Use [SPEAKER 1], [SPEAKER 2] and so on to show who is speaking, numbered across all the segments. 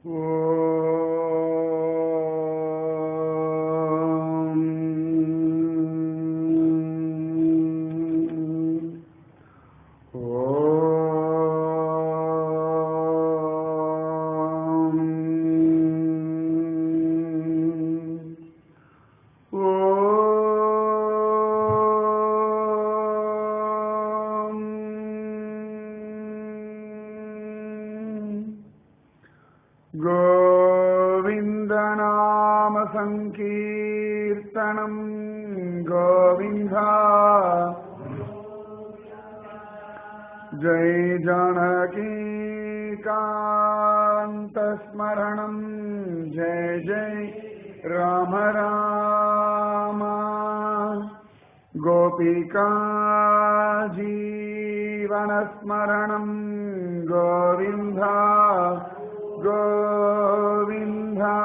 [SPEAKER 1] गोविन्दनामसङ्कीर्तनम् गोविन्दा जय जानकीकान्तस्मरणम् जय जय राम राम गोपिका जीवनस्मरणम् गोविन्दा गोविन्दा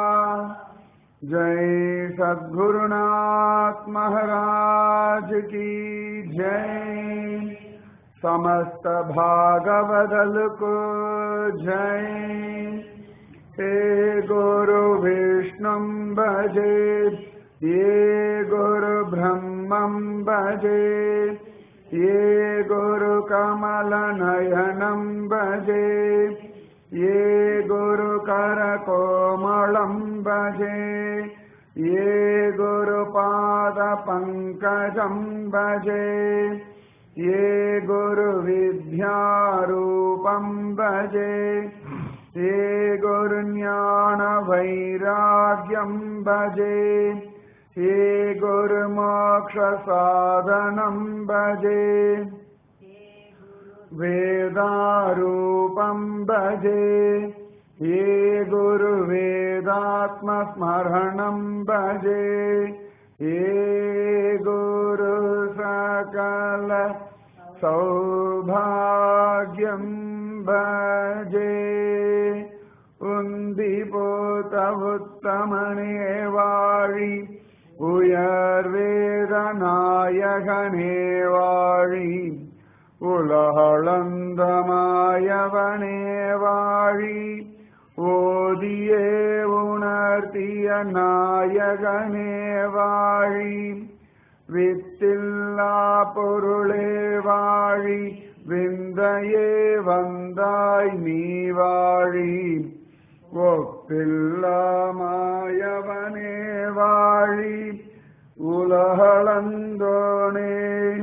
[SPEAKER 1] जय सद्गुरुनाथ महाराज की जय समस्त भागवदल को जय हे गुरु विष्णु भजे ये गुरु ब्रह्मं भजे ये गुरु कमल नयनं भजे ये गुरुकरकोमलं भजे ये गुरुपादपङ्कजं भजे ये गुरुविद्यारूपं भजे ये गुरुज्ञानवैराग्यं भजे ये गुरुमोक्षसाधनं भजे वेदारूपं भजे ये गुरुवेदात्मस्मरणं भजे ये गुरुसकल सौभाग्यं भजे உந்திபோத்தமுத்தமனே வாழி உயர்வேதநாயகனே வாழி உலகளந்தமாயவனே வாழி ஓதியே உணர்த்திய நாயகனே வாழி வித்தில்லா பொருளே வாழி விந்தையே வந்தாய் நீ வாழி ஒப்பில்லாமாயவனே வாழி உலகளந்தோனே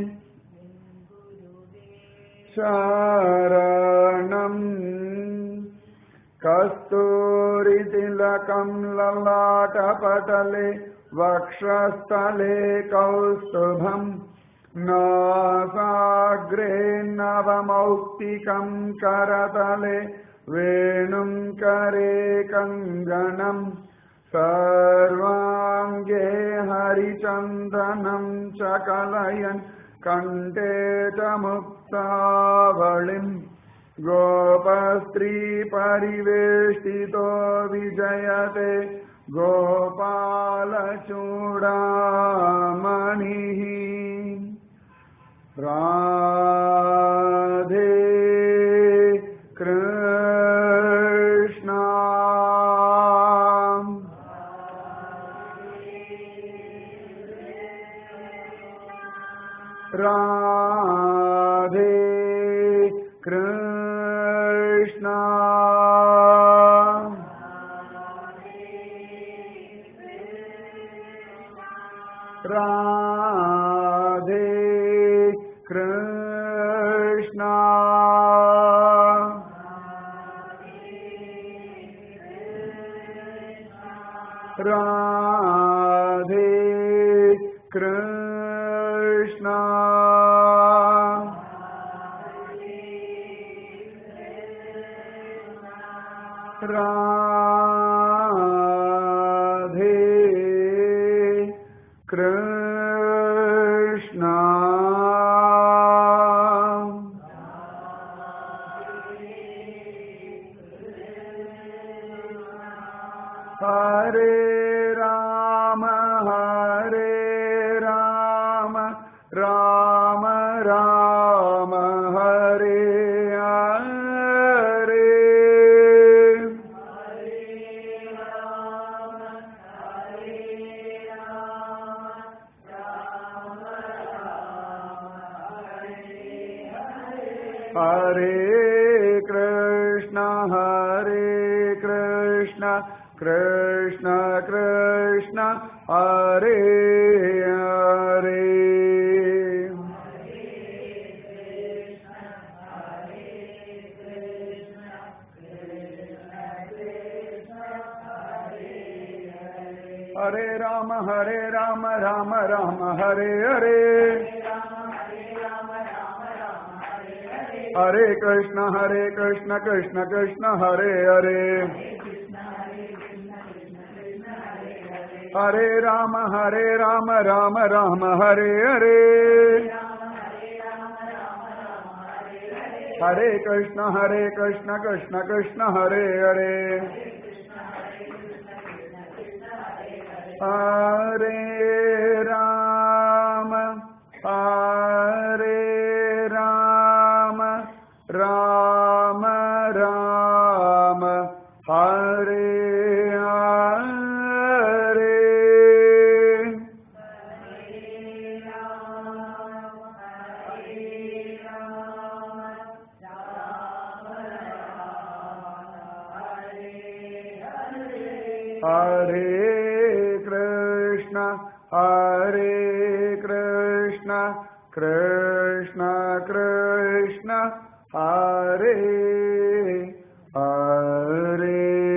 [SPEAKER 1] शरणम् कस्तूरितिलकम् ललाटपटले वक्षस्थले कौस्तुभम् नासाग्रे नवमौक्तिकम् करतले वेणुम् करे कङ्गणम् सर्वाङ्गे हरिचन्दनम् च कलयन् कण्ठे च मुक्तावलिम् गोपस्त्रीपरिवेष्टितो विजयते गोपालचूडामणिः राधे कृष्णा राधे कृष्णा राधे कृष्णा राधे कृष्णा राधे कृष्णा हरे राम हरे राम राम राम हरे हरे कृष्ण हरे कृष्ण कृष्ण कृष्ण हरे हरे हरे राम हरे राम राम राम हरे हरे हरे कृष्ण हरे कृष्ण कृष्ण कृष्ण हरे हरे हरे राम हरे राम राम राम हरे हरे हरे कृष्ण हरे कृष्ण कृष्ण कृष्ण हरे हरे हरे राम हरे राम राम राम हरे हरे हरे कृष्ण हरे कृष्ण कृष्ण कृष्ण हरे हरे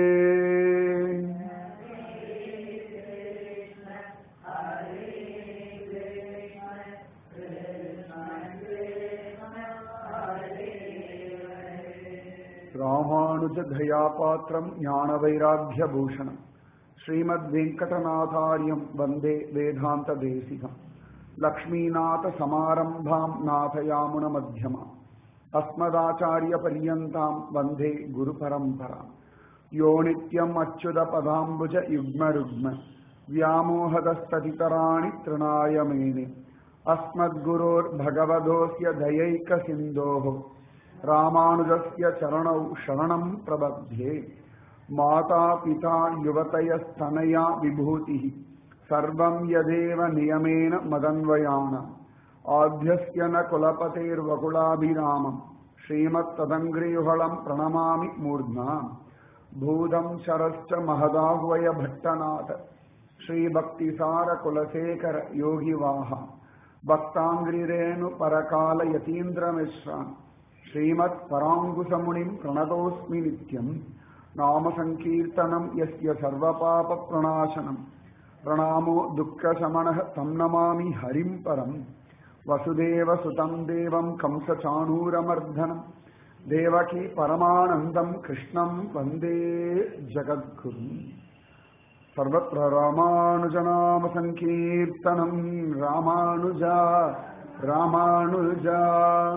[SPEAKER 1] ராமானுஜதயாபாத்திரம் ஞானவைராக்கியபூஷணம் ஸ்ரீமத்வெங்கடநாதாரியம் வந்தே வேதாந்ததேசிகம் லக்ஷ்மீநாதசமாரம்பாம் நாதயாமுனமத்தியமாம் अस्मदाचार्यपर्यन्ताम् वन्दे गुरुपरम्पराम् यो नित्यम् अच्युतपदाम्बुज युग्मरुग्म व्यामोहदस्ततितराणि तृणाय मेने अस्मद्गुरोर्भगवतोऽस्य दयैकसिन्धोः रामानुजस्य चरणौ शरणम् प्रबध्ये माता पिता युवतयस्तनया विभूतिः सर्वम् यदेव नियमेन मदन्वयानाम् आद्यस्य न कुलपतेर्वकुलाभिरामम् श्रीमत्तदङ्घ्रियुगळम् प्रणमामि मूर्ध्ना भूतम् शरश्च महदाह्वय भट्टनाथ श्रीभक्तिसारकुलशेखर योगिवाह भक्ताङ्घ्रिरेणु परकालयतीन्द्रमिश्रान् श्रीमत्पराङ्कुशमुनिम् प्रणतोऽस्मि नित्यम् नामसङ्कीर्तनम् यस्य सर्वपापप्रणाशनम् प्रणामो दुःखशमनः तं नमामि हरिम् परम् वसुदेवसुतं देवं कंसचाणूरमर्दनम् देवकी परमानन्दम् कृष्णम् वन्दे जगद्गुरुम् सर्वत्र रामानुजनामसङ्कीर्तनम् रामानुजा रामानुजा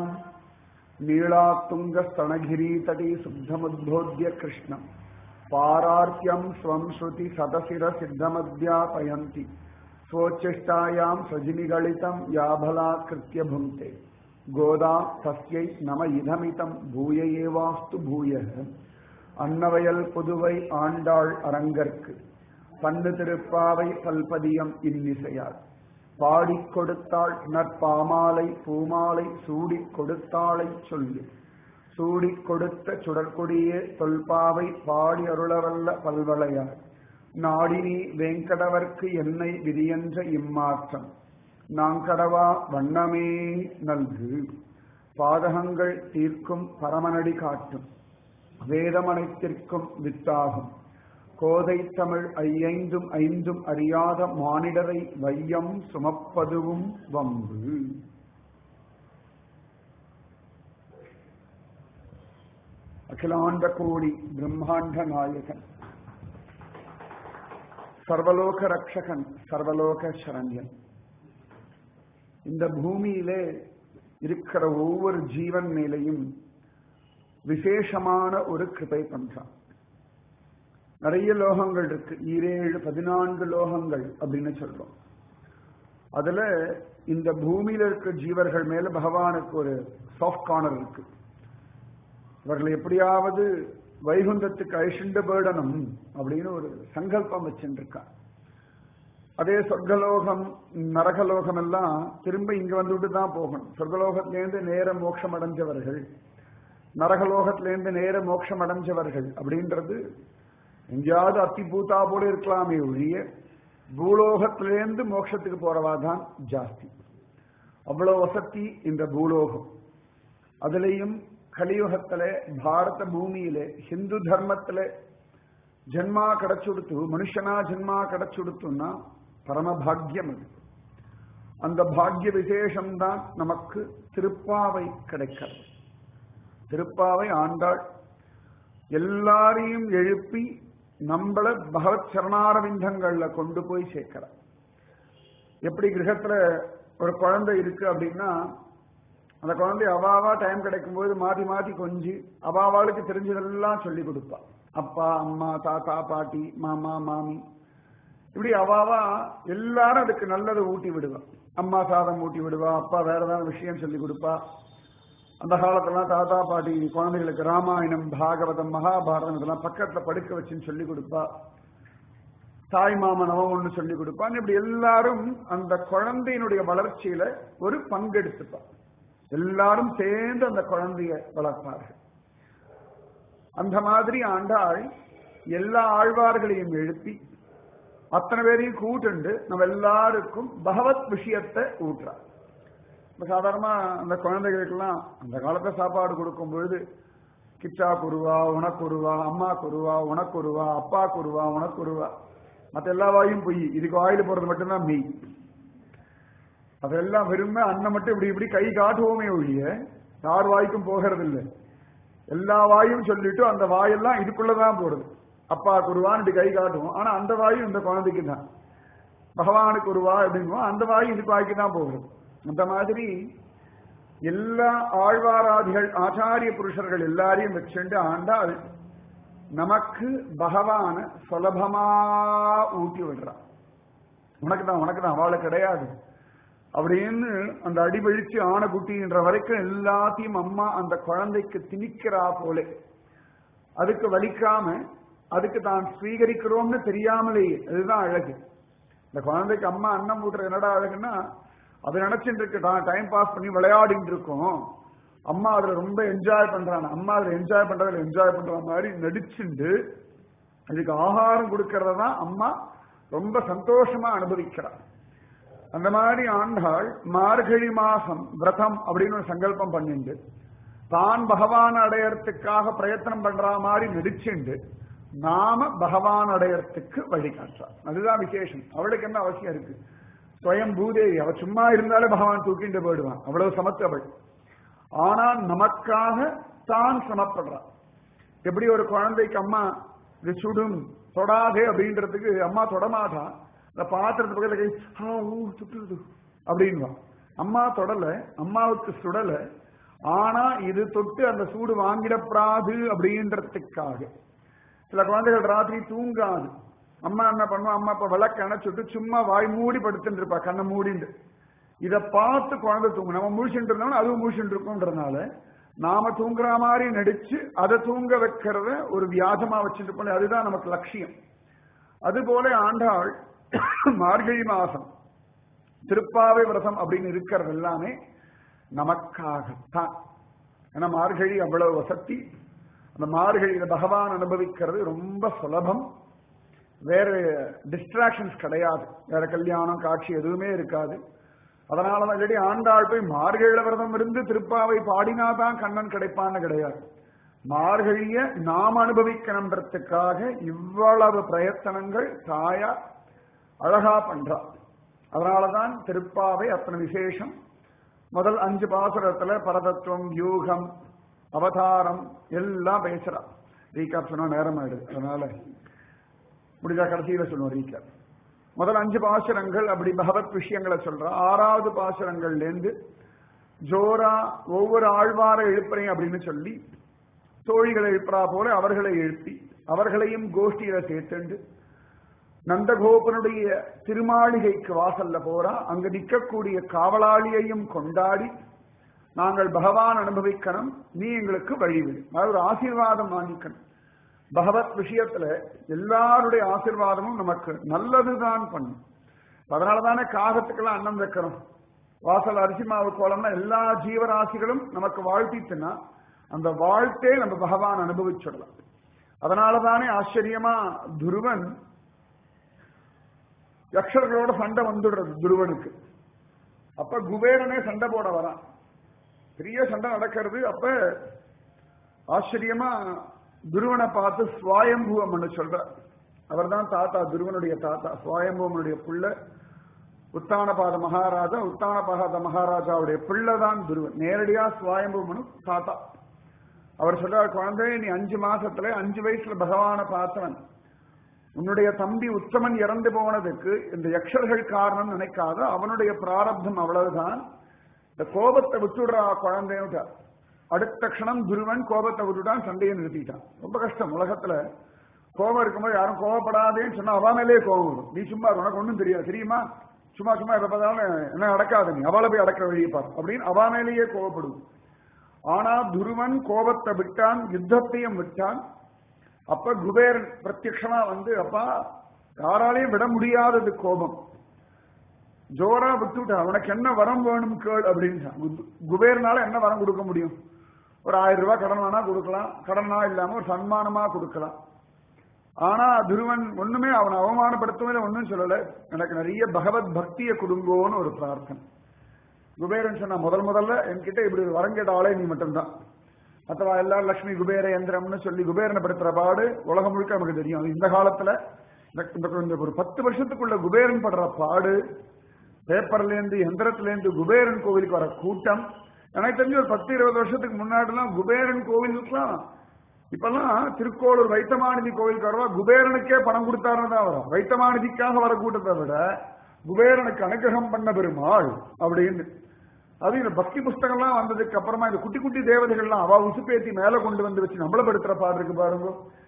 [SPEAKER 1] नीलात्तुङ्गस्तनगिरीतटी शुद्धमुद्बोध्य कृष्णम् पारार्त्यम् स्वम् श्रुति सतशिरसिद्धमध्यापयन्ति स्वोच्चिष्टायाम् सजिनिगलितम् याभलाकृत्य भुङ्क्ते गोदा तस्यै नम इदमितम् भूय एवास्तु भूयः அன்னவயல் புதுவை ஆண்டாள் அரங்கற்கு பண்டு திருப்பாவை பல்பதியம் இன்னிசையார் பாடிக் கொடுத்தாள் நற்பாமாலை பூமாலை சூடிக் கொடுத்தாளை சொல்லு சூடிக் கொடுத்த சுடற்கொடியே தொல்பாவை பாடி அருளவல்ல பல்வளையார் நாடினி வேங்கடவர்க்கு என்னை விதியென்ற இம்மாற்றம் நாங்கடவா வண்ணமே நல்கு பாதகங்கள் தீர்க்கும் பரமனடி காட்டும் வேதமனைத்திற்கும் வித்தாகும் கோதை தமிழ் ஐயைந்தும் ஐந்தும் அறியாத மானிடரை வையம் சுமப்பதுவும் வம்பு அகிலாண்ட கோடி பிரம்மாண்ட நாயகன் சர்வலோக ரக்ஷகன் சர்வலோக சரண்யன் இந்த பூமியிலே இருக்கிற ஒவ்வொரு ஜீவன் மேலையும் விசேஷமான ஒரு கிருபை பண்றான் நிறைய லோகங்கள் இருக்கு ஈரேழு பதினான்கு லோகங்கள் அப்படின்னு சொல்றோம் அதுல இந்த பூமியில இருக்க ஜீவர்கள் மேல பகவானுக்கு ஒரு சாஃப்ட் கார்னர் இருக்கு அவர்களை எப்படியாவது வைகுந்தத்துக்கு அழிச்சுண்டு போயிடணும் அப்படின்னு ஒரு சங்கல்பம் வச்சுருக்கான் அதே சொர்க்கலோகம் நரகலோகம் எல்லாம் திரும்ப இங்க வந்துட்டு தான் போகணும் சொர்க்கலோகத்திலேருந்து நேர மோட்சம் அடைஞ்சவர்கள் நரகலோகத்திலேருந்து நேர மோட்சம் அடைஞ்சவர்கள் அப்படின்றது எங்கேயாவது அத்தி பூத்தா போல இருக்கலாமே ஒழிய பூலோகத்திலேருந்து மோட்சத்துக்கு போறவா தான் ஜாஸ்தி அவ்வளவு வசதி இந்த பூலோகம் அதுலேயும் கலியுகத்திலே பாரத பூமியிலே ஹிந்து தர்மத்திலே ஜென்மா கிடைச்சுடுத்து மனுஷனா ஜென்மா கிடைச்சுடுத்துன்னா பரமபாகியம் அது அந்த பாக்ய விசேஷம்தான் நமக்கு திருப்பாவை கிடைக்கிறது திருப்பாவை ஆண்டாள் எல்லாரையும் எழுப்பி நம்மள பகவத் சரணாரவிந்தங்கள்ல கொண்டு போய் சேர்க்கிறார் எப்படி கிரகத்துல ஒரு குழந்தை இருக்கு அப்படின்னா அந்த குழந்தை அவாவா டைம் கிடைக்கும் போது மாத்தி மாத்தி கொஞ்சி அவாவாளுக்கு தெரிஞ்சதெல்லாம் சொல்லி கொடுப்பா அப்பா அம்மா தாத்தா பாட்டி மாமா மாமி இப்படி அவாவா எல்லாரும் அதுக்கு நல்லதை ஊட்டி விடுவா அம்மா சாதம் ஊட்டி விடுவா அப்பா வேற ஏதாவது விஷயம் சொல்லி கொடுப்பா அந்த காலத்துலாம் தாத்தா பாட்டி குழந்தைகளுக்கு ராமாயணம் பாகவதம் மகாபாரதம் இதெல்லாம் பக்கத்துல படுக்க வச்சுன்னு சொல்லி கொடுப்பா தாய் மாமன் அவன் ஒண்ணு சொல்லி கொடுப்பான் இப்படி எல்லாரும் அந்த குழந்தையினுடைய வளர்ச்சியில ஒரு பங்கெடுத்துப்பா எல்லாரும் சேர்ந்து அந்த குழந்தைய வளர்ப்பார்கள் அந்த மாதிரி ஆண்டாள் எல்லா ஆழ்வார்களையும் எழுப்பி அத்தனை பேரையும் கூட்டுண்டு நம்ம எல்லாருக்கும் பகவத் விஷயத்தை ஊட்டுறார் இப்ப சாதாரணமா அந்த குழந்தைகளுக்கெல்லாம் அந்த காலத்துல சாப்பாடு கொடுக்கும் பொழுது கிச்சா குருவா உனக்குருவா அம்மா குருவா உனக்குருவா அப்பா குருவா உனக்குருவா மற்ற எல்லா வாயும் பொய் இதுக்கு வாயில போறது மட்டும்தான் மெய் அதெல்லாம் வெறுமை அண்ணன் மட்டும் இப்படி இப்படி கை காட்டுவோமே ஒழிய யார் வாய்க்கும் போகிறது இல்லை எல்லா வாயும் சொல்லிட்டு அந்த வாயெல்லாம் இதுக்குள்ளதான் போடுது அப்பா குருவான்னு இப்படி கை காட்டுவோம் ஆனா அந்த வாயும் இந்த குழந்தைக்கு தான் பகவானுக்கு உருவா அப்படிங்குவோம் அந்த வாயும் இதுக்கு வாய்க்கு தான் போகிறது அந்த மாதிரி எல்லா ஆழ்வாராதிகள் ஆச்சாரிய புருஷர்கள் எல்லாரையும் வச்சுண்டு ஆண்டாள் நமக்கு பகவான சுலபமா ஊட்டி விடுறான் உனக்கு தான் உனக்கு தான் அவளை கிடையாது அப்படின்னு அந்த அடிவழிச்சு ஆனகுட்டின்ற வரைக்கும் எல்லாத்தையும் அம்மா அந்த குழந்தைக்கு திணிக்கிறா போல அதுக்கு வலிக்காம அதுக்கு தான் ஸ்வீகரிக்கிறோம்னு தெரியாமலேயே அதுதான் அழகு இந்த குழந்தைக்கு அம்மா அன்னம் ஊட்டுற என்னடா அழகுன்னா அது நினைச்சிட்டு இருக்கு தான் டைம் பாஸ் பண்ணி விளையாடிட்டு இருக்கோம் அம்மா அதுல ரொம்ப என்ஜாய் பண்றாங்க அம்மா அதுல என்ஜாய் பண்றதுல என்ஜாய் பண்ற மாதிரி நடிச்சுண்டு அதுக்கு ஆகாரம் கொடுக்கறத தான் அம்மா ரொம்ப சந்தோஷமா அனுபவிக்கிறார் அந்த மாதிரி ஆண்டாள் மார்கழி மாசம் விரதம் அப்படின்னு ஒரு சங்கல்பம் பண்ணிண்டு தான் பகவான் அடையறதுக்காக பிரயத்தனம் பண்ற மாதிரி நடிச்சுண்டு நாம பகவான் அடையறதுக்கு வழிகாட்டுறார் அதுதான் விசேஷம் அவளுக்கு என்ன அவசியம் இருக்கு ஸ்வயம் பூதேவி அவ சும்மா இருந்தாலே பகவான் தூக்கிட்டு போயிடுவான் அவ்வளவு சமத்து அவள் ஆனா நமக்காக தான் சமப்படுறான் எப்படி ஒரு குழந்தைக்கு அம்மா இது சுடும் தொடாதே அப்படின்றதுக்கு அம்மா தொடமாட்டா இந்த பாத்திரத்து பக்கத்துல கை ஆ ஊ சுட்டுது அப்படின்வான் அம்மா தொடல அம்மாவுக்கு சுடல ஆனா இது தொட்டு அந்த சூடு வாங்கிடப்படாது அப்படின்றதுக்காக சில குழந்தைகள் ராத்திரி தூங்காது அம்மா என்ன பண்ணுவா அம்மா இப்ப விளக்கு அணைச்சுட்டு சும்மா வாய் மூடி படுத்துட்டு இருப்பா கண்ணை மூடிண்டு இத பார்த்து குழந்தை தூங்கும் நம்ம முழிச்சுட்டு இருந்தோம்னா அதுவும் முழிச்சுட்டு இருக்கோன்றதுனால நாம தூங்குற மாதிரி நடிச்சு அதை தூங்க வைக்கிறத ஒரு வியாஜமா வச்சுட்டு இருப்போம் அதுதான் நமக்கு லட்சியம் அதுபோல ஆண்டாள் மார்கழி மாசம் திருப்பாவை விரதம் அப்படின்னு இருக்கிறது எல்லாமே நமக்காகத்தான் ஏன்னா மார்கழி அவ்வளவு வசதி அந்த மார்கழியில பகவான் அனுபவிக்கிறது ரொம்ப சுலபம் வேற டிஸ்ட்ராக்ஷன்ஸ் கிடையாது வேற கல்யாணம் காட்சி எதுவுமே இருக்காது அதனாலதான் இல்லாட்டி ஆண்டாள் போய் மார்கழியில விரதம் இருந்து திருப்பாவை பாடினாதான் கண்ணன் கிடைப்பான்னு கிடையாது மார்கழிய நாம் அனுபவிக்கணுன்றதுக்காக இவ்வளவு பிரயத்தனங்கள் தாயா அழகா பண்றா அதனாலதான் திருப்பாவை அத்தனை விசேஷம் முதல் அஞ்சு பாசுரத்துல பரதத்துவம் யூகம் அவதாரம் எல்லாம் பேசுறா ரீகாப் சொன்னா நேரம் ஆயிடுது அதனால முடிஞ்சா கடைசியில சொல்லுவோம் ரீகாப் முதல் அஞ்சு பாசுரங்கள் அப்படி பகவத் விஷயங்களை சொல்றா ஆறாவது பாசுரங்கள்ல இருந்து ஜோரா ஒவ்வொரு ஆழ்வார எழுப்புறேன் அப்படின்னு சொல்லி தோழிகளை எழுப்புறா போல அவர்களை எழுப்பி அவர்களையும் கோஷ்டியில சேர்த்துண்டு நந்தகோபனுடைய திருமாளிகைக்கு வாசல்ல போறா அங்க நிற்கக்கூடிய காவலாளியையும் கொண்டாடி நாங்கள் பகவான் அனுபவிக்கணும் நீ எங்களுக்கு வழிவிடு அதாவது ஒரு ஆசீர்வாதம் வாங்கிக்கணும் பகவத் விஷயத்துல எல்லாருடைய ஆசீர்வாதமும் நமக்கு நல்லதுதான் பண்ணும் அதனால தானே காகத்துக்கெல்லாம் அன்னம் வைக்கிறோம் வாசல் அரிசி மாவு கோலம்னா எல்லா ஜீவராசிகளும் நமக்கு வாழ்த்திட்டுனா அந்த வாழ்த்தே நம்ம பகவான் அனுபவிச்சிடலாம் அதனாலதானே ஆச்சரியமா துருவன் யக்ஷர்களோட சண்டை வந்துடுறது துருவனுக்கு அப்ப குபேரனே சண்டை போட வரான் பெரிய சண்டை நடக்கிறது அப்ப ஆச்சரியமா துருவனை பார்த்து சுவாயம்புவம் பண்ண சொல்ற அவர் தான் தாத்தா துருவனுடைய தாத்தா சுவாயம்புவனுடைய புள்ள உத்தானபாத மகாராஜா உத்தானபாத மகாராஜாவுடைய பிள்ளை தான் துருவன் நேரடியா சுவாயம்புவனு தாத்தா அவர் சொல்றார் குழந்தை நீ அஞ்சு மாசத்துல அஞ்சு வயசுல பகவான பார்த்தவன் உன்னுடைய தம்பி உத்தமன் இறந்து போனதுக்கு இந்த யக்ஷர்கள் காரணம் நினைக்காத அவனுடைய பிராரப்தம் அவ்வளவுதான் இந்த கோபத்தை விட்டுடுறா குழந்தைன்னு அடுத்த க்ஷணம் துருவன் கோபத்தை விட்டுட்டான் சண்டையை நிறுத்திட்டான் ரொம்ப கஷ்டம் உலகத்துல கோபம் இருக்கும்போது யாரும் கோபப்படாதேன்னு சொன்னா அவ மேலேயே கோபம் வரும் நீ சும்மா இரு, உனக்கு ஒண்ணும் தெரியாது தெரியுமா சும்மா சும்மா எப்ப பார்த்தாலும் என்ன நடக்காது நீ அவளை போய் அடக்கிற வழியை பாரு அப்படின்னு அவ மேலேயே கோபப்படுவோம் ஆனா துருவன் கோபத்தை விட்டான் யுத்தத்தையும் விட்டான் அப்ப குபேரன் பிரத்யக்ஷமா வந்து அப்பா யாராலையும் விட முடியாதது கோபம் ஜோரா விட்டுட்டான் உனக்கு என்ன வரம் வேணும் கேள் அப்படின்ட்டான் கு- குபேரனால என்ன வரம் கொடுக்க முடியும் ஒரு ஆயிரம் ரூபாய் கடன் வேணா கொடுக்கலாம் கடனா இல்லாம ஒரு சன்மானமா கொடுக்கலாம் ஆனா துருவன் ஒண்ணுமே அவனை அவமானப்படுத்தவே ஒண்ணும் சொல்லல எனக்கு நிறைய பகவத் பக்தியை கொடுங்கோன்னு ஒரு பிரார்த்தனை குபேரன் சொன்னா முதல் முதல்ல என்கிட்ட இப்படி ஒரு வரம் கேட்ட ஆளே நீ மட்டும்தான் மற்றவா எல்லாரும் லட்சுமி குபேர யந்திரம்னு சொல்லி குபேரனை படுத்துற பாடு உலகம் முழுக்க நமக்கு தெரியும் அது இந்த காலத்துல இந்த- இந்த இந்த ஒரு பத்து வருஷத்துக்குள்ள குபேரன் படுற பாடு பேப்பர்ல இருந்து யந்திரத்துல இருந்து குபேரன் கோவிலுக்கு வர கூட்டம் எனக்கு தெரிஞ்சு ஒரு பத்து இருபது வருஷத்துக்கு முன்னாடிலாம் குபேரன் கோவிலுக்குலாம் இப்பெல்லாம் திருக்கோளூர் வைத்தமாநிதி கோவிலுக்கு வரவா குபேரனுக்கே பணம் கொடுத்தாருன்னு தான் வரும் வைத்தமாநிதிக்காக வர கூட்டத்தை விட குபேரனுக்கு அனுகிரகம் பண்ண பெருமாள் அப்படின்னு அது இந்த பக்தி புஸ்தகம்லாம் வந்ததுக்கு அப்புறமா இந்த குட்டி குட்டி தேவதைகள்லாம் அவ உசுப்பேத்தி மேல கொண்டு வந்து வச்சு நம்மள படுத்துற பாடு இருக்கு பாருங்க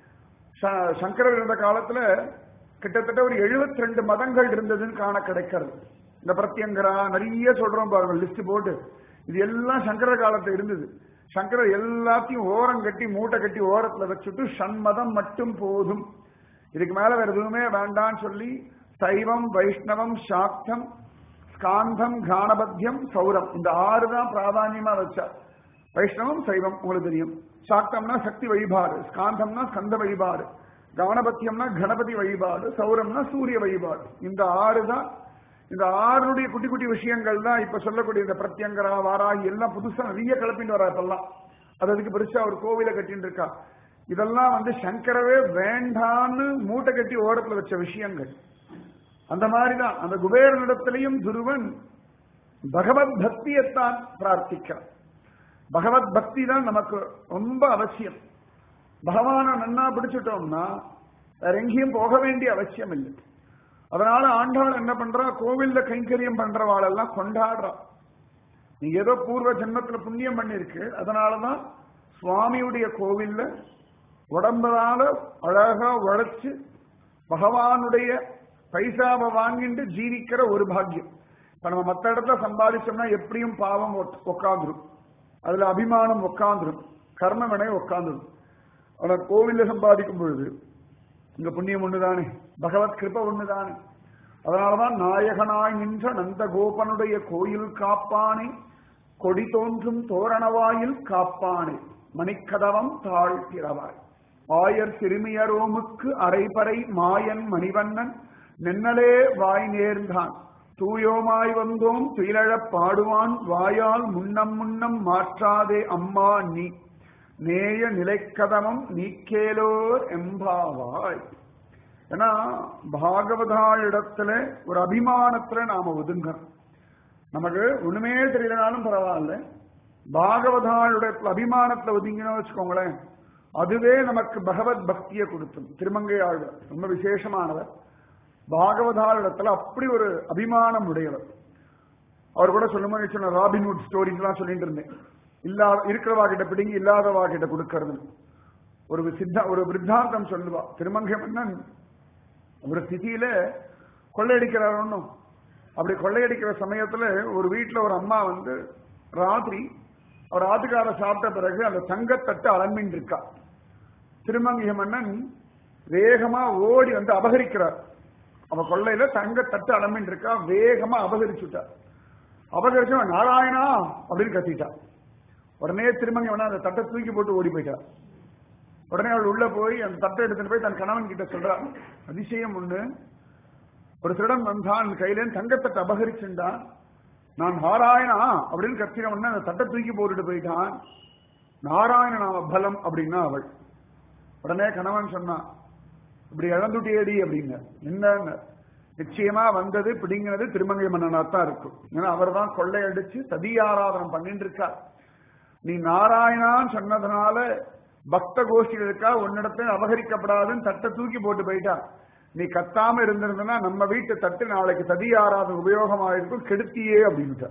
[SPEAKER 1] ச- சங்கரர் இருந்த காலத்துல கிட்டத்தட்ட ஒரு 72 ரெண்டு மதங்கள் இருந்ததுன்னு காண கிடைக்கிறது இந்த பிரத்யங்கரா நிறைய சொல்றோம் பாருங்க லிஸ்ட் போட்டு இது எல்லாம் சங்கரர் காலத்துல இருந்தது சங்கரர் எல்லாத்தையும் ஓரம் கட்டி மூட்டை கட்டி ஓரத்துல வச்சுட்டு சண்மதம் மட்டும் போதும் இதுக்கு மேல வேற எதுவுமே வேண்டாம்னு சொல்லி சைவம் வைஷ்ணவம் சாக்தம் ஸ்காந்தம் கானபத்தியம் சௌரம் இந்த ஆறு தான் பிராதானியமா வச்சார் வைஷ்ணவம் சைவம் உங்களுக்கு தெரியும் சாக்தம்னா சக்தி வழிபாடு ஸ்காந்தம்னா ஸ்கந்த வழிபாடு கானபத்தியம்னா கணபதி வழிபாடு சௌரம்னா சூரிய வழிபாடு இந்த ஆறு தான் இந்த ஆறுடைய குட்டி குட்டி விஷயங்கள் தான் இப்ப சொல்லக்கூடிய இந்த பிரத்யங்கரா வாராகி எல்லாம் புதுசா நிறைய கிளப்பிட்டு வரா இப்பெல்லாம் அது அதுக்கு பெருசா ஒரு கோவிலை கட்டின்னு இருக்கா இதெல்லாம் வந்து சங்கரவே வேண்டான்னு மூட்டை கட்டி ஓரத்துல வச்ச விஷயங்கள் அந்த மாதிரிதான் அந்த குபேரனிடத்திலையும் துருவன் பகவத் பக்தியைத்தான் பிரார்த்திக்கிறான் பகவத் பக்தி தான் நமக்கு ரொம்ப அவசியம் பகவானை நன்னா பிடிச்சிட்டோம்னா வேற எங்கேயும் போக வேண்டிய அவசியம் இல்லை அதனால ஆண்டாள் என்ன பண்றா கோவில்ல கைங்கரியம் பண்றவாளெல்லாம் கொண்டாடுறா நீ ஏதோ பூர்வ ஜென்மத்துல புண்ணியம் பண்ணிருக்கு அதனாலதான் சுவாமியுடைய கோவில்ல உடம்புனால அழகா உழைச்சு பகவானுடைய பைசாவை வாங்கிட்டு ஜீவிக்கிற ஒரு பாக்கியம் இப்ப நம்ம மத்த இடத்துல சம்பாதிச்சோம்னா எப்படியும் பாவம் உட்காந்துரும் அதுல அபிமானம் உட்காந்துரும் கர்ம வினை உட்காந்துரும் ஆனா கோவில்ல சம்பாதிக்கும் பொழுது இங்க புண்ணியம் ஒண்ணுதானே பகவத் கிருப ஒண்ணுதானே அதனாலதான் நாயகனாய் நின்ற நந்த கோபனுடைய கோயில் காப்பானே கொடி தோன்றும் தோரணவாயில் காப்பானே மணிக்கதவம் தாழ்த்திரவாய் ஆயர் சிறுமியரோமுக்கு அரைபறை மாயன் மணிவண்ணன் நென்னலே வாய் நேர்ந்தான் தூயோமாய் வந்தோம் துயிலழப் பாடுவான் வாயால் முன்னம் முன்னம் மாற்றாதே அம்மா நீ நேய நிலைக்கதமம் நீக்கேலோர் எம்பாவாய் ஏன்னா பாகவதாளிடத்துல ஒரு அபிமானத்துல நாம ஒதுங்கணும் நமக்கு ஒண்ணுமே தெரியலனாலும் பரவாயில்ல பாகவதாளுடைய அபிமானத்துல ஒதுங்கினோம் வச்சுக்கோங்களேன் அதுவே நமக்கு பகவத் பக்தியை கொடுத்தும் திருமங்கை ஆழ்வார் ரொம்ப விசேஷமானவர் பாகவதாளிடத்துல அப்படி ஒரு அபிமானம் உடையவர் அவர் கூட சொல்லும்போது சொன்ன ராபின்வுட் ஸ்டோரிஸ் எல்லாம் சொல்லிட்டு இருந்தேன் இல்லா இருக்கிறவா கிட்ட பிடிங்கி இல்லாதவா கிட்ட கொடுக்கறது ஒரு சித்தா ஒரு விருத்தாந்தம் சொல்லுவா திருமங்கை மன்னன் ஒரு ஸ்திதியில கொள்ளையடிக்கிறார் ஒன்றும் அப்படி கொள்ளையடிக்கிற சமயத்துல ஒரு வீட்டுல ஒரு அம்மா வந்து ராத்திரி அவர் ஆத்துக்கார சாப்பிட்ட பிறகு அந்த தங்கத்தட்டு அலம்பின் இருக்கா திருமங்கிய மன்னன் வேகமா ஓடி வந்து அபகரிக்கிறார் அவ கொள்ளையில தங்கத்தட்டு அலம்பின் இருக்கா வேகமா அபகரிச்சுட்டார் அபகரிச்சவன் நாராயணா அப்படின்னு கத்திட்டா உடனே திருமங்கை வேணா அந்த தட்டை தூக்கி போட்டு ஓடி போயிட்டா உடனே அவள் உள்ள போய் அந்த தட்டை எடுத்துட்டு போய் தன் கணவன் கிட்ட சொல்றா அதிசயம் ஒண்ணு ஒரு திருடன் வந்தான் கையில தங்கத்தட்டை அபகரிச்சுண்டான் நான் நாராயணா அப்படின்னு கத்தின உடனே அந்த தட்டை தூக்கி போட்டுட்டு போயிட்டான் நாராயண நாம பலம் அப்படின்னா அவள் உடனே கணவன் சொன்னான் இப்படி இழந்துட்டியேடி அப்படின்னு என்ன நிச்சயமா வந்தது பிடிங்கிறது திருமங்கை மன்னனா தான் இருக்கும் ஏன்னா அவர் தான் கொள்ளையடிச்சு சதி ஆராதனம் பண்ணிட்டு இருக்கார் நீ நாராயணான்னு சொன்னதுனால பக்த கோஷ்டிகளுக்கா உன்னிடத்தில் அபகரிக்கப்படாதுன்னு தட்டை தூக்கி போட்டு போயிட்டா நீ கத்தாம இருந்திருந்தனா நம்ம வீட்டு தட்டு நாளைக்கு சதி ஆராதன உபயோகமாயிருக்கும் கெடுத்தியே அப்படின்னுட்டார்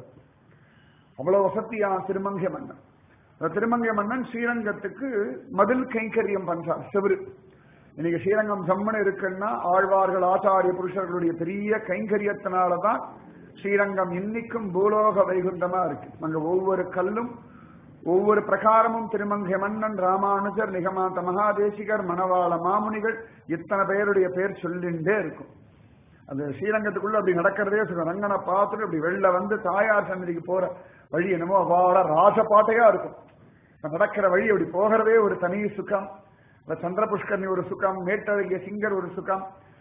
[SPEAKER 1] அவ்வளவு வசதியான திருமங்கை மன்னன் அந்த திருமங்கை மன்னன் ஸ்ரீரங்கத்துக்கு மதில் கைங்கரியம் பண்றார் செவரு இன்னைக்கு ஸ்ரீரங்கம் ஜம்மன் இருக்குன்னா ஆழ்வார்கள் ஆச்சாரிய புருஷர்களுடைய பெரிய கைங்கரியத்தினாலதான் ஸ்ரீரங்கம் இன்னைக்கும் பூலோக வைகுண்டமா இருக்கு அங்க ஒவ்வொரு கல்லும் ஒவ்வொரு பிரகாரமும் திருமங்கை மன்னன் ராமானுஜர் நிகமாந்த மகாதேசிகர் மணவாள மாமுனிகள் இத்தனை பேருடைய பேர் சொல்லிண்டே இருக்கும் அந்த ஸ்ரீரங்கத்துக்குள்ள அப்படி நடக்கிறதே சொல்லுவோம் ரங்கனை பார்த்துட்டு அப்படி வெளில வந்து தாயார் சன்னதிக்கு போற வழி என்னமோ அவாட ராஜபாட்டையா இருக்கும் நடக்கிற வழி அப்படி போகிறதே ஒரு தனி சுகம் இந்த சந்திர புஷ்கரணி ஒரு சுகம் மேட்டழகிய சிங்கர் ஒரு சுகம்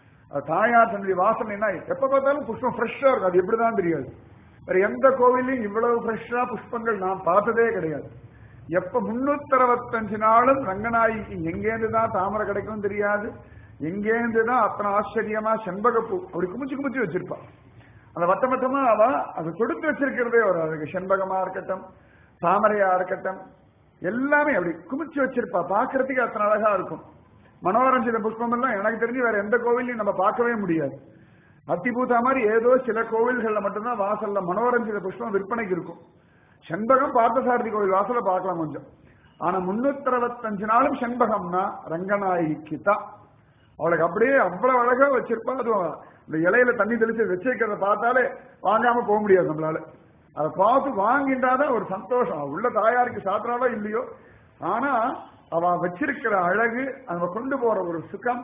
[SPEAKER 1] தாயார் சன்னதி வாசம் என்ன எப்ப பார்த்தாலும் புஷ்பம் ஃப்ரெஷ்ஷா இருக்கும் அது எப்படிதான் தெரியாது வேற எந்த கோவிலையும் இவ்வளவு ஃப்ரெஷ்ஷா புஷ்பங்கள் நான் பார்த்ததே கிடையாது எப்ப முன்னூத்தி அறுபத்தஞ்சு நாளும் ரங்கநாயகிக்கு எங்கேருந்து தான் தாமரை கிடைக்கும் தெரியாது எங்கேருந்து தான் அத்தனை ஆச்சரியமா செண்பகப்பூ அப்படி குமிச்சு குமிச்சு வச்சிருப்பா அந்த வட்ட வட்டமா அவ அது கொடுத்து வச்சிருக்கிறதே ஒரு அதுக்கு செண்பகமா இருக்கட்டும் தாமரையா இருக்கட்டும் எல்லாமே அப்படி குமிச்சு வச்சிருப்பா பாக்குறதுக்கு அத்தனை அழகா இருக்கும் மனோரஞ்சித புஷ்பம் எல்லாம் எனக்கு தெரிஞ்சு வேற எந்த கோவிலையும் நம்ம பார்க்கவே முடியாது அத்திபூதா மாதிரி ஏதோ சில கோவில்கள்ல மட்டும்தான் வாசல்ல மனோரஞ்சித புஷ்பம் விற்பனைக்கு இருக்கும் செண்பகம் பார்த்தசாரதி கோவில் வாசல பார்க்கலாம் கொஞ்சம் ஆனா முன்னூத்தி அறுபத்தஞ்சு நாளும் செண்பகம்னா ரங்கநாயகிக்கு தான் அவளுக்கு அப்படியே அவ்வளவு அழகா வச்சிருப்பா அது இந்த இலையில தண்ணி தெளிச்சு வச்சிருக்கிறத பார்த்தாலே வாங்காம போக முடியாது நம்மளால அதை பார்த்து வாங்கின்றாதான் ஒரு சந்தோஷம் உள்ள தாயாருக்கு சாப்பிட்றாலோ இல்லையோ ஆனா அவ வச்சிருக்கிற அழகு அவ கொண்டு போற ஒரு சுகம்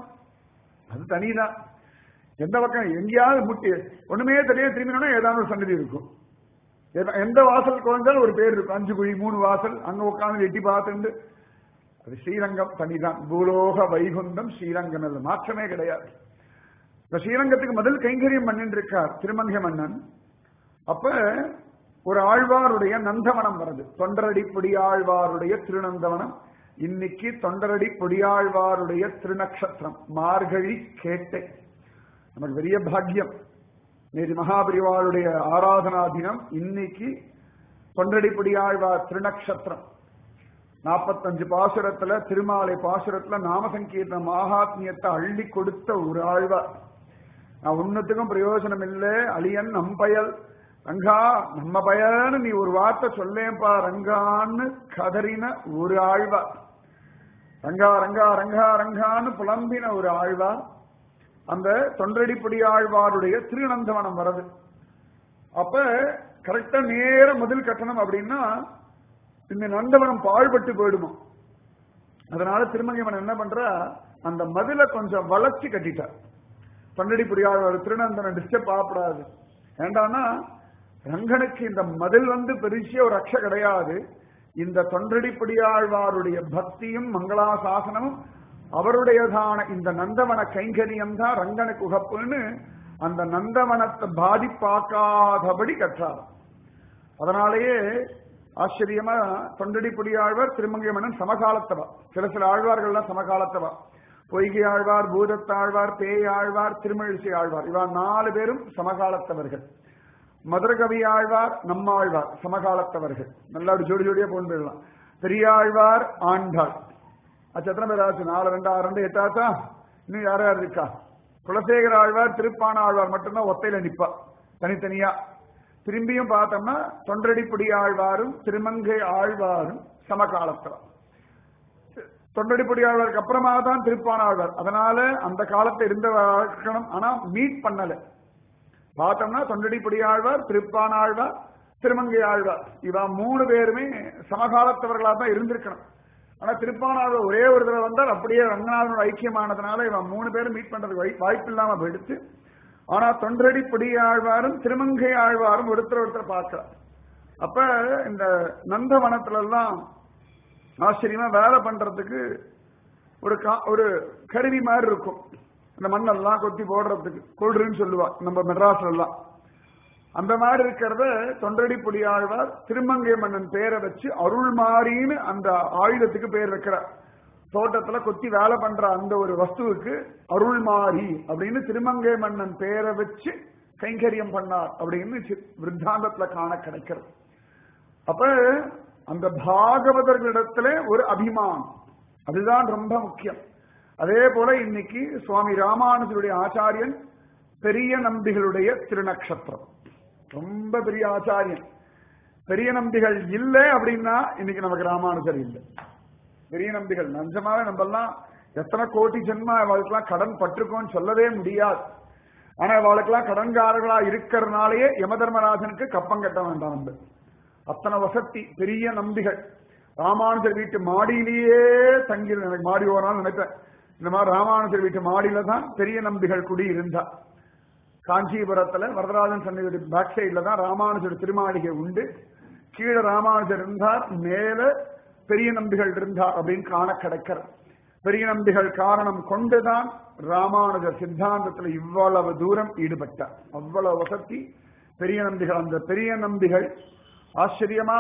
[SPEAKER 1] அது தனிதான் எந்த பக்கம் எங்கேயாவது முட்டி ஒண்ணுமே தெரியாது திரும்பினோட ஏதாவது ஒரு சன்னதி இருக்கும் எந்த வாசல் குழந்தாலும் ஒரு பேர் இருக்கும் அஞ்சு குழி மூணு வாசல் அங்க உட்காந்து எட்டி பார்த்துண்டு அது ஸ்ரீரங்கம் தனிதான் பூலோக வைகுண்டம் ஸ்ரீரங்கம் அல்ல மாற்றமே கிடையாது இப்ப ஸ்ரீரங்கத்துக்கு முதல் கைங்கரியம் பண்ணிட்டு இருக்கார் திருமங்கை மன்னன் அப்ப ஒரு ஆழ்வாருடைய நந்தவனம் வருது தொண்டரடி பொடியாழ்வாருடைய திருநந்தவனம் இன்னைக்கு தொண்டரடி பொடியாழ்வாருடைய திருநக்ஷத்திரம் மார்கழி கேட்டை நமக்கு பெரிய பாக்கியம் நேற்று மகாபரிவாளுடைய ஆராதனா தினம் இன்னைக்கு தொண்டடிப்படியாழ்வார் திருநக்ஷத்திரம் நாற்பத்தஞ்சு பாசுரத்துல திருமாலை பாசுரத்துல நாமசங்கீர்ண மகாத்மியத்தை அள்ளி கொடுத்த ஒரு ஆழ்வார் நான் உன்னத்துக்கும் பிரயோஜனம் இல்லை அழியன் நம்பயல் ரங்கா நம்ம பயன்னு நீ ஒரு வார்த்தை சொல்லேப்பா ரங்கான்னு கதறின ஒரு ஆழ்வார் ரங்கா ரங்கா ரங்கா ரங்கான்னு புலம்பின ஒரு ஆழ்வார் அந்த தொண்டடிப்படி ஆழ்வாருடைய திருநந்தவனம் வருது அப்ப கரெக்டா நேர முதல் கட்டணம் அப்படின்னா இந்த நந்தவனம் பாழ்பட்டு போயிடுமா அதனால திருமங்கமன் என்ன பண்ற அந்த மதில கொஞ்சம் வளர்ச்சி கட்டிட்டார் தொண்டடிப்படி ஆழ்வார் திருநந்தனம் டிஸ்டர்ப் ஆகப்படாது ஏண்டான்னா ரங்கனுக்கு இந்த மதில் வந்து பெரிய ஒரு அக்ஷ கிடையாது இந்த தொண்டடிப்படியாழ்வாருடைய பக்தியும் மங்களாசாசனமும் அவருடையதான இந்த நந்தவன கைங்கரியம் தான் ரங்கனுக்கு உகப்புன்னு அந்த நந்தவனத்தை பாதிப்பாக்காதபடி கற்றார் அதனாலேயே ஆச்சரியமா தொண்டடிப்புடி ஆழ்வார் திருமங்கை மன்னன் சமகாலத்தவா சில சில ஆழ்வார்கள்லாம் சமகாலத்தவா பொய்கை ஆழ்வார் பூதத்தாழ்வார் பேய் ஆழ்வார் திருமழிசை ஆழ்வார் இவா நாலு பேரும் சமகாலத்தவர்கள் மதுரகவி ஆழ்வார் நம்மாழ்வார் சமகாலத்தவர்கள் நல்லா ஒரு ஜோடி ஜோடியா போன் போயிடலாம் பெரியாழ்வார் ஆண்டாள் அது எத்தனை பேர் ஆச்சு நாலு ரெண்டு ஆறு ரெண்டு எட்டாச்சா இன்னும் யார் யார் இருக்கா குலசேகர ஆழ்வார் திருப்பான ஆழ்வார் மட்டும்தான் ஒத்தையில நிப்பா தனித்தனியா திரும்பியும் பார்த்தோம்னா தொண்டடிப்புடி ஆழ்வாரும் திருமங்கை ஆழ்வாரும் சமகாலத்தவர் தொண்டடிப்புடி ஆழ்வாருக்கு அப்புறமா தான் திருப்பான ஆழ்வார் அதனால அந்த காலத்தை இருந்த இருக்கணும் ஆனா மீட் பண்ணல பார்த்தோம்னா தொண்டடிப்புடி ஆழ்வார் திருப்பான ஆழ்வார் திருமங்கை ஆழ்வார் இவா மூணு பேருமே சமகாலத்தவர்களாக தான் இருந்திருக்கணும் ஆனா திருப்பானாழ்வார் ஒரே ஒரு தடவை வந்தால் அப்படியே ரங்கநாதனோட ஐக்கியமானதுனால இவன் மூணு பேரும் மீட் பண்றதுக்கு வாய்ப்பு இல்லாம போயிடுச்சு ஆனா தொண்டடி பொடி ஆழ்வாரும் திருமங்கை ஆழ்வாரும் ஒருத்தர் ஒருத்தர் பார்க்கலாம் அப்ப இந்த நந்தவனத்துல எல்லாம் ஆச்சரியமா வேலை பண்றதுக்கு ஒரு கா- ஒரு கருவி மாதிரி இருக்கும் இந்த மண்ணெல்லாம் கொத்தி போடுறதுக்கு கொள்றன்னு சொல்லுவா நம்ம மெட்ராஸ்ல எல்லாம் அந்த மாதிரி இருக்கிறத தொண்டடி புலியாழ்வார் திருமங்கை மன்னன் பேரை வச்சு அருள்மாரின்னு அந்த ஆயுதத்துக்கு பேர் வைக்கிறார் தோட்டத்துல கொத்தி வேலை பண்ற அந்த ஒரு வஸ்துவுக்கு அருள்மாரி அப்படின்னு திருமங்கை மன்னன் பேரை வச்சு கைங்கரியம் பண்ணார் அப்படின்னு சி- விருத்தாந்தத்துல காண கிடைக்கிறது அப்ப அந்த பாகவதர்களிடத்துல ஒரு அபிமானம் அதுதான் ரொம்ப முக்கியம் அதே போல இன்னைக்கு சுவாமி ராமானுஜருடைய ஆச்சாரியன் பெரிய நம்பிகளுடைய திருநக்ஷத்திரம் ரொம்ப பெரிய ஆச்சாரியன் பெரிய நம்பிகள் இல்லை அப்படின்னா இன்னைக்கு நமக்கு ராமானுஜர் இல்லை பெரிய நம்பிகள் நிஜமாவே நம்ம எல்லாம் எத்தனை கோடி ஜென்மா அவளுக்கெல்லாம் கடன் பட்டிருக்கோம்னு சொல்லவே முடியாது ஆனா அவளுக்கெல்லாம் கடன்காரர்களா இருக்கிறதுனாலயே யம தர்மராஜனுக்கு கப்பம் கட்ட வேண்டாம் நம்ம அத்தனை வசதி பெரிய நம்பிகள் ராமானுஜர் வீட்டு மாடியிலேயே தங்கி எனக்கு மாடி ஓரான்னு நினைப்பேன் இந்த மாதிரி ராமானுஜர் வீட்டு மாடியில தான் பெரிய நம்பிகள் குடி இருந்தா காஞ்சிபுரத்துல வரதராஜன் சன்னதி பேக் சைடுல தான் ராமானுஜர் திருமாளிகை உண்டு கீழே ராமானுஜர் இருந்தார் மேல பெரிய நம்பிகள் இருந்தார் அப்படின்னு காண கிடைக்கிறது பெரிய நம்பிகள் காரணம் கொண்டுதான் ராமானுஜர் சித்தாந்தத்துல இவ்வளவு தூரம் ஈடுபட்டார் அவ்வளவு வசதி பெரிய நம்பிகள் அந்த பெரிய நம்பிகள் ஆச்சரியமா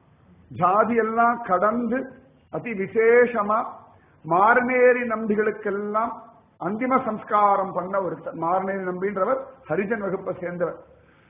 [SPEAKER 1] ஜாதி எல்லாம் கடந்து அதி விசேஷமா மார்னேரி நம்பிகளுக்கெல்லாம் அந்திம சம்ஸ்காரம் பண்ண ஒரு மார்னேரி நம்பின்றவர் ஹரிஜன் வகுப்பை சேர்ந்தவர்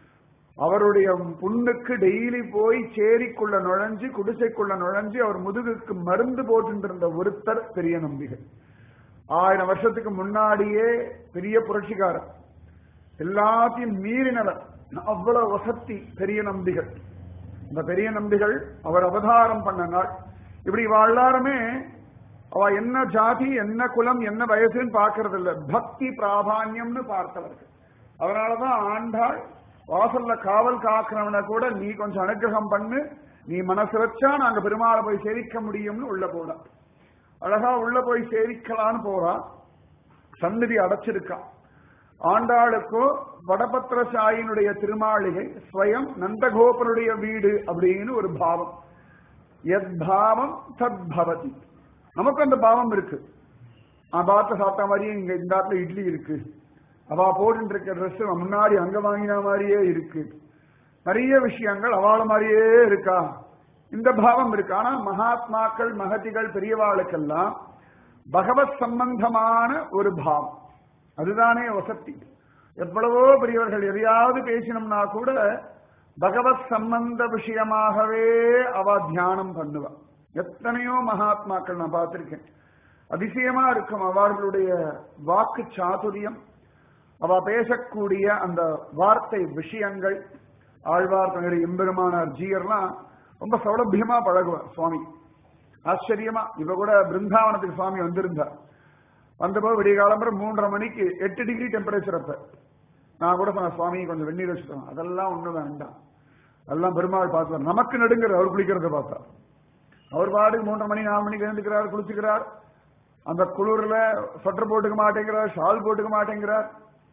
[SPEAKER 1] அவருடைய புண்ணுக்கு டெய்லி போய் சேரிக்குள்ள நுழைஞ்சு குடிசைக்குள்ள நுழைஞ்சு அவர் முதுகுக்கு மருந்து போட்டு இருந்த ஒருத்தர் பெரிய நம்பிகள் ஆயிரம் வருஷத்துக்கு முன்னாடியே பெரிய புரட்சிக்காரர் எல்லாத்தையும் மீறினவர் அவ்வளவு வசத்தி பெரிய நம்பிகள் இந்த பெரிய நம்பிகள் அவர் அவதாரம் பண்ண நாள் இப்படி இவ எல்லாருமே அவ என்ன ஜாதி என்ன குலம் என்ன வயசுன்னு பார்க்கறது இல்ல பக்தி பிராதான்யம்னு பார்த்தவர்கள் அதனாலதான் ஆண்டாள் வாசல்ல காவல் காக்கிறவனை கூட நீ கொஞ்சம் அனுகிரகம் பண்ணு நீ மனசு வச்சா நாங்க பெருமாளை போய் சேவிக்க முடியும்னு உள்ள போன அழகா உள்ள போய் சேவிக்கலான்னு போறா சந்நிதி அடைச்சிருக்கான் ஆண்டாளுக்கோ வடபத்திரசாயினுடைய திருமாளிகை ஸ்வயம் நந்தகோபருடைய வீடு அப்படின்னு ஒரு பாவம் எத் பாவம் தத் பவதி நமக்கு அந்த பாவம் இருக்கு நான் பார்த்து சாப்பிட்ட மாதிரியே இங்க இந்த இடத்துல இட்லி இருக்கு அவ போட்டு இருக்க ட்ரெஸ் முன்னாடி அங்க வாங்கின மாதிரியே இருக்கு நிறைய விஷயங்கள் அவள மாதிரியே இருக்கா இந்த பாவம் இருக்கு ஆனா மகாத்மாக்கள் மகதிகள் பெரியவாளுக்கெல்லாம் பகவத் சம்பந்தமான ஒரு பாவம் அதுதானே வசதி எவ்வளவோ பெரியவர்கள் எதையாவது பேசினோம்னா கூட பகவத் சம்பந்த விஷயமாகவே அவ தியானம் பண்ணுவா எத்தனையோ மகாத்மாக்கள் நான் பார்த்திருக்கேன் அதிசயமா இருக்கும் அவர்களுடைய வாக்கு சாதுரியம் அவ பேசக்கூடிய அந்த வார்த்தை விஷயங்கள் ஆழ்வார் தன்னுடைய எம்பெருமானார் ஜீயர்லாம் ரொம்ப சௌலபியமா பழகுவார் சுவாமி ஆச்சரியமா இவ கூட பிருந்தாவனத்துக்கு சுவாமி வந்திருந்தார் வந்தபோது விடிய காலம்பரம் மூன்றரை மணிக்கு எட்டு டிகிரி டெம்பரேச்சர் அப்ப நான் கூட சொன்னேன் சுவாமி கொஞ்சம் வெந்நீர் வச்சுட்டோம் அதெல்லாம் ஒண்ணு வேண்டாம் அதெல்லாம் பெருமாள் பார்த்தார் நமக்கு நடுங்கிறார் அவர் குளிக்கிறத பார்த்தா அவர் பாட்டுக்கு மூன்றரை மணி நாலு மணிக்கு எழுந்துக்கிறார் குளிச்சுக்கிறார் அந்த குளிர்ல சொட்டர் போட்டுக்க மாட்டேங்கிறார் ஷால் போட்டுக்க மாட்டேங்கிறார்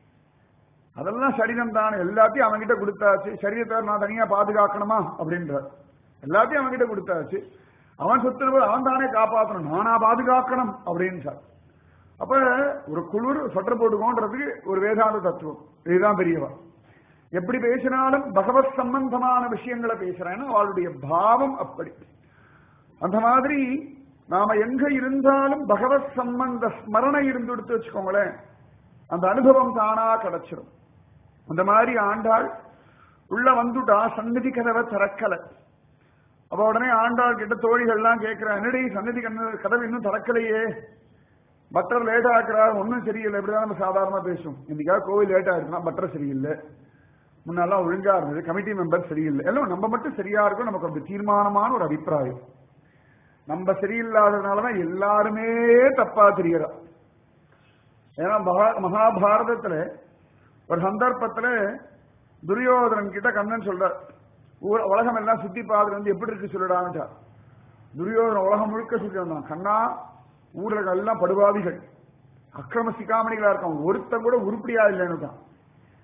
[SPEAKER 1] அதெல்லாம் சரீரம் தான் எல்லாத்தையும் அவன்கிட்ட கொடுத்தாச்சு சரீரத்தை நான் தனியா பாதுகாக்கணுமா அப்படின்றார் எல்லாத்தையும் அவன்கிட்ட கொடுத்தாச்சு அவன் சுத்தின போது அவன் தானே காப்பாற்றணும் நானா பாதுகாக்கணும் அப்படின்றார் அப்ப ஒரு குளிர் சொட்டர் போட்டுக்கோன்றதுக்கு ஒரு வேதாந்த தத்துவம் இதுதான் பெரியவா எப்படி பேசினாலும் பகவத் சம்பந்தமான விஷயங்களை பேசுறேன்னா அவளுடைய பாவம் அப்படி அந்த மாதிரி நாம எங்க இருந்தாலும் பகவத் சம்பந்த ஸ்மரணை இருந்து எடுத்து வச்சுக்கோங்களேன் அந்த அனுபவம் தானா கிடைச்சிடும் அந்த மாதிரி ஆண்டாள் உள்ள வந்துட்டா சந்நிதி கதவை திறக்கல அப்ப உடனே ஆண்டாள் கிட்ட தோழிகள்லாம் கேட்கிறா என்னடி சந்நிதி கண்ண- கதவு இன்னும் திறக்கலையே பட்டர் லேட் ஆக்குறார் ஒன்னும் சரியில்லை இப்படிதான் நம்ம சாதாரணமா பேசுவோம் இன்னைக்காவது கோவில் லேட் ஆயிருக்குன்னா பட்டர் சரியில்லை முன்னெல்லாம் ஒழுங்கா இருந்தது கமிட்டி மெம்பர் சரியில்லை எல்லாம் நம்ம மட்டும் சரியா இருக்கும் நமக்கு ஒரு தீர்மானமான ஒரு அபிப்பிராயம் நம்ம சரியில்லாததுனாலதான் எல்லாருமே தப்பா தெரியறா ஏன்னா மகா- மகாபாரதத்துல ஒரு சந்தர்ப்பத்துல துரியோதனன் கிட்ட கண்ணன் சொல்றார் ஊ- உலகம் எல்லாம் சுத்தி பார்த்துட்டு வந்து எப்படி இருக்கு சொல்லுடான்ட்டார் துரியோதனன் உலகம் முழுக்க சுத்தி வந்தான் கண்ணா ஊர்ல எல்லாம் படுபாவிகள் அக்கிரம சிக்காமணிகளா இருக்கான் ஒருத்தன் கூட உருப்படியா இல்லைன்னு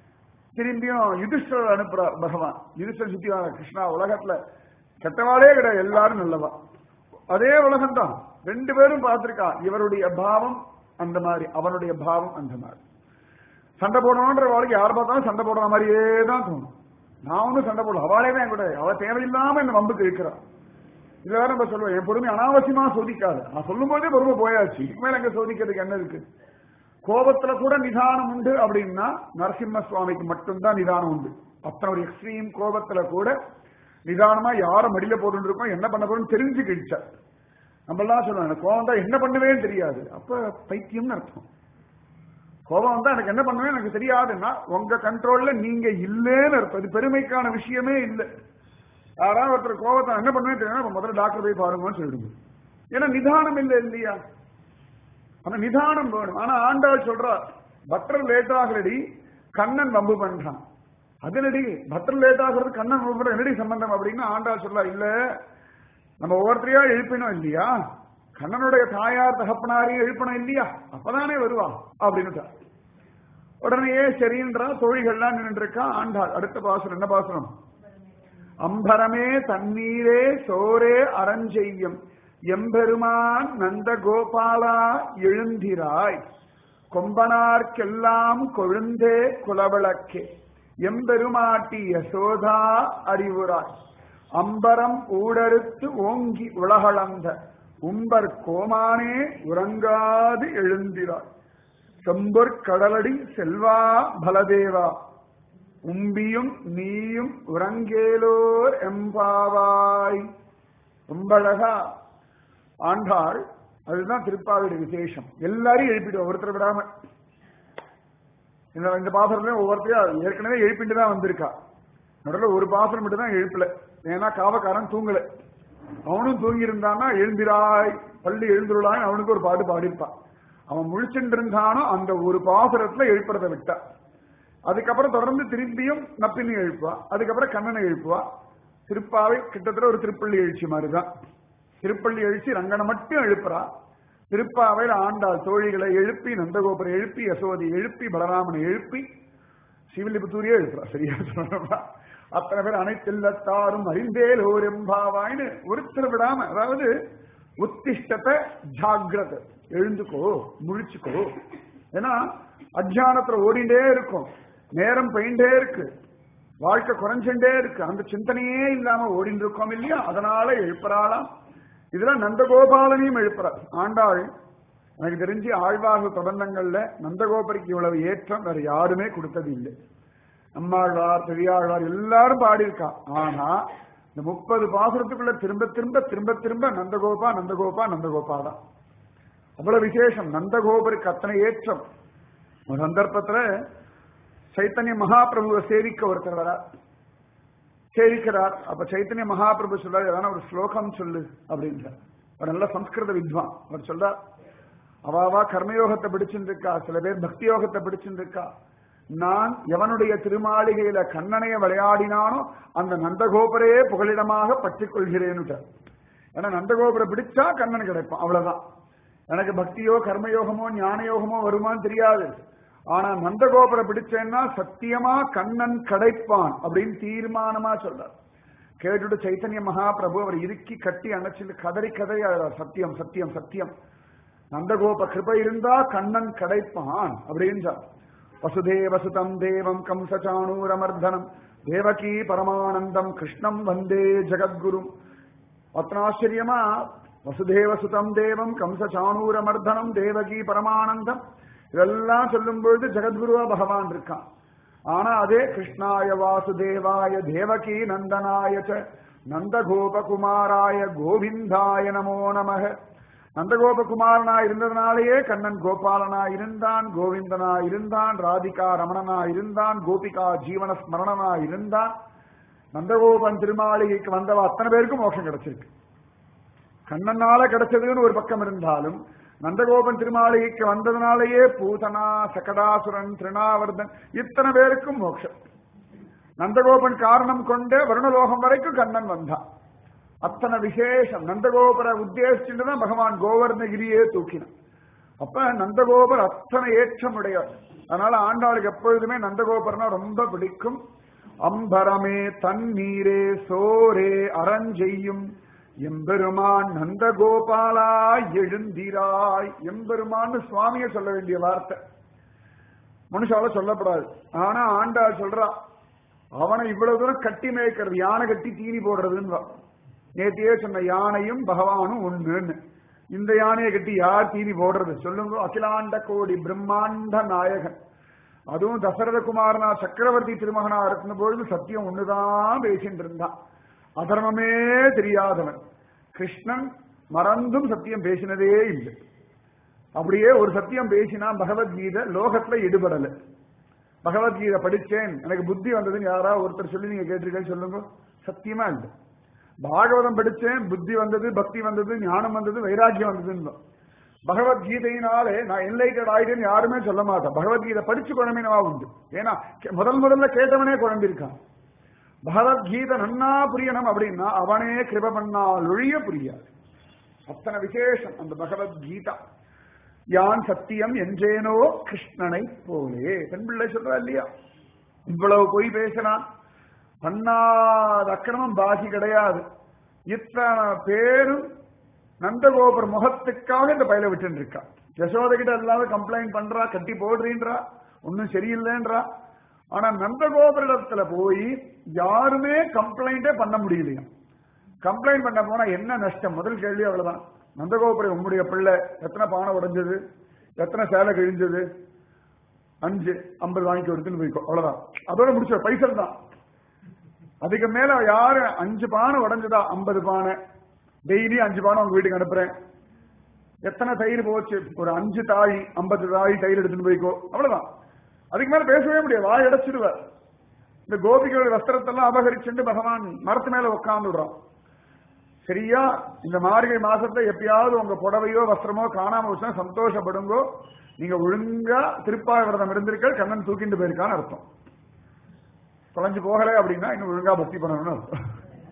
[SPEAKER 1] திரும்பியும் யுதிஷ்டர் அனுப்புறார் பகவான் யுதிஷ்டர் சுத்தி வாங்க கிருஷ்ணா உலகத்துல கெட்டவாளே கிடையாது எல்லாரும் நல்லவா அதே உலகம்தான் ரெண்டு பேரும் பார்த்திருக்கா இவருடைய பாவம் அந்த மாதிரி அவனுடைய பாவம் அந்த மாதிரி சண்டை போடணுன்ற வாழ்க்கை யார் பார்த்தாலும் சண்டை போடுற மாதிரியே தான் தோணும் நான் ஒன்றும் சண்டை போடல அவளே தான் கூட அவ தேவையில்லாம இந்த வம்புக்கு இருக்கிறான் இதுல வேற நம்ம சொல்லுவேன் என் பொறுமை அனாவசியமா சோதிக்காது நான் சொல்லும் போதே பொறுமை போயாச்சு இதுக்கு மேல எங்க சோதிக்கிறதுக்கு என்ன இருக்கு கோபத்துல கூட நிதானம் உண்டு அப்படின்னா நரசிம்ம சுவாமிக்கு மட்டும்தான் நிதானம் உண்டு அத்தனை ஒரு எக்ஸ்ட்ரீம் கோபத்துல கூட நிதானமா யார மடியில போட்டு இருக்கோம் என்ன பண்ண போறோம்னு தெரிஞ்சு கிழிச்சார் நம்ம எல்லாம் சொல்லுவாங்க எனக்கு கோபம் தான் என்ன பண்ணுவேன்னு தெரியாது அப்ப பைத்தியம்னு அர்த்தம் கோபம் வந்தா எனக்கு என்ன பண்ணுவேன் எனக்கு தெரியாதுன்னா உங்க கண்ட்ரோல்ல நீங்க இல்லேன்னு அர்த்தம் இது பெருமைக்கான விஷயமே இல்லை யாராவது ஒருத்தர் கோபத்தை என்ன பண்ணுவேன் தெரியும் முதல்ல டாக்டர் போய் பாருங்கன்னு சொல்லிடுங்க ஏன்னா நிதானம் இல்லை இல்லையா அந்த நிதானம் வேணும் ஆனா ஆண்டாள் சொல்றா பக்தர் லேட் ஆகலடி கண்ணன் வம்பு பண்றான் அதுலடி பக்தர் லேட் ஆகிறது கண்ணன் வம்பு பண்ற என்னடி சம்பந்தம் அப்படின்னு ஆண்டாள் சொல்றா இல்ல நம்ம ஒவ்வொருத்தரையா எழுப்பினோம் இல்லையா கண்ணனுடைய தாயார் தகப்பனாரையும் எழுப்பணும் இல்லையா அப்பதானே வருவா அப்படின்னு உடனேயே சரின்றா தோழிகள்லாம் நின்று இருக்கா ஆண்டாள் அடுத்த பாசுரம் என்ன பாசுரம் அம்பரமே தண்ணீரே சோரே அரஞ்செய்யம் எம்பெருமான் நந்த கோபாலா எழுந்திராய் கொம்பனார்க்கெல்லாம் கொழுந்தே குலவிளக்கே எம்பெருமாட்டி யசோதா அறிவுராய் அம்பரம் ஊடறுத்து ஓங்கி உலகளந்த உம்பர் கோமானே உறங்காது எழுந்திராய் செம்பொற் கடலடி செல்வா பலதேவா உம்பியும் நீயும் உறங்கேலோர் எம்பாவாய் ரொம்ப அழகா ஆண்டாள் அதுதான் திருப்பாவிட விசேஷம் எல்லாரையும் எழுப்பிடுவோம் ஒருத்தர் விடாம இந்த இந்த பாசனத்தையும் ஒவ்வொருத்தையும் ஏற்கனவே எழுப்பிட்டு தான் வந்திருக்கா நடுவில் ஒரு பாசனம் மட்டும் தான் எழுப்பல ஏன்னா காவக்காரன் தூங்கல அவனும் தூங்கி இருந்தான்னா எழுந்திராய் பள்ளி எழுந்துருளாய் அவனுக்கு ஒரு பாட்டு பாடியிருப்பான் அவன் முழிச்சுட்டு இருந்தானோ அந்த ஒரு பாசுரத்துல எழுப்புறத விட்டா அதுக்கப்புறம் தொடர்ந்து திரும்பியும் நப்பினி எழுப்புவா அதுக்கப்புறம் கண்ணனை எழுப்புவா திருப்பாவை கிட்டத்தட்ட ஒரு திருப்பள்ளி எழுச்சி மாதிரிதான் திருப்பள்ளி எழுச்சி ரங்கனை மட்டும் எழுப்புறா திருப்பாவையில் ஆண்டாள் தோழிகளை எழுப்பி நந்தகோபுரை எழுப்பி யசோதி எழுப்பி பலராமனை எழுப்பி சிவிலிபுத்தூரியே எழுப்புறா சரியா சொல்லணும்னா அத்தனை பேர் அனைத்தில்லத்தாரும் அறிந்தேல் ஓர் எம்பாவாய்னு ஒருத்தர் விடாம அதாவது உத்திஷ்டத்தை ஜாகிரத எழுந்துக்கோ முழிச்சுக்கோ ஏன்னா அஜானத்துல ஓடிண்டே இருக்கும் நேரம் பெயிண்டே இருக்கு வாழ்க்கை குறைஞ்சுட்டே இருக்கு அந்த சிந்தனையே இல்லாம ஓடிட்டு இருக்கோம் இல்லையா அதனால எழுப்புறாளாம் இதுல நந்தகோபாலனையும் எழுப்புறார் ஆண்டாள் எனக்கு தெரிஞ்சு ஆழ்வாக பிரபந்தங்கள்ல நந்தகோபருக்கு இவ்வளவு ஏற்றம் வேற யாருமே கொடுத்தது இல்லை நம்மாழ்வார் பெரியாழ்வார் எல்லாரும் பாடியிருக்கா ஆனா இந்த முப்பது பாசுரத்துக்குள்ள திரும்ப திரும்ப திரும்ப திரும்ப நந்தகோபா நந்தகோபா நந்தகோபா தான் அவ்வளவு விசேஷம் நந்தகோபருக்கு அத்தனை ஏற்றம் ஒரு சந்தர்ப்பத்துல சைத்தன்ய மகாபிரபுவை சேவிக்க ஒருத்தர் வரார் சேவிக்கிறார் அப்ப சைத்தன்ய மகாபிரபு சொல்றாரு ஏதான ஒரு ஸ்லோகம் சொல்லு அப்படின்றார் ஒரு நல்ல சம்ஸ்கிருத வித்வான் அவர் சொல்றார் அவாவா கர்மயோகத்தை பிடிச்சுட்டு இருக்கா சில பேர் பக்தி யோகத்தை பிடிச்சுட்டு இருக்கா நான் எவனுடைய திருமாளிகையில கண்ணனைய விளையாடினானோ அந்த நந்தகோபரையே புகலிடமாக பற்றிக் கொள்கிறேன்னு ஏன்னா நந்தகோபுரை பிடிச்சா கண்ணன் கிடைப்பான் அவ்வளவுதான் எனக்கு பக்தியோ கர்மயோகமோ ஞான யோகமோ வருமான்னு தெரியாது ஆனா நந்தகோபுரை பிடிச்சேன்னா சத்தியமா கண்ணன் கிடைப்பான் அப்படின்னு தீர்மானமா சொல்றார் கேட்டுட்டு சைத்தன்ய மகாபிரபு அவர் இறுக்கி கட்டி அணைச்சு கதறி கதறி அழுறார் சத்தியம் சத்தியம் சத்தியம் நந்தகோப கிருபை இருந்தா கண்ணன் கிடைப்பான் அப்படின்றார் வசுதேவசுதம் தேவம் கம்சச்சாணூரமர்தனம் தேவகி பரமானந்தம் கிருஷ்ணம் வந்தே ஜெகத்குரு அத்தனாச்சரியமா வசுதேவசுதம் தேவம் கம்சச்சாணூரமர்தனம் தேவகி பரமானந்தம் இதெல்லாம் சொல்லும் பொழுது ஜெகத்குருவா பகவான் இருக்கான் ஆனா அதே கிருஷ்ணாய வாசுதேவாய தேவகி நந்தனாய ச நந்தகோபகுமாராய கோவிந்தாய நமோ நமக நந்தகோபகுமாரனா இருந்ததுனாலேயே கண்ணன் கோபாலனா இருந்தான் கோவிந்தனா இருந்தான் ராதிகா ரமணனா இருந்தான் கோபிகா ஜீவன ஸ்மரணனா இருந்தான் நந்தகோபன் திருமாளிகைக்கு வந்தவ அத்தனை பேருக்கும் மோட்சம் கிடைச்சிருக்கு கண்ணனால கிடைச்சதுன்னு ஒரு பக்கம் இருந்தாலும் நந்தகோபன் திருமாளிகைக்கு வந்ததுனாலேயே பூதனா சகடாசுரன் திருணாவர்தன் இத்தனை பேருக்கும் மோட்சம் நந்தகோபன் காரணம் கொண்டு வருணலோகம் வரைக்கும் கண்ணன் வந்தான் அத்தனை விசேஷம் நந்தகோபரை உத்தேசிச்சுட்டு தான் பகவான் கோவர்ணகிரியே தூக்கினான் அப்ப நந்தகோபர் அத்தனை ஏற்றம் உடையவர் அதனால ஆண்டாளுக்கு எப்பொழுதுமே நந்தகோபுரம்னா ரொம்ப பிடிக்கும் அம்பரமே தண்ணீரே சோரே அரஞ்செய்யும் எம்பெருமான் நந்தகோபாலா எழுந்திராய் எம்பெருமான்னு சுவாமிய சொல்ல வேண்டிய வார்த்தை மனுஷால சொல்லப்படாது ஆனா ஆண்டாள் சொல்றா அவனை இவ்வளவு தூரம் கட்டி மேய்க்கிறது யானை கட்டி தீனி போடுறதுன்னு நேத்தியே சொன்ன யானையும் பகவானும் ஒண்ணுன்னு இந்த யானையை கட்டி யார் தீனி போடுறது சொல்லுங்க அகிலாண்ட கோடி பிரம்மாண்ட நாயகன் அதுவும் தசரத குமாரனா சக்கரவர்த்தி திருமகனா இருந்த பொழுது சத்தியம் ஒண்ணுதான் பேசிட்டு இருந்தான் அதர்மமே தெரியாதவன் கிருஷ்ணன் மறந்தும் சத்தியம் பேசினதே இல்லை அப்படியே ஒரு சத்தியம் பேசினா பகவத்கீதை லோகத்துல எடுபடல பகவத்கீதை படிச்சேன் எனக்கு புத்தி வந்ததுன்னு யாரா ஒருத்தர் சொல்லி நீங்க கேட்டிருக்கேன்னு சொல்லுங்க சத்தியமா இல்லை பாகவதம் படிச்சேன் புத்தி வந்தது பக்தி வந்தது ஞானம் வந்தது வைராக்கியம் வந்ததுன்னு பகவத்கீதையினாலே நான் என்லைட்டட் ஆயிட்டேன்னு யாருமே சொல்ல மாட்டேன் பகவத்கீதை படிச்சு குழம்பினவா உண்டு ஏன்னா கே- முதல் முதல்ல கேட்டவனே குழம்பிருக்கான் பகவத்கீதை நன்னா புரியணும் அப்படின்னா அவனே கிருப பண்ணால் ஒழிய புரியாது அத்தனை விசேஷம் அந்த பகவத்கீதா யான் சத்தியம் என்றேனோ கிருஷ்ணனை போலே பெண் பிள்ளை சொல்றா இல்லையா இவ்வளவு பொய் பேசினான் பண்ணாத அக்கிரமம் பாக்கி கிடையாது இத்தனை பேரும் நந்தகோபுர முகத்துக்காக இந்த பயில விட்டு இருக்கா யசோத கிட்ட எல்லாரும் கம்ப்ளைண்ட் பண்றா கட்டி போடுறீன்றா ஒன்னும் சரியில்லைன்றா ஆனா நந்தகோபுரத்துல போய் யாருமே கம்ப்ளைண்டே பண்ண முடியலையா கம்ப்ளைண்ட் பண்ண போனா என்ன நஷ்டம் முதல் கேள்வி அவ்வளவுதான் நந்தகோபுரம் உங்களுடைய பிள்ளை எத்தனை பானை உடைஞ்சது எத்தனை சேலை கிழிஞ்சது அஞ்சு ஐம்பது வாங்கி எடுத்துன்னு போய்க்கோ அவ்வளவுதான் அதோட முடிச்ச பைசல் தான் அதுக்கு மேல யாரு அஞ்சு பானை உடைஞ்சதா ஐம்பது பானை டெய்லி அஞ்சு பானை உங்க வீட்டுக்கு அனுப்புறேன் எத்தனை தயிர் போச்சு ஒரு அஞ்சு தாய் ஐம்பது தாய் தயிர் எடுத்துன்னு போய்க்கோ அவ்வளவுதான் அதுக்கு மேல பேசவே முடியாது வாய் அடைச்சிடுவார் இந்த கோபிகளுடைய வஸ்திரத்தெல்லாம் அபகரிச்சுட்டு பகவான் மரத்து மேல உட்கார்ந்து விடுறான் சரியா இந்த மார்கழி மாசத்துல எப்பயாவது உங்க புடவையோ வஸ்திரமோ காணாம போச்சுன்னா சந்தோஷப்படுங்கோ நீங்க ஒழுங்கா திருப்பாய் விரதம் இருந்திருக்க கண்ணன் தூக்கிட்டு போயிருக்கான்னு அர்த்தம் தொலைஞ்சு போகல அப்படின்னா இன்னும் ஒழுங்கா பக்தி பண்ணணும்னு அர்த்தம்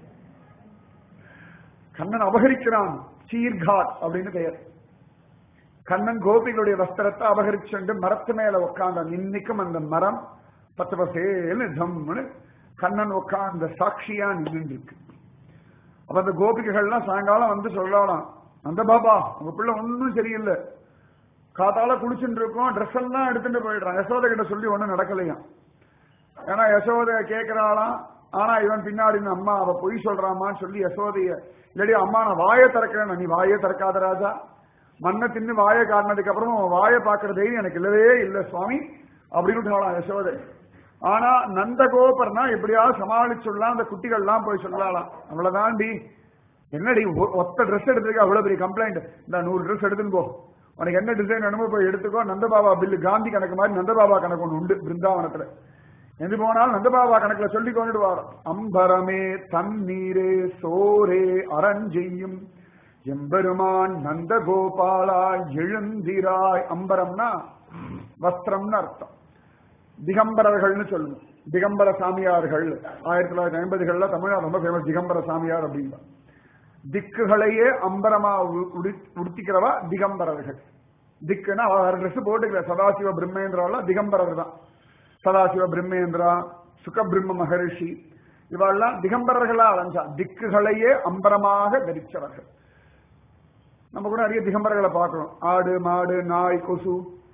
[SPEAKER 1] கண்ணன் அபகரிக்கிறான் சீர்காட் அப்படின்னு பெயர் கண்ணன் கோபிகளுடைய வஸ்திரத்தை அபகரிச்சுண்டு மரத்து மேல உட்கார்ந்தான் இன்னைக்கும் அந்த மரம் பத்து பசேன்னு தம்னு கண்ணன் உட்கார்ந்த சாட்சியா நின்று இருக்கு அப்ப அந்த கோபிகைகள்லாம் சாயங்காலம் வந்து சொல்லலாம் அந்த பாபா உங்க பிள்ளை ஒன்னும் சரியில்லை காத்தால குளிச்சுட்டு இருக்கோம் ட்ரெஸ் எல்லாம் எடுத்துட்டு போயிடுறான் யசோதை கிட்ட சொல்லி ஒண்ணும் நடக்கலையாம் ஏன்னா யசோதை கேட்கிறாளாம் ஆனா இவன் பின்னாடி இந்த அம்மா அவ பொய் சொல்றாமான்னு சொல்லி யசோதைய இல்லாடி அம்மா நான் வாயை திறக்கிறேன் நீ வாயை திறக்காத ராஜா மண்ணை தின்னு வாயை காட்டினதுக்கு அப்புறம் உன் வாயை பாக்குற தைரியம் எனக்கு இல்லவே இல்லை சுவாமி அப்படின்னு சொல்லலாம் யசோதை ஆனா நந்தகோபர்னா எப்படியாவது சமாளிச்சுடலாம் அந்த குட்டிகள்லாம் போய் சொல்லலாம் அவ்வளவுதான்டி என்னடி ஒ- ஒத்த ட்ரெஸ் எடுத்துக்க அவ்வளவு பெரிய கம்ப்ளைண்ட் இந்த நூறு ட்ரெஸ் எடுத்துன்னு போ உனக்கு என்ன டிசைன் வேணுமோ போய் எடுத்துக்கோ நந்தபாபா பில்லு காந்தி கணக்கு மாதிரி நந்தபாபா கணக்கு ஒன்று உண்டு பிருந்தாவனத்துல எது போனாலும் நந்தபாபா கணக்குல சொல்லி கொண்டு வர அம்பரமே தண்ணீரே சோரே அரஞ்செய்யும் எம்பெருமான் நந்தகோபாலா எழுந்திராய் அம்பரம்னா வஸ்திரம்னு அர்த்தம் திகம்பரர்கள்னு சொல்லணும் திகம்பர சாமியார்கள் ஆயிரத்தி தொள்ளாயிரத்தி ஐம்பதுகள்ல தமிழ்நாடு ரொம்ப ஃபேமஸ் திகம்பர சாமியார் அப்படின்னா திக்குகளையே அம்பரமா உ- உடி- உடுத்திக்கிறவா திகம்பரர்கள் திக்குன்னா அவ வேற ட்ரெஸ் போட்டுக்கல சதாசிவ பிரம்மேந்திரால திகம்பரர் தான் சதாசிவ பிரம்மேந்திரா சுகபிரம்ம மகரிஷி இவெல்லாம் திகம்பரர்களா அலைஞ்சா திக்குகளையே அம்பரமாக தரிச்சவர்கள் நம்ம கூட நிறைய திகம்பரர்களை பார்க்கிறோம் ஆடு மாடு நாய் கொசு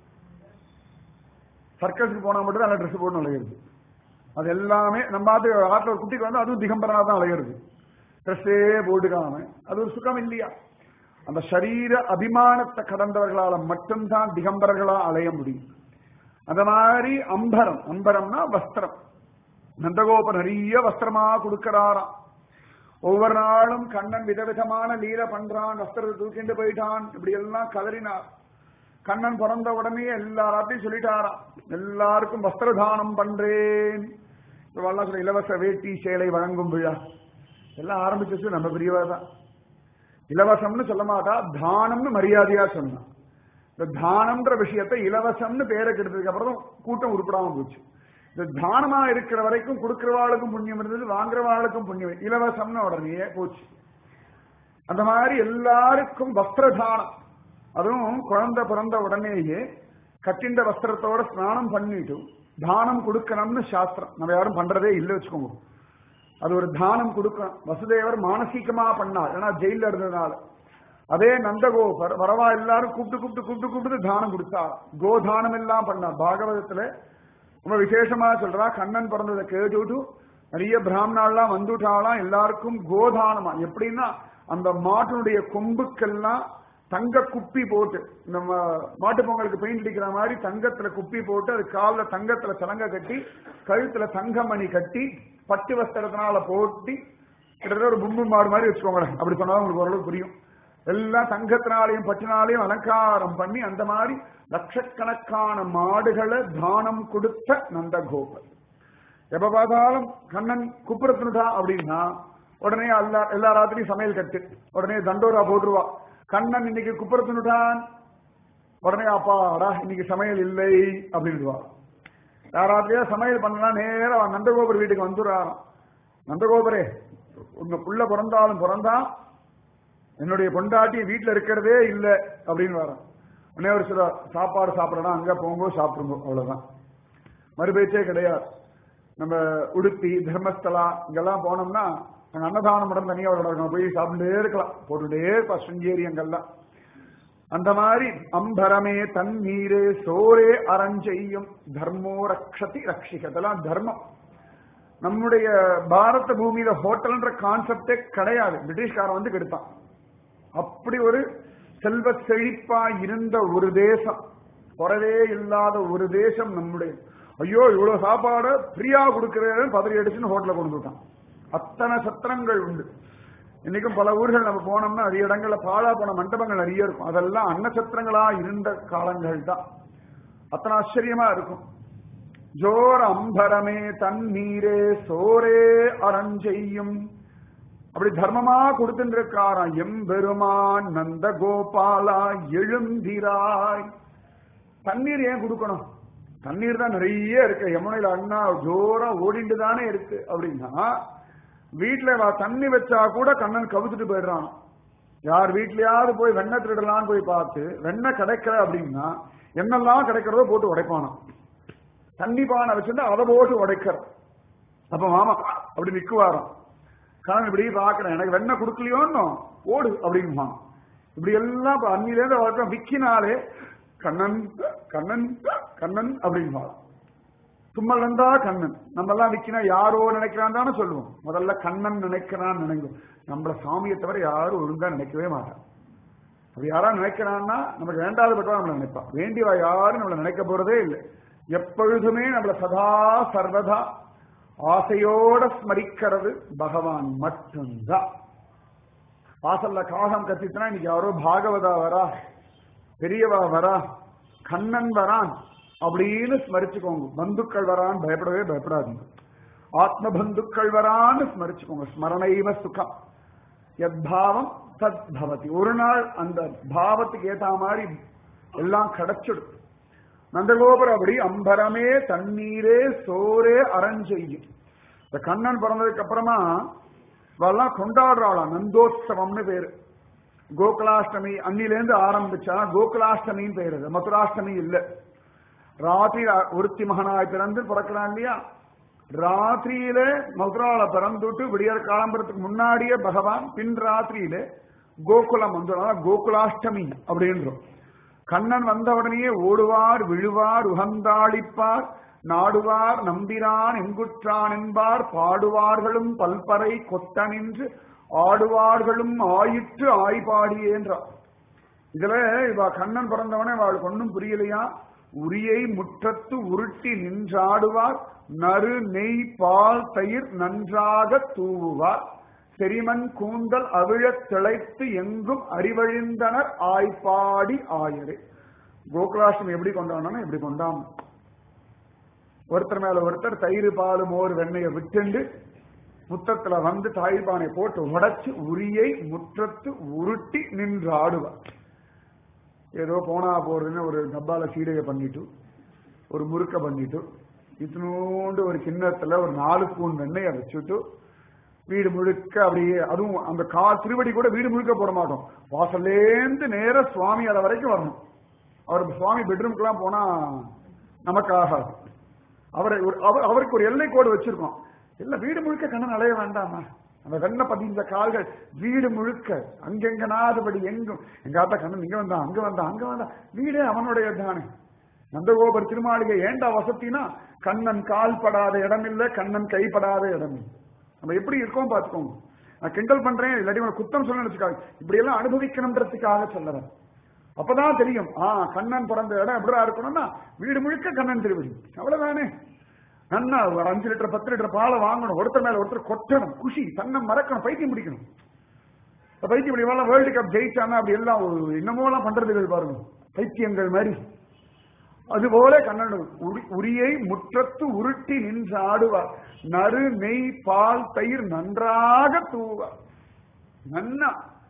[SPEAKER 1] சர்க்கஸுக்கு போனா மட்டும் தான் நல்ல ட்ரெஸ் போட்டு அலையிறது அது எல்லாமே நம்ம ஆத்து ஆட்டில் ஒரு குட்டிக்கு வந்து அதுவும் திகம்பரனா தான் அலையிறது ட்ரெஸ்ஸே போட்டுக்காம அது ஒரு சுகம் இல்லையா அந்த சரீர அபிமானத்தை கடந்தவர்களால மட்டும்தான் திகம்பரர்களா அலைய முடியும் அந்த மாதிரி அம்பரம் அம்பரம்னா வஸ்திரம் நந்தகோபர் நிறைய வஸ்திரமா கொடுக்கறாராம் ஒவ்வொரு நாளும் கண்ணன் விதவிதமான லீல பண்றான் வஸ்திரத்தை தூக்கிட்டு போயிட்டான் இப்படி எல்லாம் கதறினார் கண்ணன் பிறந்த உடனே எல்லாராத்தையும் சொல்லிட்டாராம் எல்லாருக்கும் வஸ்திரதானம் பண்றேன் இவெல்லாம் சொல்ல இலவச வேட்டி சேலை வழங்கும் விழா எல்லாம் ஆரம்பிச்சிச்சு நம்ம பெரியவா தான் இலவசம்னு சொல்ல மாட்டா தானம்னு மரியாதையா சொன்னான் இந்த தானம்ன்ற விஷயத்தை இலவசம்னு பேரை கெடுத்ததுக்கு அப்புறம் கூட்டம் உருப்படாம போச்சு இந்த தானமா இருக்கிற வரைக்கும் கொடுக்கிறவாளுக்கும் புண்ணியம் இருந்தது வாங்குறவாளுக்கும் புண்ணியம் இலவசம்னு உடனே போச்சு அந்த மாதிரி எல்லாருக்கும் வஸ்திரதானம் அதுவும் குழந்தை பிறந்த உடனேயே கட்டிண்ட வஸ்திரத்தோட ஸ்நானம் பண்ணிட்டு தானம் கொடுக்கணும்னு சாஸ்திரம் நம்ம யாரும் பண்றதே இல்லை வச்சுக்கோங்க அது ஒரு தானம் கொடுக்கணும் வசுதேவர் மானசீகமா பண்ணார் ஏன்னா ஜெயில இருந்ததுனால அதே நந்தகோபர் வரவா எல்லாரும் கூப்பிட்டு கூப்பிட்டு கூப்பிட்டு கூப்பிட்டு தானம் கொடுத்தார் கோதானம் எல்லாம் பண்ணார் பாகவதத்துல ரொம்ப விசேஷமா சொல்றா கண்ணன் பிறந்ததை கேட்டுட்டு நிறைய பிராமணாலாம் வந்துட்டாலாம் எல்லாருக்கும் கோதானமா எப்படின்னா அந்த மாட்டினுடைய கொம்புக்கெல்லாம் தங்க குப்பி போட்டு நம்ம மாட்டு பொங்கலுக்கு பெயிண்ட் அடிக்கிற மாதிரி தங்கத்துல குப்பி போட்டு அது காலில் தங்கத்துல சலங்க கட்டி கழுத்துல தங்கமணி கட்டி பட்டு வஸ்திரத்தினால போட்டி கிட்டத்தட்ட ஒரு பும்பு மாடு மாதிரி வச்சுக்கோங்களேன் அப்படி சொன்னா உங்களுக்கு ஓரளவு புரியும் எல்லாம் தங்கத்தினாலையும் பட்டினாலையும் அலங்காரம் பண்ணி அந்த மாதிரி லட்சக்கணக்கான மாடுகளை தானம் கொடுத்த நந்தகோபர் எப்ப பார்த்தாலும் கண்ணன் குப்புறத்துனுட்டா அப்படின்னா உடனே எல்லா எல்லா ராத்திரியும் சமையல் கட்டு உடனே தண்டோரா போட்டுருவா கண்ணன் இன்னைக்கு குப்புறத்துனுட்டான் உடனே அப்பாடா இன்னைக்கு சமையல் இல்லை அப்படின்டுவா யாராத்திரியா சமையல் பண்ணா நேரா நந்தகோபுர வீட்டுக்கு வந்துடுறாராம் நந்தகோபுரே உங்க புள்ள பிறந்தாலும் பிறந்தா என்னுடைய பொண்டாட்டி வீட்டுல இருக்கிறதே இல்லை அப்படின்னு வரான் உடனே ஒரு சில சாப்பாடு சாப்பிடணும் அங்க போங்கோ சாப்பிடுங்க அவ்வளவுதான் மறுபேச்சே கிடையாது நம்ம உடுப்பி தர்மஸ்தலா இங்கெல்லாம் போனோம்னா அங்க அன்னதானம் மடம் தனியா ஒரு இடம் போய் சாப்பிட்டுட்டே இருக்கலாம் போட்டுட்டே இருப்பா சுங்கேரி அங்கெல்லாம் அந்த மாதிரி அம்பரமே தண்ணீரே சோரே அரஞ்செய்யும் தர்மோ ரக்ஷதி ரக்ஷிக இதெல்லாம் தர்மம் நம்முடைய பாரத பூமியில ஹோட்டல்ன்ற கான்செப்டே கிடையாது பிரிட்டிஷ்காரன் வந்து கெடுத்தான் அப்படி ஒரு செல்வ செழிப்பா இருந்த ஒரு தேசம் குறவே இல்லாத ஒரு தேசம் நம்முடைய ஐயோ இவ்வளவு சாப்பாடு ஃப்ரீயா கொடுக்கிறேன்னு பதறி அடிச்சுன்னு ஹோட்டல கொண்டு விட்டான் அத்தனை சத்திரங்கள் உண்டு இன்னைக்கும் பல ஊர்கள் நம்ம போனோம்னா நிறைய இடங்கள்ல பாழா போன மண்டபங்கள் நிறைய இருக்கும் அதெல்லாம் அன்னசத்திரங்களா இருந்த காலங்கள் தான் அத்தனை ஆச்சரியமா இருக்கும் ஜோர அம்பரமே தண்ணீரே சோரே அரஞ்செய்யும் அப்படி தர்மமா கொடுத்துட்டு இருக்காராம் எம்பெருமான் நந்த கோபாலா எழுந்திராய் தண்ணீர் ஏன் கொடுக்கணும் தண்ணீர் தான் நிறைய இருக்கு யமுனையில அண்ணா ஜோரா ஓடிண்டு தானே இருக்கு அப்படின்னா வீட்டுல வா தண்ணி வச்சா கூட கண்ணன் கவுத்துட்டு போயிடுறான் யார் வீட்லயாவது போய் வெண்ணெய் திருடலான்னு போய் பார்த்து வெண்ணெய் கிடைக்கல அப்படின்னா என்னெல்லாம் கிடைக்கிறதோ போட்டு உடைப்பானா தண்ணி பானை வச்சிருந்தா அதை போட்டு உடைக்கிற அப்ப மாமா அப்படி நிக்குவாராம் கண்ணன் இப்படி பாக்குறேன் எனக்கு வெண்ணெய் கொடுக்கலையோன்னு ஓடு அப்படிங்குமா இப்படி எல்லாம் இப்ப அன்னிலேருந்து வளர்க்க விக்கினாலே கண்ணன் கண்ணன் கண்ணன் அப்படிங்குமா தும்மல் இருந்தா கண்ணன் நம்ம எல்லாம் விக்கினா யாரோ நினைக்கிறான் தானே சொல்லுவோம் முதல்ல கண்ணன் நினைக்கிறான் நினைக்கும் நம்மள சாமியை தவிர யாரும் ஒழுங்கா நினைக்கவே மாட்டான் அப்படி யாரா நினைக்கிறான்னா நமக்கு வேண்டாத பட்டவா நம்மள நினைப்பா வேண்டியவா யாரும் நம்மள நினைக்க போறதே இல்லை எப்பொழுதுமே நம்மள சதா சர்வதா ஆசையோட ஸ்மரிக்கிறது பகவான் மட்டும்தான் வாசல்ல காகம் கத்திச்சுனா இன்னைக்கு யாரோ பாகவதா வரா பெரியவா வரா கண்ணன் வரான் அப்படின்னு ஸ்மரிச்சுக்கோங்க பந்துக்கள் வரான் பயப்படவே பயப்படாதீங்க ஆத்ம பந்துக்கள் வரான்னு ஸ்மரிச்சுக்கோங்க ஸ்மரணைவ சுகம் எத்பாவம் தத் பவதி ஒரு நாள் அந்த பாவத்துக்கு ஏத்த மாதிரி எல்லாம் கிடைச்சிடும் நந்தகோபுரம் அப்படி அம்பரமே தண்ணீரே சோரே அரஞ்செய்யும் இந்த கண்ணன் பிறந்ததுக்கு அப்புறமா இவெல்லாம் கொண்டாடுறாளாம் நந்தோத்சவம்னு பேரு கோகுலாஷ்டமி அன்னிலேருந்து ஆரம்பிச்சா கோகுலாஷ்டமின்னு பேரு அது. மதுராஷ்டமி இல்ல ராத்திரி ஒருத்தி மகனாய் பிறந்து பிறக்கிறான் இல்லையா ராத்திரியில மதுரால பிறந்துட்டு விடியற் காலம்பரத்துக்கு முன்னாடியே பகவான் பின் ராத்திரியில கோகுலம் வந்து கோகுலாஷ்டமி அப்படின்றோம் கண்ணன் வந்த உடனேயே ஓடுவார் விழுவார் உகந்தாளிப்பார் நாடுவார் நம்பிரான் எங்குற்றான் என்பார் பாடுவார்களும் பல்பறை கொத்த நின்று ஆடுவார்களும் ஆயிற்று ஆய்பாடியேன்றார் இதுல இவ கண்ணன் பிறந்தவனே அவளுக்கு ஒன்றும் புரியலையா உரியை முற்றத்து உருட்டி நின்றாடுவார் நறு நெய் பால் தயிர் நன்றாக தூவுவார் செரிமன் கூந்தல் அவிழத் திளைத்து எங்கும் அறிவழிந்தனர் ஆய்ப்பாடி ஆயரே கோகுலாஷ்டமி எப்படி கொண்டாடணும் இப்படி கொண்டாடணும் ஒருத்தர் மேல ஒருத்தர் தயிர் பால் மோர் வெண்ணெயை விட்டுண்டு முத்தத்துல வந்து தாய் பானை போட்டு உடைச்சு உரியை முற்றத்து உருட்டி நின்று ஆடுவார் ஏதோ போனா போறதுன்னு ஒரு டப்பால சீடையை பண்ணிட்டு ஒரு முறுக்க பண்ணிட்டு இத்தினோண்டு ஒரு கிண்ணத்துல ஒரு நாலு ஸ்பூன் வெண்ணெயை வச்சுட்டு வீடு முழுக்க அப்படியே அதுவும் அந்த கா திருவடி கூட வீடு முழுக்க போட மாட்டோம் வாசல்லேந்து நேர சுவாமி அறை வரைக்கும் வரணும் அவர் சுவாமி பெட்ரூம்க்குலாம் போனா நமக்கு ஆகாது அவரை ஒரு அவர் அவருக்கு ஒரு எல்லை கோடு வச்சிருக்கோம் இல்ல வீடு முழுக்க கண்ணன் அலைய வேண்டாமா அந்த வெண்ண பதிந்த கால்கள் வீடு முழுக்க அங்கெங்க நாதுபடி எங்கும் எங்க ஆத்தா கண்ணன் இங்க வந்தான் அங்க வந்தான் அங்க வந்தான் வீடே அவனுடைய தானே நந்தகோபர் திருமாளிகை ஏண்டா வசத்தினா கண்ணன் கால் படாத இடம் இல்ல கண்ணன் கைப்படாத இடம் இல்ல நம்ம எப்படி இருக்கோம் பாத்துக்கோங்க நான் கிண்டல் பண்றேன் இல்லாட்டி உனக்கு குத்தம் சொல்ல நினைச்சுக்காங்க இப்படி எல்லாம் அனுபவிக்கணும்ன்றதுக்காக சொல்லுறேன் அப்பதான் தெரியும் ஆ கண்ணன் பிறந்த இடம் எப்படா இருக்கணும்னா வீடு முழுக்க கண்ணன் திருவடி அவ்வளவுதானே நன்னா ஒரு அஞ்சு லிட்டர் பத்து லிட்டர் பாலை வாங்கணும் ஒருத்தர் மேல ஒருத்தர் கொட்டணும் குஷி தன்னை மறக்கணும் பைத்தியம் பிடிக்கணும் இப்ப பைத்தியம் பிடிக்கலாம் வேர்ல்டு கப் ஜெயிச்சானா அப்படி எல்லாம் ஒரு என்னமோ எல்லாம் பண்றதுகள் பாருங்க பைத்தியங்கள் மாதிரி அதுபோல கண்ணன் உரி- உரியை முற்றத்து உருட்டி நின்று ஆடுவார் நறு நெய் பால் தயிர் நன்றாக தூவார் நன்னா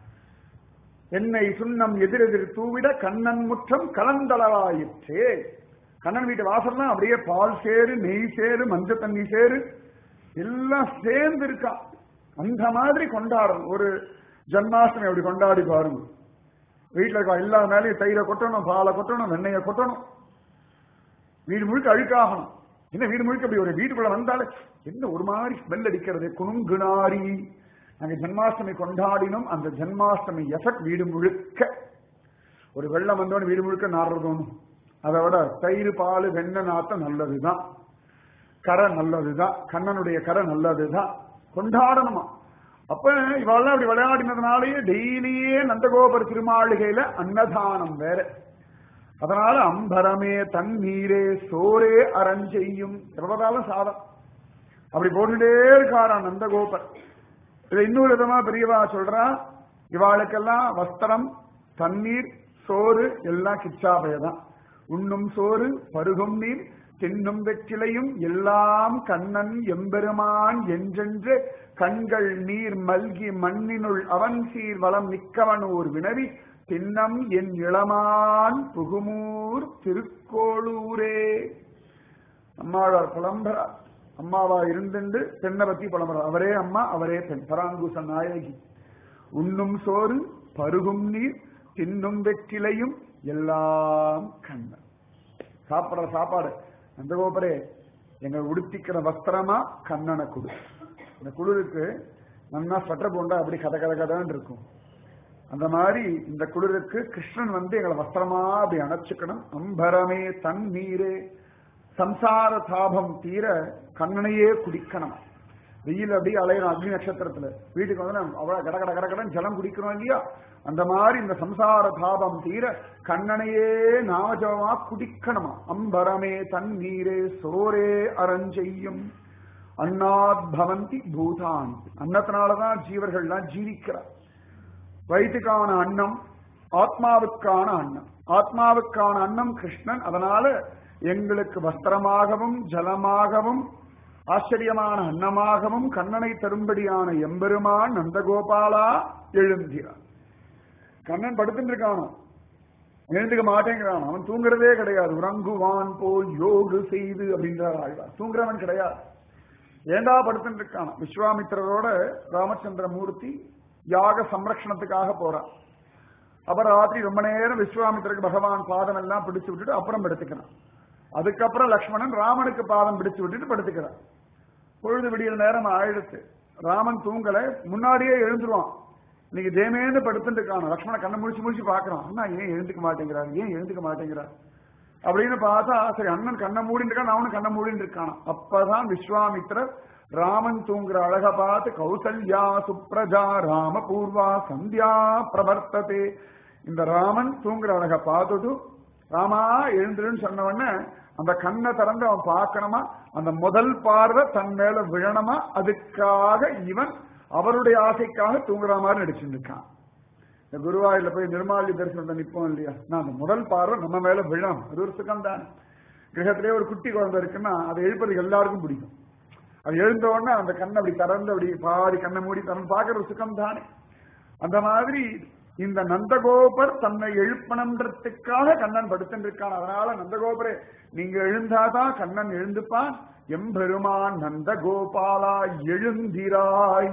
[SPEAKER 1] எண்ணெய் சுண்ணம் எதிரெதிர் தூவிட கண்ணன் முற்றம் கலந்தளவாயிற்றே கண்ணன் வீட்டு வாசல்லாம் அப்படியே பால் சேரு நெய் சேரு மஞ்சள் தண்ணி சேரு எல்லாம் சேர்ந்து இருக்கா அந்த மாதிரி கொண்டாடணும் ஒரு ஜன்மாஷ்டமி அப்படி கொண்டாடி பாருங்க வீட்டுல இருக்க எல்லா மேலேயும் தயிரை கொட்டணும் பாலை கொட்டணும் வெண்ணெயை கொட்டணும் வீடு முழுக்க அழுக்காகணும் என்ன வீடு முழுக்க அப்படி ஒரு வீட்டுக்குள்ள வந்தாலே என்ன ஒரு மாதிரி ஸ்மெல் அடிக்கிறது குணுங்குணாரி நாங்க ஜென்மாஷ்டமி கொண்டாடினோம் அந்த ஜென்மாஷ்டமி எஃபெக்ட் வீடு முழுக்க ஒரு வெள்ளம் வந்தோன்னு வீடு முழுக்க நாடுறதும் அதை விட தயிர் பால் வெண்ணெய் நாத்தம் நல்லதுதான் கரை நல்லதுதான் கண்ணனுடைய கரை நல்லதுதான் கொண்டாடணுமா அப்ப இவெல்லாம் அப்படி விளையாடினதுனாலேயே டெய்லியே நந்தகோபுர திருமாளிகையில அன்னதானம் வேற அதனால அம்பரமே தண்ணீரே சோரே அரஞ்செய்யும் எவ்வளவுதாலும் சாதம் அப்படி போட்டுட்டே இருக்காராம் நந்தகோபர் இதை இன்னொரு விதமா பெரியவா சொல்றா இவாளுக்கெல்லாம் வஸ்திரம் தண்ணீர் சோறு எல்லாம் கிச்சாபயதான் உண்ணும் சோறு பருகும் நீர் தின்னும் வெற்றிலையும் எல்லாம் கண்ணன் எம்பெருமான் என்றென்று கண்கள் நீர் மல்கி மண்ணினுள் அவன் சீர் வளம் நிக்கவனூர் வினவி தின்னம் என் இளமான் புகுமூர் திருக்கோளூரே அம்மாவார் புலம்பரா அம்மாவா இருந்துண்டு பெண்ணை பத்தி புலம்புறார் அவரே அம்மா அவரே பெண் பராங்குச நாயகி உண்ணும் சோறு பருகும் நீர் தின்னும் வெற்றிலையும் எல்லாம் கண்ணன் சாப்பிடுற சாப்பாடு நந்தகோபரே எங்க உடுத்திக்கிற வஸ்திரமா கண்ணனை குடு இந்த குளிருக்கு நன்னா ஸ்வெட்டர் போண்டா அப்படி கத கத கதன்னு இருக்கும் அந்த மாதிரி இந்த குளிருக்கு கிருஷ்ணன் வந்து எங்களை வஸ்திரமா அப்படி அணைச்சுக்கணும் அம்பரமே தண்ணீரே சம்சார தாபம் தீர கண்ணனையே குடிக்கணும் வெயில் அப்படியே அலையிறோம் அக்னி நட்சத்திரத்துல வீட்டுக்கு வந்து நம்ம அவ்வளவு கட கட கட கடன் ஜலம் குடிக்கிறோம் இல்லையா அந்த மாதிரி இந்த சம்சார தாபம் தீர கண்ணனையே நாமஜபமா குடிக்கணுமா அம்பரமே தண்ணீரே சோரே அரஞ்செய்யும் அன்னாத் பவந்தி பூதான் அன்னத்தினாலதான் ஜீவர்கள்லாம் ஜீவிக்கிறார் வயிற்றுக்கான அன்னம் ஆத்மாவுக்கான அன்னம் ஆத்மாவுக்கான அன்னம் கிருஷ்ணன் அதனால எங்களுக்கு வஸ்திரமாகவும் ஜலமாகவும் ஆச்சரியமான அன்னமாகவும் கண்ணனை தரும்படியான எம்பெருமான் நந்தகோபாலா எழுந்திரான் கண்ணன் படுத்துட்டு இருக்கானோ எழுந்துக்க மாட்டேங்கிறான் அவன் தூங்குறதே கிடையாது உறங்குவான் போல் யோகு செய்து அப்படின்றார் ஆழ்வார் தூங்குறவன் கிடையாது ஏண்டா படுத்துட்டு இருக்கான் விஸ்வாமித்திரரோட ராமச்சந்திர மூர்த்தி யாக சம்ரக்ஷணத்துக்காக போறான் அப்புறம் ராத்திரி ரொம்ப நேரம் விஸ்வாமித்திரருக்கு பகவான் பாதம் எல்லாம் பிடிச்சு விட்டுட்டு அப்புறம் படுத்துக்கிறான் அதுக்கப்புறம் லக்ஷ்மணன் ராமனுக்கு பாதம் பிடிச்சு விட்டுட்டு படுத்துக்கிறான் பொழுது விடியல் நேரம் ஆயிடுச்சு ராமன் தூங்கல முன்னாடியே எழுந்துருவான் இன்னைக்கு தேமேந்து படுத்துட்டு இருக்கான் லக்ஷ்மண கண்ணை முடிச்சு முடிச்சு பாக்குறான் அண்ணா ஏன் எழுந்துக்க மாட்டேங்கிறார் ஏன் எழுந்துக்க மாட்டேங்கிறார் அப்படின்னு பார்த்தா சரி அண்ணன் கண்ணை மூடிட்டு இருக்கான் அவனும் கண்ணை மூடிட்டு இருக்கான் அப்பதான் விஸ்வாமித்திரர் ராமன் தூங்குற அழக பார்த்து கௌசல்யா சுப்ரஜா ராம பூர்வா சந்தியா பிரவர்த்ததே இந்த ராமன் தூங்குற அழக பார்த்துட்டு ராமா எழுந்துருன்னு சொன்ன உடனே அந்த கண்ணை திறந்து அவன் பார்க்கணுமா அந்த முதல் பார்வை தன் மேல விழணுமா அதுக்காக இவன் அவருடைய ஆசைக்காக தூங்குற மாதிரி நடிச்சுட்டு இருக்கான் இந்த குருவாயூர்ல போய் நிர்மாலி தரிசனத்தை நிப்போம் இல்லையா நான் அந்த முதல் பார்வை நம்ம மேல விழணும் அது ஒரு சுகம் தான் கிரகத்திலே ஒரு குட்டி குழந்தை இருக்குன்னா அதை எழுப்பது எல்லாருக்கும் பிடிக்கும் அது எழுந்த உடனே அந்த கண்ணை அப்படி திறந்து அப்படி பாதி கண்ணை மூடி திறந்து பார்க்கற ஒரு சுகம் தானே அந்த மாதிரி இந்த நந்தகோபர் தன்னை எழுப்பணுன்றதுக்காக கண்ணன் படுத்துட்டு இருக்கான் அதனால நந்தகோபரே நீங்க எழுந்தாதான் கண்ணன் எழுந்துப்பான் எம்பெருமான் நந்தகோபாலா எழுந்திராய்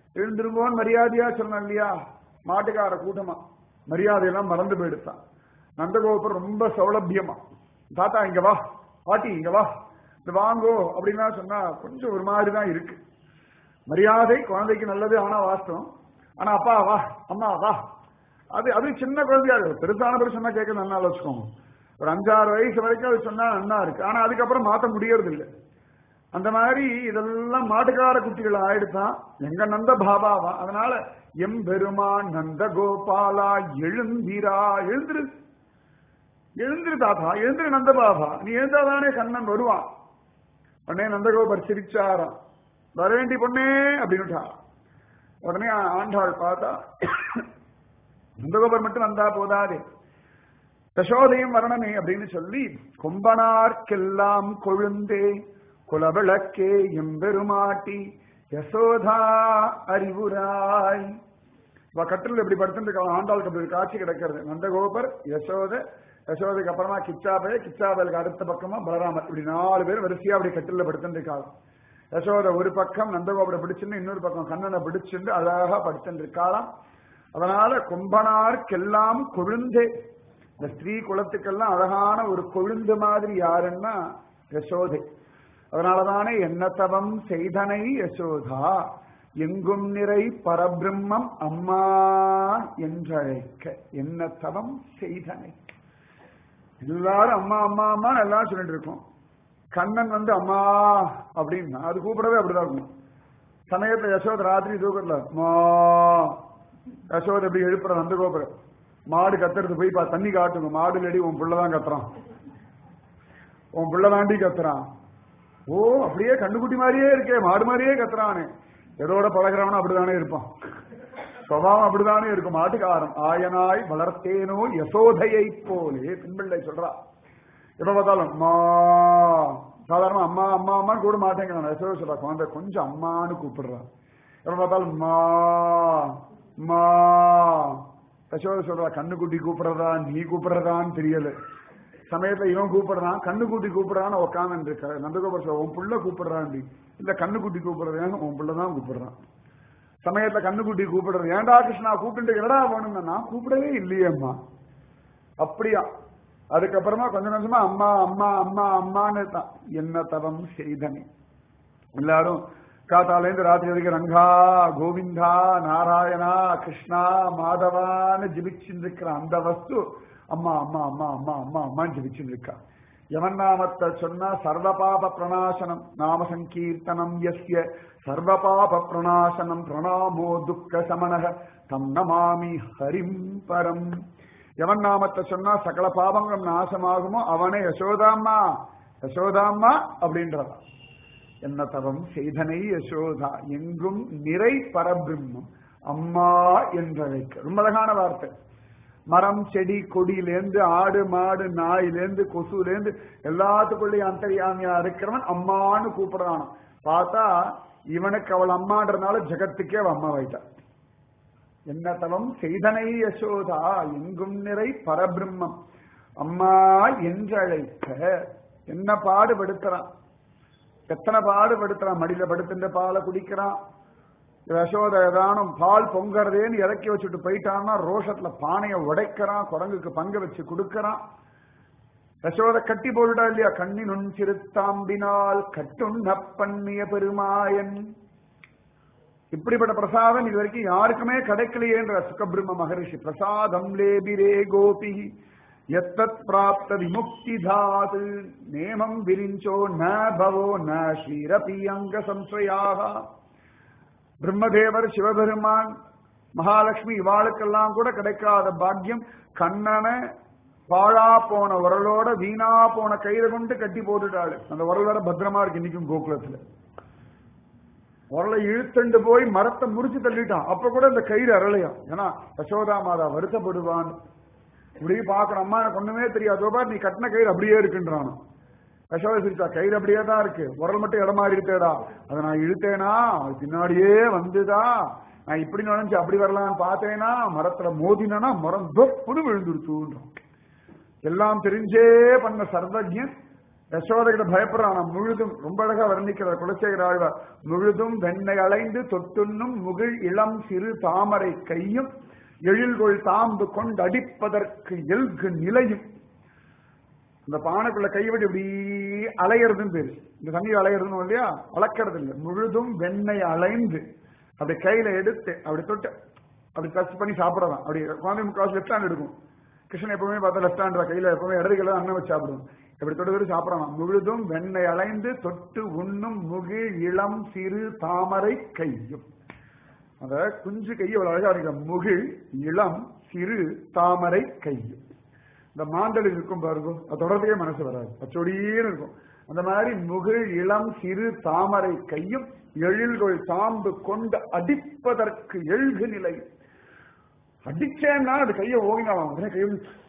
[SPEAKER 1] எழுந்திருங்கோன்னு மரியாதையா சொன்ன இல்லையா மாட்டுக்கார கூட்டமா மரியாதையெல்லாம் மறந்து போயிடுத்தான் நந்தகோபுரம் ரொம்ப சௌலபியமா தாத்தா இங்க வா பாட்டி இங்க வா இந்த வாங்கோ அப்படின்னா சொன்னா கொஞ்சம் ஒரு மாதிரி தான் இருக்கு மரியாதை குழந்தைக்கு நல்லது ஆனா வாஸ்தவம் ஆனா அப்பா வா அம்மா வா அது அது சின்ன குழந்தையா இருக்கு பெருசான பேர் சொன்னா கேட்க நல்லா வச்சுக்கோங்க ஒரு அஞ்சாறு வயசு வரைக்கும் அது சொன்னா நல்லா இருக்கு ஆனா அதுக்கப்புறம் மாத்த முடியறது இல்லை அந்த மாதிரி இதெல்லாம் மாட்டுக்கார குட்டிகள் ஆயிடுதான் எங்க நந்த பாபாவா அதனால எம் பெருமான் நந்த கோபாலா எழுந்திரா எழுந்திரு எழுந்திரு தாத்தா எழுந்திரு நந்த பாபா நீ எழுந்தாதானே கண்ணன் வருவான் உடனே நந்தகோபர் சிரிச்சாராம் வரவேண்டி பொண்ணே அப்படின்னுட்டா உடனே ஆண்டாள் பார்த்தா நந்தகோபர் மட்டும் வந்தா போதாதே யசோதையும் வரணுமே அப்படின்னு சொல்லி கொம்பனார்க்கெல்லாம் கொழுந்தே குலவிளக்கே எம்பெருமாட்டி யசோதா அறிவுராய் இவ கட்டில் இப்படி படுத்துட்டு ஆண்டாளுக்கு அப்படி ஒரு காட்சி கிடக்கிறது நந்தகோபர் யசோத யசோதைக்கு அப்புறமா கிச்சாபய கிச்சாபயலுக்கு அடுத்த பக்கமா பலராமர் இப்படி நாலு பேர் வரிசையா அப்படி கட்டில படுத்துட்டு இருக்காங்க யசோத ஒரு பக்கம் நந்தகோபுரை பிடிச்சுன்னு இன்னொரு பக்கம் கண்ணனை பிடிச்சுட்டு அழகா படுத்துட்டு இருக்காளாம் அதனால கொம்பனார்க்கெல்லாம் கொழுந்தே இந்த ஸ்திரீ குலத்துக்கெல்லாம் அழகான ஒரு கொழுந்து மாதிரி யாருன்னா யசோதை அதனாலதானே என்ன தவம் செய்தனை யசோதா எங்கும் நிறை பரபிரம்மம் அம்மா என்றழைக்க என்ன தவம் செய்தனை எல்லாரும் அம்மா அம்மா அம்மா எல்லாம் சொல்லிட்டு இருக்கோம் கண்ணன் வந்து அம்மா அப்படின்னா அது கூப்பிடவே அப்படிதான் இருக்கும் சமயத்துல யசோத ராத்திரி தூக்கத்துல மா யசோத எப்படி எழுப்புற அந்த கோபுர மாடு கத்துறது போய் பா தண்ணி காட்டுங்க மாடு இல்லடி உன் புள்ளதான் கத்துறான் உன் புள்ள தாண்டி கத்துறான் ஓ அப்படியே கண்ணுக்குட்டி மாதிரியே இருக்கே மாடு மாதிரியே கத்துறானே எதோட பழகிறவனும் அப்படிதானே இருப்பான் சுவாவம் அப்படிதானே இருக்கும் மாட்டுக்காரன் ஆயனாய் வளர்த்தேனோ யசோதையை போலே பின்பிள்ளை சொல்றா எப்ப பார்த்தாலும் அம்மா சாதாரண அம்மா அம்மா அம்மான்னு கூட மாட்டேங்கிறான் யசோதை சொல்றா குழந்தை கொஞ்சம் அம்மான்னு கூப்பிடுறான் எப்ப பார்த்தாலும் மா மா யசோதை சொல்றா கண்ணுக்குட்டி கூப்பிடுறதா நீ கூப்பிடுறதான்னு தெரியல சமயத்துல இவன் கூப்பிடுறான் கண்ணுக்குட்டி கூப்பிடுறான்னு உட்காந்து இருக்க நந்தகோபுர சொல்ல உன் புள்ள கூப்பிடுறான் இல்ல கண்ணுக்குட்டி கூப்பிடுறேன் உன் புள்ள தான் கூப்பிடுறான் சமயத்துல கண்ணுக்குட்டி கூப்பிடுறது ஏன்டா கிருஷ்ணா கூப்பிட்டு என்னடா வேணும்னா நான் கூப்பிடவே இல்லையேம்மா அப்படியா அதுக்கப்புறமா கொஞ்ச கொஞ்சமா அம்மா அம்மா அம்மா அம்மான்னு தான் என்ன தவம் செய்தனே எல்லாரும் காத்தாலேருந்து ராத்திரி வரைக்கும் ரங்கா கோவிந்தா நாராயணா கிருஷ்ணா மாதவான்னு ஜிபிச்சுட்டு இருக்கிற அந்த வஸ்து அம்மா அம்மா அம்மா அம்மா அம்மா அம்மான்னு ஜிபிச்சுட்டு இருக்கா எவன் நாமத்தை சொன்னா சர்வபாப பிரணாசனம் நாம சங்கீர்த்தனம் எஸ்ய சர்வபாப பிரணாசனம் பிரணாமோ துக்க சமனக தம் நமாமி ஹரிம் பரம் எவன் நாமத்தை சொன்னா சகல பாவங்களும் நாசமாகுமோ அவனே யசோதாம்மா யசோதாம்மா அப்படின்றதான் என்ன தவம் செய்தனை யசோதா எங்கும் நிறை பரபிரம்மம் அம்மா என்றழைக்க ரொம்ப அழகான வார்த்தை மரம் செடி கொடியிலேருந்து ஆடு மாடு நாயிலேருந்து கொசுலேருந்து எல்லாத்துக்குள்ளேயும் அந்தரியாமியா இருக்கிறவன் அம்மான்னு கூப்பிடுறான் பார்த்தா இவனுக்கு அவள் அம்மான்றதுனால ஜெகத்துக்கே அவள் அம்மா வைட்டா என்ன தவம் செய்தனை யசோதா எங்கும் நிறை பரபிரம்மம் அம்மா என்றழைக்க என்ன பாடுபடுத்துறான் எத்தனை பாடுபடுத்துறான் மடியில படுத்துட்டு பாலை குடிக்கிறான் யசோத ஏதானும் பால் பொங்கறதேன்னு இறக்கி வச்சுட்டு போயிட்டான்னா ரோஷத்துல பானையை உடைக்கிறான் குரங்குக்கு பங்கு வச்சு கொடுக்கறான் யசோத கட்டி போட்டுட்டா இல்லையா கண்ணினுன் சிறுத்தாம்பினால் கட்டுண்ண பண்ணிய பெருமாயன் இப்படிப்பட்ட பிரசாதம் இது வரைக்கும் யாருக்குமே கிடைக்கலையேன்ற சுகபிரம்ம மகரிஷி பிரசாதம் லேபிரே கோபி எத்தத் பிராப்த விமுக்தி தாது நேமம் விரிஞ்சோ ந பவோ ந ஸ்ரீரபி அங்க சம்சயாக பிரம்மதேவர் சிவபெருமான் மகாலட்சுமி இவாளுக்கெல்லாம் கூட கிடைக்காத பாக்கியம் கண்ணனை பாழா போன உரலோட வீணா போன கையில கொண்டு கட்டி போட்டுட்டாள் அந்த உரல் வேற பத்திரமா இருக்கு இன்னைக்கும் கோகுலத்துல உரலை இழுத்துண்டு போய் மரத்தை முறிச்சு தள்ளிட்டான் அப்ப கூட இந்த கயிறு அரளையா ஏன்னா யசோதா மாதா வருத்தப்படுவான் இப்படி பாக்குற அம்மா எனக்கு ஒண்ணுமே தெரியாது பார் நீ கட்டின கயிறு அப்படியே இருக்குன்றானோ யசோதை சிரிச்சா கயிறு அப்படியே தான் இருக்கு உரல் மட்டும் இடமாறி இருக்கேடா அதை நான் இழுத்தேனா அது பின்னாடியே வந்துதா நான் இப்படி நினைச்சு அப்படி வரலாம்னு பார்த்தேனா மரத்துல மோதினா மரம் தொப்புன்னு விழுந்துருத்துன்றான் எல்லாம் தெரிஞ்சே பண்ண சர்வஜன் யசோதைகிட்ட பயப்படுறான் ஆனா முழுதும் ரொம்ப அழகா வர்ணிக்கிறார் குலசேகர ஆழ்வார் முழுதும் வெண்ணை அலைந்து தொட்டுண்ணும் முகிழ் இளம் சிறு தாமரை கையும் எழில்கொள் தாம்பு கொண்டு அடிப்பதற்கு எல்கு நிலையும் இந்த பானைக்குள்ள கைவிட்டு இப்படி அலையிறதுன்னு பேரு இந்த தண்ணி அலையிறதுன்னு இல்லையா வளர்க்கறது இல்லை முழுதும் வெண்ணெய் அலைந்து அப்படி கையில எடுத்து அப்படி தொட்டு அப்படி டச் பண்ணி சாப்பிடலாம் அப்படி குழந்தை முக்காசு லெஃப்ட் ஹேண்ட் எடுக்கும் கிருஷ்ணன் எப்பவுமே பார்த்தா லெஃப்ட் ஹேண்ட் கையில எப்பவுமே இடது கையில அண்ணன் வச்சு சாப்பிடுவோம் இப்படி தொட்டு தொட்டு சாப்பிடலாம் முழுதும் வெண்ணெய் அலைந்து தொட்டு உண்ணும் முகிழ் இளம் சிறு தாமரை கையும் அத குஞ்சு கையை அவ்வளவு அழகா இருக்கிற முகிழ் இளம் சிறு தாமரை கையும் இந்த மாந்தல் இருக்கும் பாருங்க அது தொடர்றதுக்கே மனசு வராது அச்சொடியே இருக்கும் அந்த மாதிரி முகிழ் இளம் சிறு தாமரை கையும் எழில்கொள் தாம்பு கொண்டு அடிப்பதற்கு எழுகு நிலை அடிச்சேன்னா அது கையை ஓங்கினாலாம் உடனே கையை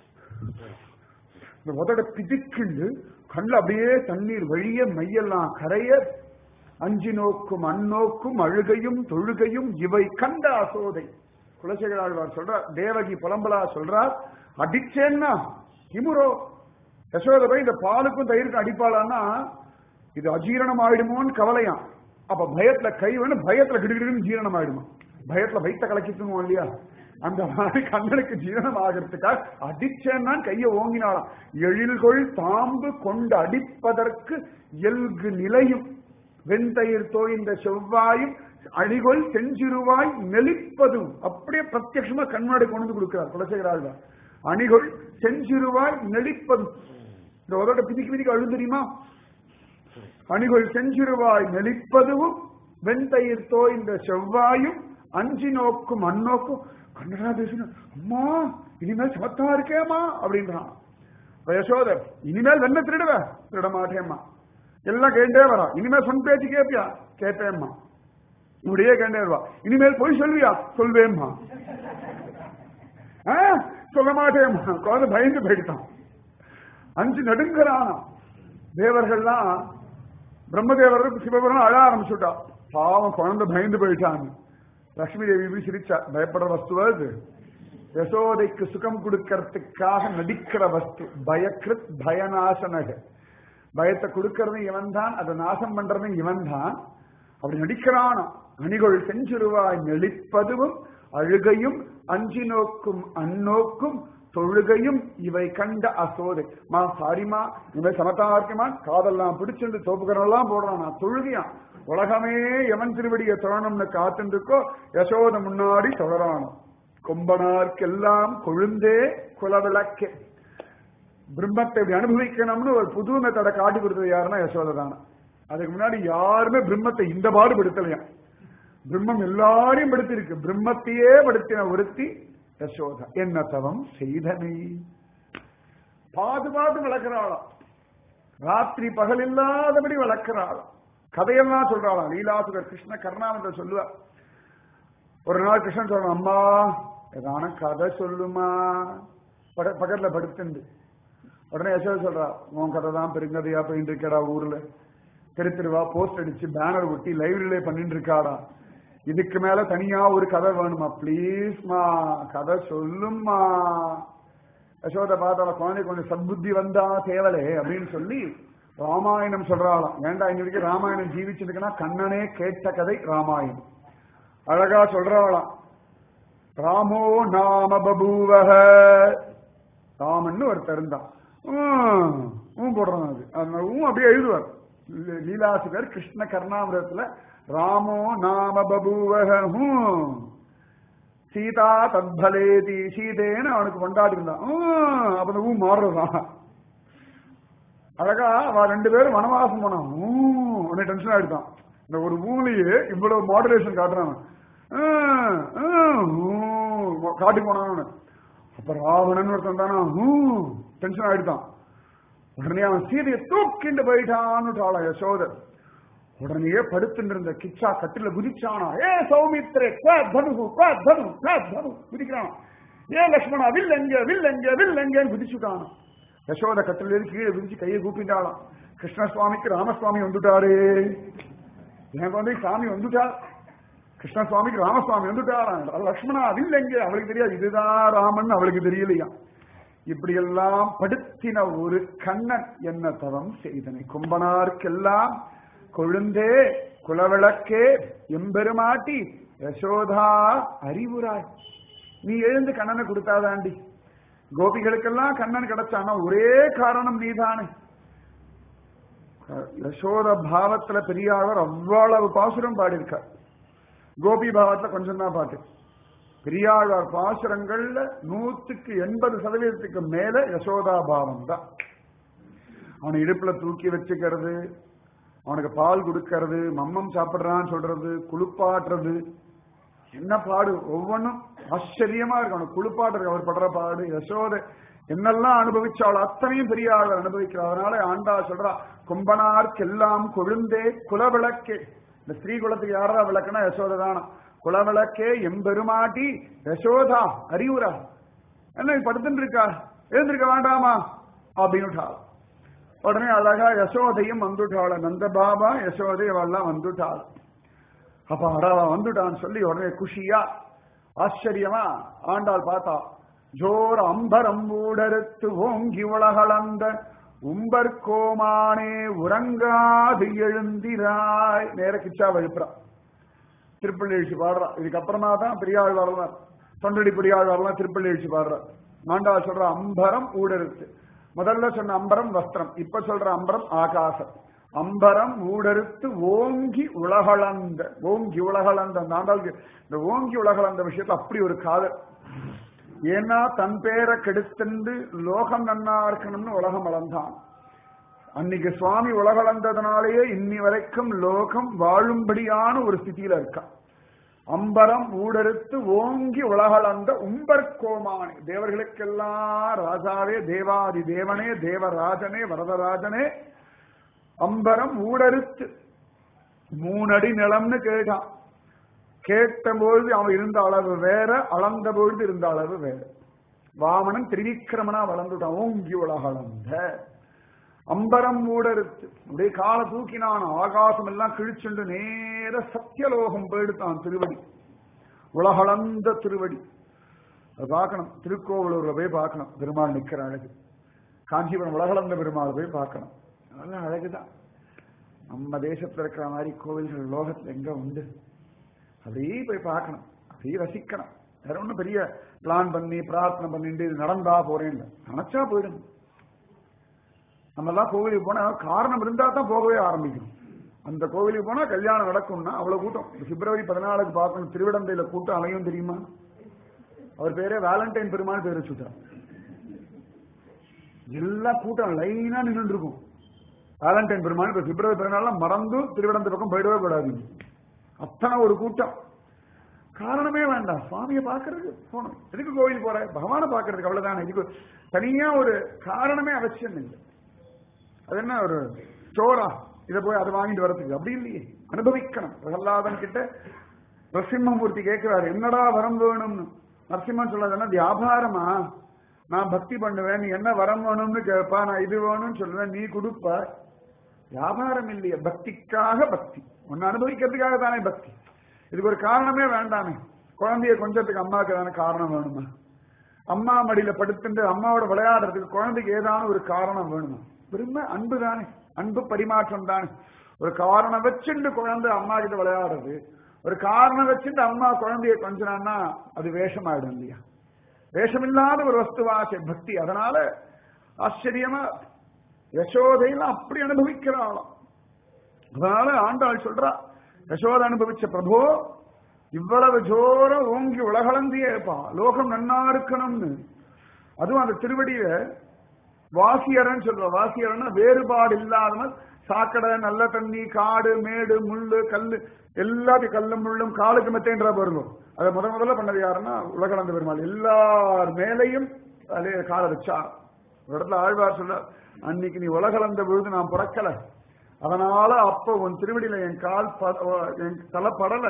[SPEAKER 1] இந்த உதட பிதிக்கிண்டு கண்ணில் அப்படியே தண்ணீர் வழிய மையெல்லாம் கரைய அஞ்சு நோக்கும் அந்நோக்கும் அழுகையும் தொழுகையும் இவை கண்ட அசோதை குலசேகராழ்வார் சொல்றார் தேவகி புலம்பலா சொல்றார் அடிச்சேன்னா இமுரோ யசோத போய் இந்த பாலுக்கும் தயிருக்கும் அடிப்பாளான்னா இது அஜீரணம் ஆயிடுமோன்னு கவலையாம் அப்ப பயத்துல கை வேணும் பயத்துல கிடுகிடுன்னு ஜீரணம் ஆயிடுமா பயத்துல வயிற்ற கலக்கிட்டுமோ இல்லையா அந்த மாதிரி கண்ணனுக்கு ஜீரணம் ஆகிறதுக்காக அடிச்சேன்னா கையை ஓங்கினாலாம் எழில்கொள் தாம்பு கொண்டு அடிப்பதற்கு எல்கு நிலையும் வெண்தயிர் தோய்ந்த செவ்வாயும் அடிகொள் செஞ்சிருவாய் நெளிப்பதும் அப்படியே பிரத்யட்சமா கண்மாடி கொண்டு வந்து கொடுக்கிறார் குலசேகராள் அணிகொள் செஞ்சிருவாய் நெளிப்பதும் இந்த உதோட பிதிக்கு பிதிக்கு அழு தெரியுமா அணிகொள் செஞ்சிருவாய் நெளிப்பதும் வெண்தயிர் தோய்ந்த செவ்வாயும் அஞ்சி நோக்கும் அந்நோக்கும் கண்ணனா பேசணும் அம்மா இனிமேல் சமத்தா இருக்கேம்மா அப்படின்றான் யசோதர் இனிமேல் வெண்ண திருடுவ திருட மாட்டேம்மா எல்லாம் கேட்டே வரா இனிமேல் சொன் பேச்சு கேப்பியா கேட்பேம்மா இப்படியே கேட்டே வருவா இனிமேல் போய் சொல்வியா சொல்வேம்மா ஆ, சொல்ல மாட்டேம்மா குழந்தை பயந்து போயிட்டான் அஞ்சு நடுங்கிறான் தேவர்கள்லாம் பிரம்மதேவர் சிவபுரம் அழ ஆரம்பிச்சுட்டா பாவம் குழந்தை பயந்து போயிட்டாங்க லட்சுமி தேவி இப்படி சிரிச்சா பயப்படுற வஸ்துவா இது யசோதைக்கு சுகம் கொடுக்கறதுக்காக நடிக்கிற வஸ்து பயக்ருத் பயநாசனக பயத்தை கொடுக்கறதும் இவன் தான் அதை நாசம் பண்றதும் இவன் தான் அப்படி நடிக்கிறானா அணிகொள் செஞ்சிருவாய் நெளிப்பதுவும் அழுகையும் அஞ்சி நோக்கும் அந்நோக்கும் தொழுகையும் இவை கண்ட அசோதை மா சாரிமா இவை சமத்தா இருக்குமா காதெல்லாம் பிடிச்சிருந்து தோப்புக்கரெல்லாம் போடுறான் நான் தொழுகையான் உலகமே எவன் திருவடியை தொழணும்னு காத்துட்டு இருக்கோ யசோத முன்னாடி தொழறானோ கொம்பனார்க்கெல்லாம் கொழுந்தே குலவிளக்கே பிரம்மத்தை இப்படி அனுபவிக்கணும்னு ஒரு புது மெத்தடை காட்டி கொடுத்தது யாருன்னா யசோதை தானே அதுக்கு முன்னாடி யாருமே பிரம்மத்தை இந்த பாடு படுத்தலையா பிரம்மம் எல்லாரையும் படுத்திருக்கு பிரம்மத்தையே படுத்தின ஒருத்தி யசோதா என்ன தவம் செய்தனை பாது பாது வளர்க்கிறாளாம் ராத்திரி பகல் இல்லாதபடி வளர்க்கிறாளாம் கதையெல்லாம் சொல்றாளாம் லீலாசுகர் கிருஷ்ண கருணானந்த சொல்லுவார் ஒரு நாள் கிருஷ்ணன் சொல்றான் அம்மா ஏதான கதை சொல்லுமா பட- பக்கத்துல படுத்துண்டு உடனே யசோதா சொல்றா உன் கதை தான் பெருங்கதையா போயிட்டு இருக்கடா ஊர்ல தெரு தெருவா போஸ்ட் அடிச்சு பேனர் ஒட்டி லைப்ரரியில பண்ணிட்டு இருக்காடா இதுக்கு மேல தனியா ஒரு கதை வேணுமா ப்ளீஸ்மா கதை சொல்லும்மா யசோதை பார்த்தால குழந்தை கொஞ்சம் சத்புத்தி வந்தா தேவலே அப்படின்னு சொல்லி ராமாயணம் சொல்றாளாம் ஏன்டா இன்ன வரைக்கும் ராமாயணம் ஜீவிச்சிருக்குன்னா கண்ணனே கேட்ட கதை ராமாயணம் அழகா சொல்றாளாம் ராமோ நாம பபூவக ராமன்னு ஒருத்தர் இருந்தான் ஊம், ஊம் போடுறான் அது அந்த ஊம் அப்படியே எழுதுவார் லீ- லீலாசுகர் கிருஷ்ண கர்ணாமிரத்துல ராமோ நாம பபூவக ஹூம். சீதா தத்பலேதி சீதேன்னு அவனுக்கு கொண்டாடி இருந்தான் ஊம், அப்ப அந்த ஊ மாறுறதான் அழகா அவ ரெண்டு பேரும் வனவாசம் போனான் ஊம், உடனே டென்ஷன் ஆயிடுதான் இந்த ஒரு ஊலையே இவ்வளவு மாடுலேஷன் காட்டுறான் ஆஹ், ஆஹ், ஊம், காட்டுக்கு போனான் அப்ப ராவணன் ஒருத்தன் தானா டென்ஷன் ஆயிடுதான் உடனே அவன் சீதையை தூக்கிண்டு போயிட்டான்னு யசோதர் உடனே படுத்துட்டு இருந்த கிச்சா கட்டில குதிச்சானா ஏ சௌமித்ரே குவா தனு குவா தனு குவா தனு குதிக்கிறான் ஏ லக்ஷ்மணா வில் எங்க வில் எங்க வில் எங்கன்னு குதிச்சுட்டான் யசோத கட்டில ஏறி கீழே குதிச்சு கையை கூப்பிட்டாளாம் கிருஷ்ணசுவாமிக்கு ராமசுவாமி வந்துட்டாரு எனக்கு வந்து சாமி வந்துட்டா கிருஷ்ணசுவாமிக்கு ராமசுவாமி வந்துட்டாராம் லக்ஷ்மணா வில் எங்க அவளுக்கு தெரியாது இதுதான் ராமன் அவளுக்கு தெரியலையா இப்படி எல்லாம் படுத்தின ஒரு கண்ணன் என்ன தவம் செய்தனை கும்பனார்க்கெல்லாம் கொழுந்தே குலவிளக்கே எம்பெருமாட்டி யசோதா அறிவுராய் நீ எழுந்து கண்ணனை கொடுத்தாதாண்டி கோபிகளுக்கெல்லாம் கண்ணன் கிடைச்சானா ஒரே காரணம் நீதானே யசோத பாவத்துல பெரியாளர் அவ்வளவு பாசுரம் பாடியிருக்கார் கோபி பாவத்துல கொஞ்சம் தான் பாட்டு பெரியாழ்வார் பாசுரங்கள்ல நூத்துக்கு எண்பது சதவீதத்துக்கு மேல யசோதா பாவம் தான் அவனை இடுப்புல தூக்கி வச்சுக்கிறது அவனுக்கு பால் கொடுக்கறது மம்மம் சாப்பிடுறான்னு சொல்றது குளிப்பாட்டுறது என்ன பாடு ஒவ்வொன்றும் ஆச்சரியமா இருக்கு அவனுக்கு குளிப்பாட்டுறது அவர் படுற பாடு யசோதை என்னெல்லாம் அனுபவிச்சாள் அத்தனையும் பெரிய ஆள் அனுபவிக்கிறார் அதனால ஆண்டா சொல்றா கொம்பனார்க்கெல்லாம் கொழுந்தே குலவிளக்கே இந்த ஸ்ரீ குலத்துக்கு யாரா விளக்குனா யசோதை தானா குலவிளக்கே எம்பெருமாட்டி யசோதா அறிவுரா என்ன படுத்துட்டு இருக்கா எழுந்திருக்க வேண்டாமா அப்படின்னு உடனே அழகா யசோதையும் வந்துட்டாள் நந்த பாபா யசோதை அவெல்லாம் வந்துட்டாள் அப்ப அடவா வந்துட்டான்னு சொல்லி உடனே குஷியா ஆச்சரியமா ஆண்டாள் பார்த்தா ஜோர் அம்பரம் ஊடறுத்து ஓங்கி உலகளந்த உம்பர் கோமானே உறங்காது எழுந்திராய் நேர கிச்சா வழுப்புறா திருப்பள்ளி எழுச்சி பாடுறா இதுக்கப்புறமா தான் பெரியாள் வரலாம் தொண்டடி பெரியாள் வரலாம் திருப்பள்ளி எழுச்சி பாடுறா ஆண்டாள் சொல்ற அம்பரம் ஊடறுத்து முதல்ல சொன்ன அம்பரம் வஸ்திரம் இப்ப சொல்ற அம்பரம் ஆகாசம் அம்பரம் ஊடறுத்து ஓங்கி உலகளந்த ஓங்கி உலகளந்த அந்த ஆண்டாளுக்கு இந்த ஓங்கி உலகளந்த விஷயத்துல அப்படி ஒரு காதல் ஏன்னா தன் பேரை கெடுத்துண்டு லோகம் நன்னா இருக்கணும்னு உலகம் வளர்ந்தான் அன்னைக்கு சுவாமி உலகளந்ததுனாலேயே இன்னி வரைக்கும் லோகம் வாழும்படியான ஒரு ஸ்திதியில இருக்கா அம்பரம் ஊடறுத்து ஓங்கி உலகளந்த உம்பர் கோமானே தேவர்களுக்கெல்லாம் ராஜாவே தேவாதி தேவனே தேவராஜனே வரதராஜனே அம்பரம் ஊடறுத்து மூணடி நிலம்னு கேட்டான் கேட்ட பொழுது அவன் இருந்த அளவு வேற அளந்த பொழுது இருந்த அளவு வேற வாமனன் திரிவிக்கிரமனா வளர்ந்துட்டான் ஓங்கி உலகளந்த அம்பரம் ஊடறுத்து அப்படியே கால தூக்கினான் ஆகாசம் எல்லாம் கிழிச்சுண்டு நேர சத்தியலோகம் போயிடுத்தான் திருவடி உலகளந்த திருவடி அது பார்க்கணும் திருக்கோவிலூர்ல போய் பார்க்கணும் பெருமாள் நிக்கிற அழகு காஞ்சிபுரம் உலகளந்த பெருமாள் போய் பார்க்கணும் அதெல்லாம் அழகுதான் நம்ம தேசத்துல இருக்கிற மாதிரி கோவில்கள் லோகத்துல எங்க உண்டு அப்படியே போய் பார்க்கணும் அப்படியே ரசிக்கணும் வேற ஒன்றும் பெரிய பிளான் பண்ணி பிரார்த்தனை பண்ணிட்டு இது நடந்தா போறேன் நினைச்சா போயிடும் நம்ம எல்லாம் கோவிலுக்கு போனா காரணம் இருந்தா தான் போகவே ஆரம்பிக்கணும் அந்த கோவிலுக்கு போனா கல்யாணம் நடக்கும்னா அவ்வளவு கூட்டம் பிப்ரவரி பதினாலுக்கு பார்க்கணும் திருவிடந்தையில கூட்டம் அலையும் தெரியுமா அவர் பேரே வேலண்டைன் பெருமாள் பேர் வச்சுட்டார் எல்லா கூட்டம் லைனா நின்று இருக்கும் வேலண்டைன் பெருமாள் இப்ப பிப்ரவரி பதினாலாம் மறந்து திருவிடந்த பக்கம் போயிடவே கூடாது அத்தனை ஒரு கூட்டம் காரணமே வேண்டாம் சுவாமியை பார்க்கறதுக்கு போகணும் எதுக்கு கோவில் போற பகவானை பார்க்கறதுக்கு அவ்வளவுதானே இதுக்கு தனியா ஒரு காரணமே அவசியம் இல்லை அது என்ன ஒரு ஸ்டோரா இதை போய் அதை வாங்கிட்டு வரதுக்கு அப்படி இல்லையே அனுபவிக்கணும் பிரகலாதன் கிட்ட நரசிம்மமூர்த்தி கேட்கிறாரு என்னடா வரம் வேணும்னு நரசிம்மன் சொல்லாதுன்னா வியாபாரமா நான் பக்தி பண்ணுவேன் நீ என்ன வரம் வேணும்னு கேட்பா நான் இது வேணும்னு சொல்லுவேன் நீ கொடுப்ப வியாபாரம் இல்லையே பக்திக்காக பக்தி ஒன்னு அனுபவிக்கிறதுக்காக தானே பக்தி இதுக்கு ஒரு காரணமே வேண்டாமே குழந்தைய கொஞ்சத்துக்கு அம்மாவுக்கு தானே காரணம் வேணுமா அம்மா மடியில படுத்துட்டு அம்மாவோட விளையாடுறதுக்கு குழந்தைக்கு ஏதான ஒரு காரணம் வேணுமா விரும்ப அன்பு தானே அன்பு பரிமாற்றம் தானே ஒரு காரணம் வச்சுட்டு குழந்தை அம்மா கிட்ட விளையாடுறது ஒரு காரணம் வச்சுட்டு அம்மா குழந்தைய கொஞ்சனா அது வேஷமாயிடும் இல்லையா வேஷமில்லாத ஒரு வஸ்துவாசை பக்தி அதனால ஆச்சரியமா யசோதையெல்லாம் அப்படி அனுபவிக்கிறாளாம் அதனால ஆண்டாள் சொல்றா யசோத அனுபவிச்ச பிரபோ இவ்வளவு ஜோரம் ஓங்கி உலகளந்தியேப்பா லோகம் நன்னா இருக்கணும்னு அதுவும் அந்த திருவடியில வாசியரன் சொல்ற வாசியரன்னா வேறுபாடு இல்லாதவன் சாக்கடை நல்ல தண்ணி காடு மேடு முள்ளு கல்லு எல்லாத்தையும் கல்லும் முள்ளும் காலுக்கு மெத்தேன்றா பாருங்க அதை முத முதல்ல பண்ணது யாருன்னா உலகளந்த பெருமாள் எல்லார் மேலையும் அதே காலை வச்சா ஒரு இடத்துல ஆழ்வார் சொல்ல அன்னைக்கு நீ உலகளந்த பொழுது நான் பிறக்கல அதனால அப்ப உன் திருவடியில என் கால் என் தலை படல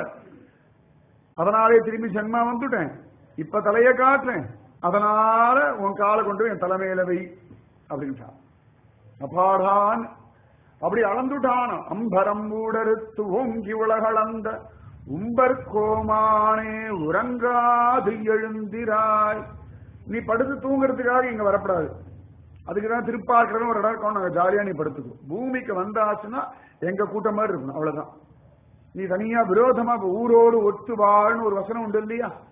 [SPEAKER 1] அதனாலே திரும்பி ஜென்மா வந்துட்டேன் இப்ப தலைய காட்டுறேன் அதனால உன் காலை கொண்டு என் தலைமையில வை அப்படின்னு அபாடான் அப்படி அளந்துட்டான் அம்பரம் ஊடறுத்து ஓங்கி உலகளந்த உம்பர் கோமானே உறங்காது எழுந்திராய் நீ படுத்து தூங்குறதுக்காக இங்க வரப்படாது அதுக்குதான் திருப்பாக்கிறதும் ஒரு இடம் இருக்கும் நாங்க ஜாலியா நீ படுத்துக்கோ பூமிக்கு வந்தாச்சுன்னா எங்க கூட்டம் மாதிரி இருக்கணும் அவ்வளவுதான் நீ தனியா விரோதமா ஊரோடு ஒத்து வாழ்னு ஒரு வசனம் உண்டு இல்லையா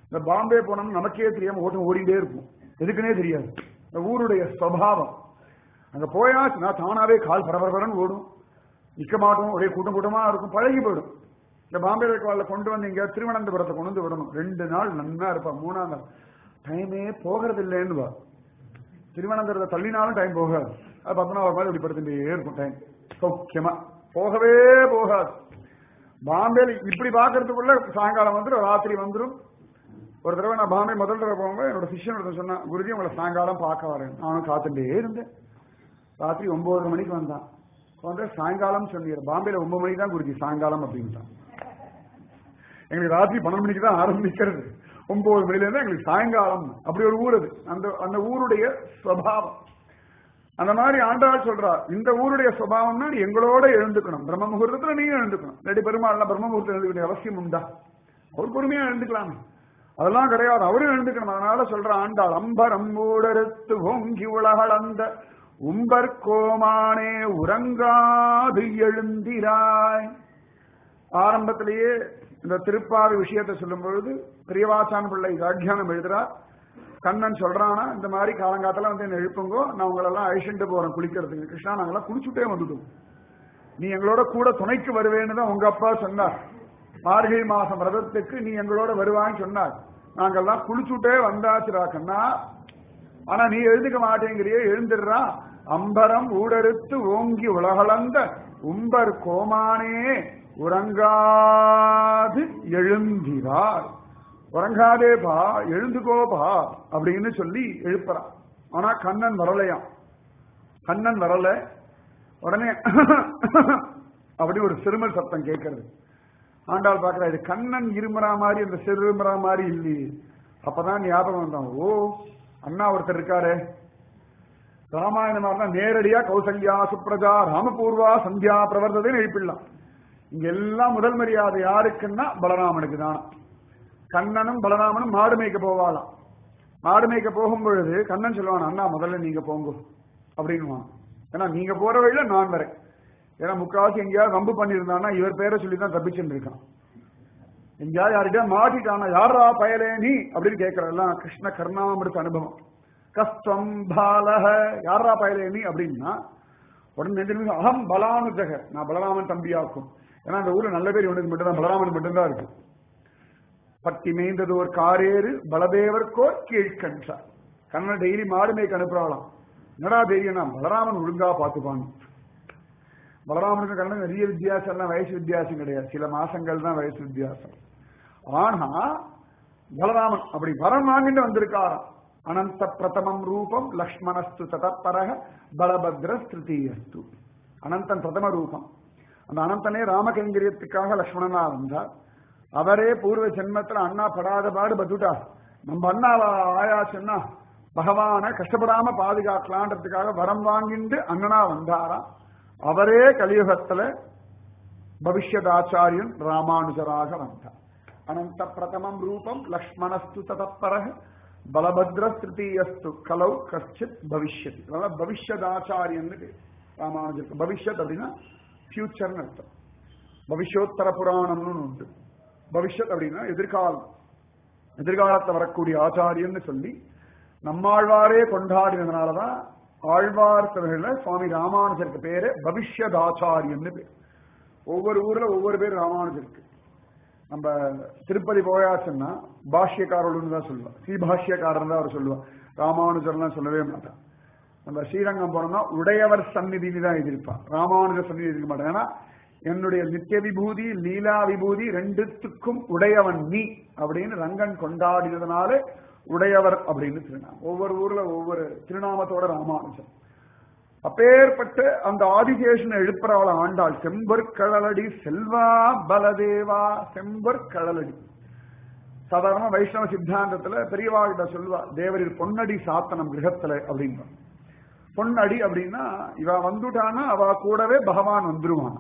[SPEAKER 1] இந்த பாம்பே போனோம்னு நமக்கே தெரியாம ஓட்டம் ஓடிட்டே இருக்கும் எதுக்குன்னே தெரியாது இந்த ஊருடைய சுவாவம் அங்க போயாச்சுன்னா தானாவே கால் பரபரபரன்னு ஓடும் நிக்க மாட்டோம் ஒரே கூட்டம் கூட்டமா இருக்கும் பழகி போயிடும் இந்த பாம்பே ரெக்கார்ட்ல கொண்டு வந்து இங்க திருவனந்தபுரத்தை கொண்டு வந்து விடணும் ரெண்டு நாள் நன்னா இருப்பா மூணாம் நாள் டைமே போகிறது இல்லைன்னு வா திருவனந்தபுரத்தை தள்ளினாலும் டைம் போகாது அது பார்த்தோம்னா ஒரு மாதிரி இப்படி படுத்துட்டே இருக்கும் டைம் சௌக்கியமா போகவே போகாது பாம்பேல இப்படி பாக்குறதுக்குள்ள சாயங்காலம் வந்துடும் ராத்திரி வந்துடும் ஒரு தடவை நான் பாம்பே முதல் தடவை போகும்போது என்னோட சிஷ்யன் ஒருத்தன் சொன்னான் குருஜி உங்களை சாயங்காலம் பார்க்க வரேன் நானும் காத்துட்டே இருந்தேன் ராத்திரி ஒன்பது மணிக்கு வந்தான் வந்து சாயங்காலம் சொன்னீர் பாம்பேல ஒன்பது மணிக்கு தான் குருஜி சாயங்காலம் அப்படின்ட்டான் எங்களுக்கு ராத்திரி பன்னெண்டு மணிக்கு தான் ஆரம்பிக்கிறது ஒன்பது மணில இருந்து எங்களுக்கு சாயங்காலம் அப்படி ஒரு ஊர் அது அந்த அந்த ஊருடைய சுவாவம் அந்த மாதிரி ஆண்டாள் சொல்றா இந்த ஊருடைய சுபாவம்னா நீ எங்களோட எழுந்துக்கணும் பிரம்ம முகூர்த்தத்துல நீங்க எழுந்துக்கணும் இல்லாட்டி பெருமாள் பிரம்ம முகூர்த்தம் எழுந்துக்க வேண்டிய அவசியம் உண்டா அவர் பொறுமையா எழுந்துக்கலாமே அதெல்லாம் கிடையாது அவரும் எழுந்துக்கணும் அதனால சொல்ற ஆண்டாள் அம்பரம் ஊடறுத்து ஓங்கி உலகளந்த உம்பர் கோமானே உறங்காது எழுந்திராய் ஆரம்பத்திலேயே இந்த திருப்பாவை விஷயத்தை சொல்லும் பொழுது பிரியவாசான் பிள்ளை வியாக்கியானம் எழுதுறார் கண்ணன் சொல்றானா இந்த மாதிரி காலங்காலத்துல வந்து என்ன எழுப்புங்கோ நான் உங்களெல்லாம் அழிச்சுட்டு போறேன் குளிக்கிறதுக்கு கிருஷ்ணா நாங்கெல்லாம் குளிச்சுட்டே வந்துட்டோம் நீ எங்களோட கூட துணைக்கு வருவேன்னு தான் உங்க அப்பா சொன்னார் மார்கழி மாசம் விரதத்துக்கு நீ எங்களோட வருவான்னு சொன்னார் நாங்கெல்லாம் குளிச்சுட்டே வந்தாச்சுரா கண்ணா ஆனா நீ எழுதுக்க மாட்டேங்கிறியே எழுந்துடுறா அம்பரம் ஊடறுத்து ஓங்கி உலகளந்த உம்பர் கோமானே உறங்காது எழுந்திரார் உறங்காதே பா எழுந்துக்கோ பா அப்படின்னு சொல்லி எழுப்புறான் ஆனா கண்ணன் வரலையாம் கண்ணன் வரல உடனே அப்படி ஒரு சிறுமல் சத்தம் கேட்கறது ஆண்டாள் பாக்குறா இது கண்ணன் இருமுறா மாதிரி அந்த சிறுமுறா மாதிரி இல்லையே அப்பதான் ஞாபகம் வந்தான் ஓ அண்ணா ஒருத்தர் இருக்காரு ராமாயணமா இருந்தா நேரடியா கௌசல்யா சுப்ரஜா ராமபூர்வா சந்தியா பிரவர்த்ததைன்னு எழுப்பிடலாம் இங்க எல்லாம் முதல் மரியாதை யாருக்குன்னா பலராமனுக்கு தான் கண்ணனும் பலராமனும் மாடு மேய்க்க போவாளாம் மாடு மேய்க்க போகும் பொழுது கண்ணன் சொல்லுவான் அண்ணா முதல்ல நீங்க போங்க அப்படின்னு ஏன்னா நீங்க போற வழியில நான் வரேன் ஏன்னா முக்காவாசி எங்கேயாவது வம்பு பண்ணியிருந்தான்னா இவர் பேரை சொல்லி தான் தப்பிச்சுட்டு இருக்கான் எங்கேயாவது யார்கிட்ட மாட்டிட்டானா யாரா பயலே நீ அப்படின்னு கேட்கறதெல்லாம் கிருஷ்ண கர்ணாமிருத்த அனுபவம் கஸ்தம் பாலக யாரா பயலே நீ அப்படின்னா உடனே நெஞ்சு அகம் பலானுஜக நான் பலராமன் தம்பியாக்கும் ஏன்னா அந்த ஊர்ல நல்ல பேர் இவனுக்கு மட்டும்தான் பலராமன் மட்டும்தான் இருக்கு பட்டி மேய்ந்தது ஒரு காரேறு பலதேவர்க்கோர் கீழ்கன்றார் கண்ணன் டெய்லி மாடு மேய்க்க அனுப்புறாளாம் என்னடா தைரியம்னா பலராமன் ஒழுங்கா பார்த்துப்பாங்க பலராமனுக்கு கண்ணன் நிறைய வித்தியாசம் எல்லாம் வயசு வித்தியாசம் கிடையாது சில மாசங்கள் தான் வயசு வித்தியாசம் ஆனா பலராமன் அப்படி வரம் வாங்கிட்டு வந்திருக்காராம் அனந்த பிரதமம் ரூபம் லக்ஷ்மணஸ்து ததப்பரக பலபத்ர திருத்தீயஸ்து அனந்தன் பிரதம ரூபம் அந்த அனந்தனே ராமகைங்கரியத்துக்காக லக்ஷ்மணனா இருந்தார் அவரே பூர்வ ஜென்மத்துல அண்ணா படாத பாடு பத்துட்டார் நம்ம அண்ணா ஆயாச்சுன்னா பகவான கஷ்டப்படாம பாதுகாக்கலான்றதுக்காக வரம் வாங்கிட்டு அண்ணனா வந்தாராம் அவரே கலியுகத்துல பவிஷ்யதாச்சாரியன் ராமானுஜராக வந்தார் அனந்த பிரதமம் ரூபம் லக்ஷ்மணஸ்து ததப்பரக பலபத்ர திருத்தீயஸ்து கலௌ கஷ்டித் பவிஷ்யத் அதனால பவிஷ்யதாச்சாரியன் ராமானுஜருக்கு பவிஷ்யத் அப்படின்னா ஃபியூச்சர்னு அர்த்தம் பவிஷ்யோத்தர புராணம்னு உண்டு பவிஷ்யத் அப்படின்னா எதிர்காலம் எதிர்காலத்தில் வரக்கூடிய ஆச்சாரியன்னு சொல்லி நம்மாழ்வாரே கொண்டாடினதுனாலதான் ஆழ்வார் தமிழ்ல சுவாமி ராமானுஜருக்கு பேரு பவிஷ்யதாச்சாரியன்னு பேர் ஒவ்வொரு ஊர்ல ஒவ்வொரு பேர் ராமானுஜருக்கு நம்ம திருப்பதி போயாச்சுன்னா பாஷ்யக்காரர்னு தான் சொல்லுவோம் ஸ்ரீபாஷ்யக்காரன் தான் அவர் சொல்லுவார் ராமானுஜர்லாம் சொல்லவே மாட்டான் நம்ம ஸ்ரீரங்கம் போனோம்னா உடையவர் சந்நிதினு தான் எதிர்ப்பான் ராமானுஜர் சந்நிதி இருக்க மாட்டான் ஏன்னா என்னுடைய நித்திய விபூதி லீலா விபூதி ரெண்டுத்துக்கும் உடையவன் நீ அப்படின்னு ரங்கன் கொண்டாடினதுனால உடையவர் அப்படின்னு திருநாமம் ஒவ்வொரு ஊர்ல ஒவ்வொரு திருநாமத்தோட ராமானுஜம் அப்பேற்பட்ட அந்த ஆதிசேஷனை எழுப்புறவள ஆண்டாள் செம்பற்கழலடி செல்வா பலதேவா செம்பற்கழலடி சாதாரண வைஷ்ணவ சித்தாந்தத்துல பெரியவாகிட்ட சொல்லுவா தேவரில் பொன்னடி சாத்தனம் கிரகத்துல அப்படின்னா பொன்னடி அப்படின்னா இவ வந்துட்டானா அவ கூடவே பகவான் வந்துருவான்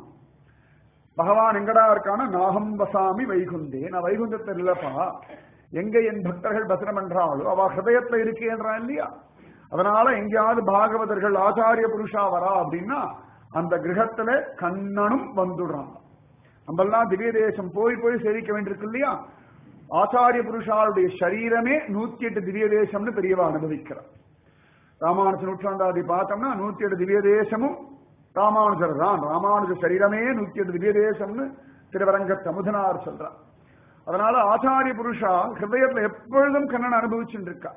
[SPEAKER 1] பகவான் எங்கடா இருக்கானா நாகம் வசாமி வைகுந்தே நான் வைகுந்தத்தில் இல்லப்பா எங்க என் பக்தர்கள் பசனம் என்றாலும் அவ ஹிருதயத்துல இருக்கேன்றான் இல்லையா அதனால எங்கேயாவது பாகவதர்கள் ஆச்சாரிய புருஷா வரா அப்படின்னா அந்த கிரகத்துல கண்ணனும் வந்துடுறான் நம்மெல்லாம் திவ்ய தேசம் போய் போய் சேவிக்க வேண்டியிருக்கு இல்லையா ஆச்சாரிய புருஷாளுடைய சரீரமே நூத்தி எட்டு திவ்ய தேசம்னு பெரியவா அனுபவிக்கிறார் ராமானுஜ நூற்றாண்டாதி பார்த்தோம்னா நூத்தி எட்டு திவ்ய தேசமும் ராமானுஜர் தான் ராமானுஜ சரீரமே நூத்தி எட்டு திவ்ய தேசம்னு திருவரங்க தமுதனார் சொல்றார் அதனால ஆச்சாரிய புருஷா ஹிருதயத்துல எப்பொழுதும் கண்ணன் அனுபவிச்சுட்டு இருக்கா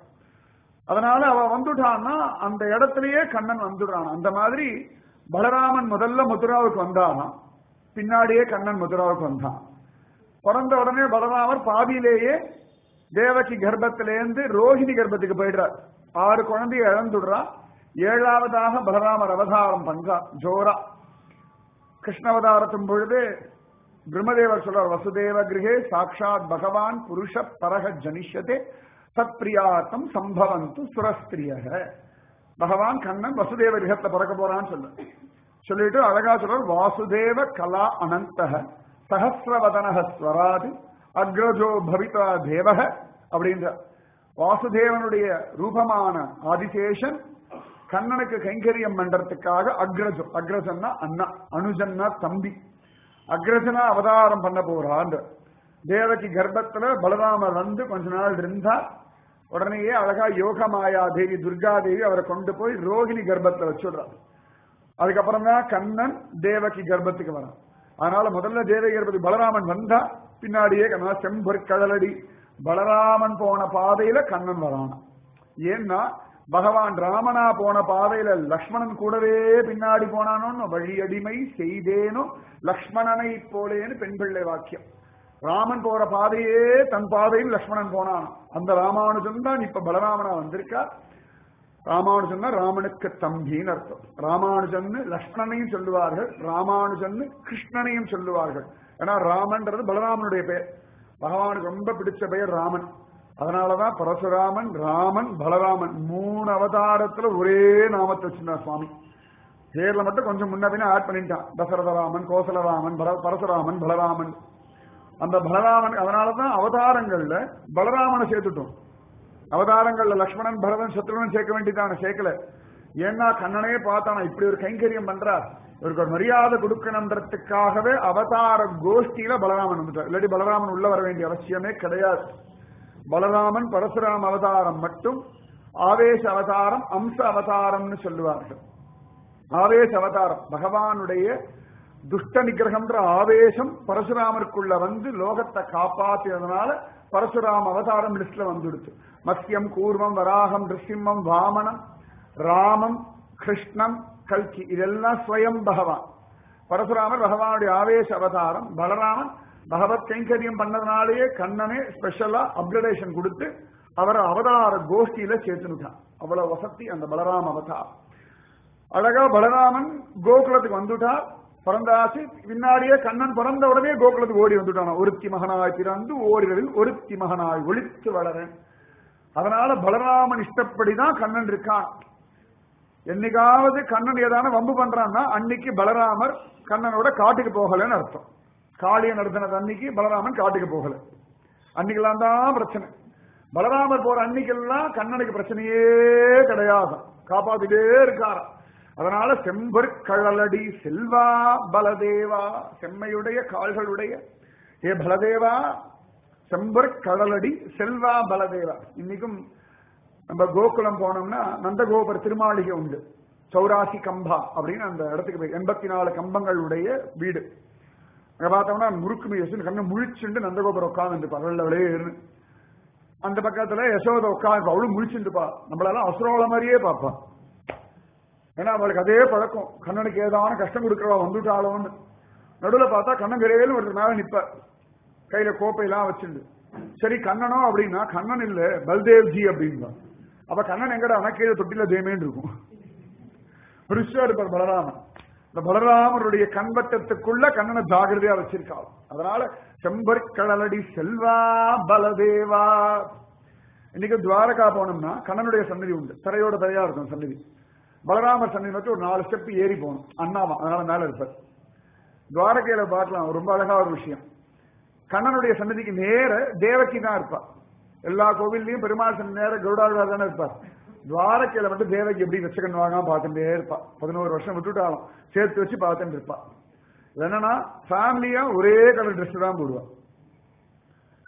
[SPEAKER 1] அதனால அவ வந்துட்டான்னா அந்த இடத்திலேயே கண்ணன் வந்துடுறான் அந்த மாதிரி பலராமன் முதல்ல மதுராவுக்கு வந்தானாம் பின்னாடியே கண்ணன் மதுராவுக்கு வந்தான் பிறந்த உடனே பலராமர் பாதியிலேயே தேவகி கர்ப்பத்திலேருந்து ரோஹிணி கர்ப்பத்துக்கு போயிடுறார் ஆறு குழந்தைய இழந்துடுறா ஏழாவதாக பலராமர் அவதாரம் பண்றா ஜோரா கிருஷ்ணவதாரத்தும் பொழுது பிரம்மதேவர் சொல்றார் வசுதேவ கிரகே சாட்சாத் பகவான் புருஷ பரக ஜனிஷதே சத்பிரியார்த்தம் சம்பவந்து சுரஸ்திரியக பகவான் கண்ணன் வசுதேவ கிரகத்துல பிறக்க போறான்னு சொல்ல சொல்லிட்டு அழகா சொல்றார் வாசுதேவ கலா அனந்தக சஹசிரவதனக ஸ்வராது அக்ரஜோ பவிதா தேவக அப்படின்ற வாசுதேவனுடைய ரூபமான ஆதிசேஷன் கண்ணனுக்கு கைங்கரியம் பண்றதுக்காக அக்ரஜோ அக்ரஜன்னா அண்ணா அனுஜன்னா தம்பி அக்ரஜனா அவதாரம் பண்ண போறான் தேவகி கர்ப்பத்துல பலராமர் வந்து கொஞ்ச நாள் இருந்தா உடனேயே அழகா யோகமாயா தேவி துர்கா தேவி அவரை கொண்டு போய் ரோகிணி கர்ப்பத்துல வச்சுடுறார் அதுக்கப்புறம் தான் கண்ணன் தேவகி கர்ப்பத்துக்கு வரான் அதனால முதல்ல தேவகி கர்ப்பத்துக்கு பலராமன் வந்தா பின்னாடியே கண்ணா செம்பொற்கடலடி பலராமன் போன பாதையில கண்ணன் வரான் ஏன்னா பகவான் ராமனா போன பாதையில லக்ஷ்மணன் கூடவே பின்னாடி போனானோ வழியடிமை செய்தேனோ லக்ஷ்மணனை போலேன்னு பெண் பிள்ளை வாக்கியம் ராமன் போற பாதையே தன் பாதையில் லக்ஷ்மணன் போனான் அந்த ராமானுஜன் தான் இப்ப பலராமனா வந்திருக்கா ராமானுஜன் ராமனுக்கு தம்பின்னு அர்த்தம் ராமானுஜன் லக்ஷ்மணனையும் சொல்லுவார்கள் ராமானுஜன் கிருஷ்ணனையும் சொல்லுவார்கள் ஏன்னா ராமன்றது பலராமனுடைய பெயர் பகவானுக்கு ரொம்ப பிடிச்ச பெயர் ராமன் அதனாலதான் பரசுராமன் ராமன் பலராமன் மூணு அவதாரத்துல ஒரே நாமத்தை வச்சிருந்தார் சுவாமி பேர்ல மட்டும் கொஞ்சம் முன்ன பின்ன ஆட் பண்ணிட்டான் தசரதராமன் கோசலராமன் பர- பரசுராமன் பலராமன் அந்த பலராமன் அதனாலதான் அவதாரங்கள்ல பலராமனை சேர்த்துட்டோம் அவதாரங்கள்ல லக்ஷ்மணன் பரதன் சத்ருவன் சேர்க்க வேண்டியதான சேர்க்கல ஏன்னா கண்ணனே பார்த்தானா இப்படி ஒரு கைங்கரியம் பண்றார் இவருக்கு ஒரு மரியாதை கொடுக்கணுன்றதுக்காகவே அவதார கோஷ்டியில பலராமன் வந்துட்டார் இல்லாட்டி பலராமன் உள்ள வர வேண்டிய அவசியமே கிடையாது பலராமன் பரசுராம அவதாரம் மட்டும் ஆவேச அவதாரம் அம்ச அவதாரம்னு சொல்லுவார்கள் ஆவேச அவதாரம் பகவானுடைய துஷ்ட நிகிரகம்ன்ற ஆவேசம் பரசுராமருக்குள்ள வந்து லோகத்தை காப்பாத்தினதுனால பரசுராம அவதாரம் லிஸ்ட்ல வந்துடுச்சு மத்யம் கூர்மம் வராகம் நிருசிம்மம் வாமனம் ராமம் கிருஷ்ணம் கல்கி இதெல்லாம் ஸ்வயம் பகவான் பரசுராமர் பகவானுடைய ஆவேச அவதாரம் பலராமன் பகவத் கைங்கரியம் பண்ணதுனாலேயே கண்ணனே ஸ்பெஷலா அப்கிரடேஷன் கொடுத்து அவரை அவதார கோஷ்டியில சேர்த்துனுட்டான் அவ்வளவு வசதி அந்த பலராம அவதாரம் அழகா பலராமன் கோகுலத்துக்கு வந்துட்டார் பிறந்தாச்சு பின்னாடியே கண்ணன் பிறந்த உடனே கோகுலத்துக்கு ஓடி வந்துட்டான் ஒருத்தி மகனாய் பிறந்து ஓரிரவில் ஒருத்தி மகனாய் ஒளித்து வளரன் அதனால பலராமன் இஷ்டப்படிதான் கண்ணன் இருக்கான் என்னைக்காவது கண்ணன் ஏதான வம்பு பண்றான்னா அன்னைக்கு பலராமர் கண்ணனோட காட்டுக்கு போகலன்னு அர்த்தம் காளிய நடத்தினது அன்னைக்கு பலராமன் காட்டுக்கு போகல அன்னைக்கெல்லாம் தான் பிரச்சனை பலராமர் போற அன்னைக்கெல்லாம் கண்ணனுக்கு பிரச்சனையே கிடையாது காப்பாத்திட்டே இருக்காராம் அதனால செம்பொற்கழலடி செல்வா பலதேவா செம்மையுடைய கால்களுடைய ஏ பலதேவா செம்பொற்கழலடி செல்வா பலதேவா இன்னைக்கும் நம்ம கோகுலம் போனோம்னா நந்தகோபுர திருமாளிகை உண்டு சௌராசி கம்பா அப்படின்னு அந்த இடத்துக்கு போய் எண்பத்தி நாலு கம்பங்களுடைய வீடு அங்க பார்த்தோம்னா முறுக்கு மீசன் கண்ணு முழிச்சுண்டு நந்தகோபுரம் உட்கார்ந்து பகல்ல விளையேறுன்னு அந்த பக்கத்துல யசோத உட்காந்து அவளும் முழிச்சுட்டுப்பா நம்மளெல்லாம் அசுரோல மாதிரியே பார்ப்பா ஏன்னா அவளுக்கு அதே பழக்கம் கண்ணனுக்கு ஏதான கஷ்டம் கொடுக்கறவா வந்துட்டாளோன்னு நடுவுல பார்த்தா கண்ணன் ஒருத்தர் மேல நிப்ப கையில கோப்பையெல்லாம் வச்சுண்டு சரி கண்ணனோ அப்படின்னா கண்ணன் இல்ல பல்தேவ்ஜி அப்படின்பா அப்ப கண்ணன் எங்கடா கீழே தொட்டில தேமேன்னு இருக்கும் பெருசா இருப்பார் பலராமன் இந்த பலராமருடைய கண்வட்டத்துக்குள்ள கண்ணனை ஜாகிரதையா வச்சிருக்காள் அதனால செம்பற்கடலடி செல்வா பலதேவா இன்னைக்கு துவாரகா போனோம்னா கண்ணனுடைய சன்னதி உண்டு தரையோட தரையா இருக்கும் சன்னதி பலராமர் சன்னதி நோக்கி ஒரு நாலு ஸ்டெப் ஏறி போகணும் அண்ணாவா அதனால மேல இருப்பார் துவாரகையில பார்க்கலாம் ரொம்ப அழகா ஒரு விஷயம் கண்ணனுடைய சன்னதிக்கு நேர தேவகி தான் இருப்பா எல்லா கோவில்லையும் பெருமாள் சன்னதி நேர கருடாழ்வார் தானே இருப்பார் துவாரகையில மட்டும் தேவகி எப்படி வச்சக்கண்ணு வாங்காம பார்த்துட்டே இருப்பா பதினோரு வருஷம் விட்டுட்டாலும் சேர்த்து வச்சு பார்த்துட்டு இருப்பா என்னன்னா ஃபேமிலியா ஒரே கலர் ட்ரெஸ் தான் போடுவா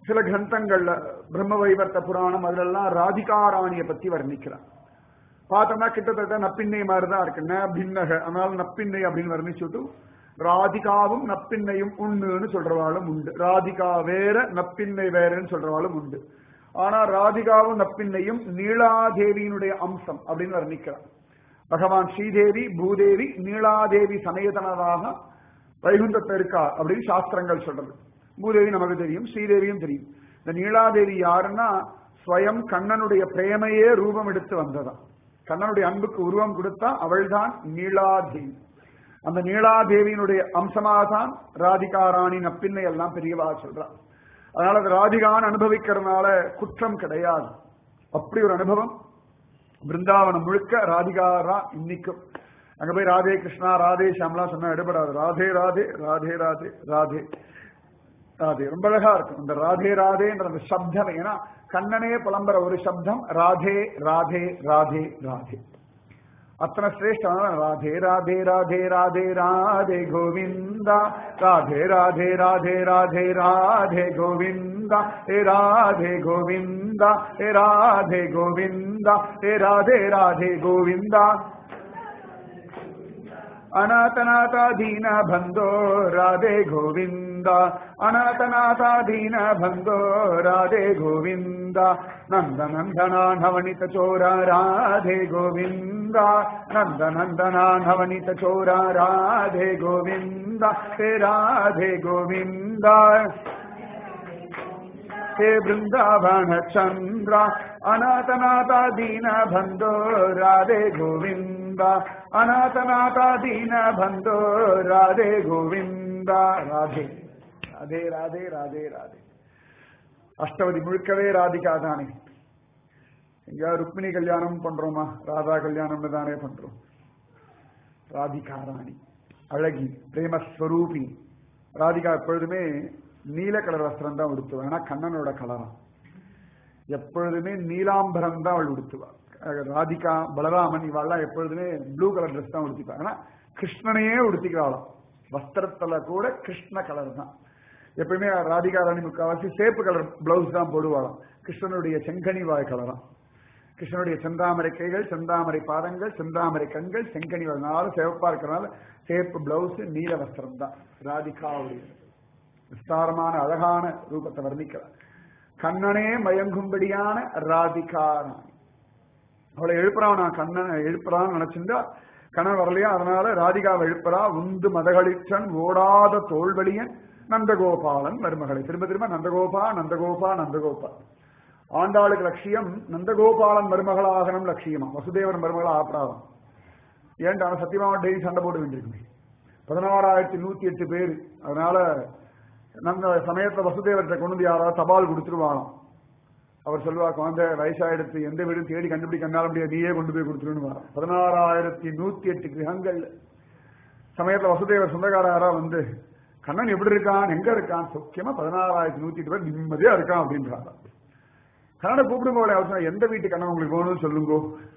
[SPEAKER 1] சில கிரந்தங்கள்ல பிரம்ம வைவர்த்த புராணம் அதுலெல்லாம் ராதிகாராணியை பத்தி வர்ணிக்கிறார் பார்த்தோம்னா கிட்டத்தட்ட நப்பிண்ணை மாதிரி தான் இருக்கு ந பின்னக அதனால நப்பிண்ணை அப்படின்னு வர்ணிச்சுட்டு ராதிகாவும் நப்பிண்ணையும் உண்டுன்னு சொல்றவாளும் உண்டு ராதிகா வேற நப்பிண்ணை வேறன்னு சொல்றவாளும் உண்டு ஆனா ராதிகாவும் நப்பிண்ணையும் நீலாதேவியினுடைய அம்சம் அப்படின்னு வர்ணிக்கிறார் பகவான் ஸ்ரீதேவி பூதேவி நீலாதேவி சமேதனதாக வைகுந்தத்தை இருக்கா அப்படின்னு சாஸ்திரங்கள் சொல்றது பூதேவி நமக்கு தெரியும் ஸ்ரீதேவியும் தெரியும் இந்த நீலாதேவி யாருன்னா ஸ்வயம் கண்ணனுடைய பிரேமையே ரூபம் எடுத்து வந்ததா கண்ணனுடைய அன்புக்கு உருவம் கொடுத்தா அவள்தான் நீலாதேவி அந்த நீலாதேவியினுடைய அம்சமாக தான் ராதிகா ராணி நப்பின்னை எல்லாம் பெரியவா சொல்றான் அதனால அது ராதிகான்னு அனுபவிக்கிறதுனால குற்றம் கிடையாது அப்படி ஒரு அனுபவம் பிருந்தாவனம் முழுக்க ராதிகாரா இன்னைக்கும் அங்க போய் ராதே கிருஷ்ணா ராதே ஷாம்லாம் சொன்னா எடுபடாது ராதே ராதே ராதே ராதே ராதே ராதே ரொம்ப அழகா இருக்கும் இந்த ராதே ராதேன்ற அந்த சப்தம் ஏன்னா கண்ணனே புலம்புற ஒரு சப்தம் ராதே ராதே ராதே ராதே அத்தனை சிரேஷ்டம் ராதே ராதே ராதே ராதே ராதே கோவிந்தா ராதே ராதே ராதே ராதே ராதே கோவிந்தா ஹே ராதே கோவிந்தா ஹே ராதே கோவிந்தா ஹே ராதே ராதே கோவிந்தா ಅನಾಥನಾಥಾಧೀನ ಬಂದೋ ರಾಧೆ ಗೋವಿಂದ ಅನಾಥನಾಥಾಧೀನ ಬಂದೋ ರಾಧೆ ಗೋವಿಂದ ನಂದ ನಂದನ ನವನಿತ ಚೋರ ರಾಧೆ ಗೋವಿಂದ ನಂದ ನಂದನ ನವನಿತ ಚೋರ ರಾಧೆ ಗೋವಿಂದ ಹೇ ರಾಧೆ ಗೋವಿಂದ ಹೇ ಬೃಂದಾವನ ಚಂದ್ರ ಅನಾಥನಾಥ ದೀನ ಬಂದೋ ರಾಧೆ ಗೋವಿಂದ ಅನಾಥನಾಥ ದೀನ ಬಂದೋ ರಾಧೆ ಗೋವಿಂದ ರಾಧೆ ರಾಧೆ ರಾಧೆ ராதே ராதே அஷ்டவதி முழுக்கவே ராதிகா தானே எங்கேயாவது ருக்மிணி கல்யாணம் பண்றோமா ராதா கல்யாணம்னு தானே பண்றோம் ராதிகா ராணி அழகி பிரேமஸ்வரூபி ராதிகா எப்பொழுதுமே நீல கலர் வஸ்திரம் தான் உடுத்துவா ஏன்னா கண்ணனோட கலரா எப்பொழுதுமே நீலாம்பரம் தான் அவள் உடுத்துவா ராதிகா பலராமன் இவாள்லாம் எப்பொழுதுமே ப்ளூ கலர் ட்ரெஸ் தான் உடுத்திப்பா ஏன்னா கிருஷ்ணனையே உடுத்திக்கிறாளாம் வஸ்திரத்துல கூட கிருஷ்ண கலர் தான் எப்பயுமே ராதிகா ராணி முக்காவாசி சேப்பு கலர் பிளவுஸ் தான் போடுவாளாம் கிருஷ்ணனுடைய செங்கனி வாய் கலராம் கிருஷ்ணனுடைய செந்தாமரை கைகள் செந்தாமரை பாதங்கள் செந்தாமரை கண்கள் செங்கனி வாய் நாளும் சிவப்பா இருக்கிறனால சேப்பு பிளவுஸ் நீல வஸ்திரம் தான் ராதிகாவுடைய விஸ்தாரமான அழகான ரூபத்தை வர்ணிக்கிறார் கண்ணனே மயங்கும்படியான ராதிகா ராணி அவளை எழுப்புறான் நான் கண்ணனை எழுப்புறான்னு நினைச்சிருந்தா கண்ணன் வரலையா அதனால ராதிகாவை எழுப்புறா உந்து மதகளிச்சன் ஓடாத தோல்வழியன் நந்தகோபாலன் மருமகளை திரும்ப திரும்ப நந்தகோபா நந்தகோபா நந்தகோபா ஆண்டாளுக்கு லட்சியம் நந்தகோபாலன் மருமகளாகணும் லட்சியமா வசுதேவன் மருமகளா ஆப்படாதான் ஏன்டா சத்தியமாவ டெய்லி சண்டை போட்டு வேண்டியிருக்குமே பதினாறாயிரத்தி நூத்தி எட்டு பேர் அதனால நம்ம சமயத்துல வசுதேவர்கிட்ட கொண்டு வந்து யாராவது தபால் கொடுத்துருவாங்களாம் அவர் சொல்லுவா குழந்தை வயசாயிடுத்து எந்த வீடும் தேடி கண்டுபிடிக்க என்னால முடியாது நீயே கொண்டு போய் கொடுத்துருன்னு வரான் பதினாறாயிரத்தி நூத்தி எட்டு கிரகங்கள் சமயத்துல வசுதேவர் சொந்தக்காரரா வந்து கண்ணன் எப்படி இருக்கான் எங்க இருக்கான் முக்கியமா பதினாறாயிரத்தி நூத்தி எட்டு பேர் நிம்மதியா இருக்கான் அப்படின்றாங்க கண்ணனை கூப்பிடுங்க அவர் சொன்னா எந்த வீட்டு கண்ணன் உங்களுக்கு வேணும்னு சொல்லுங்கோ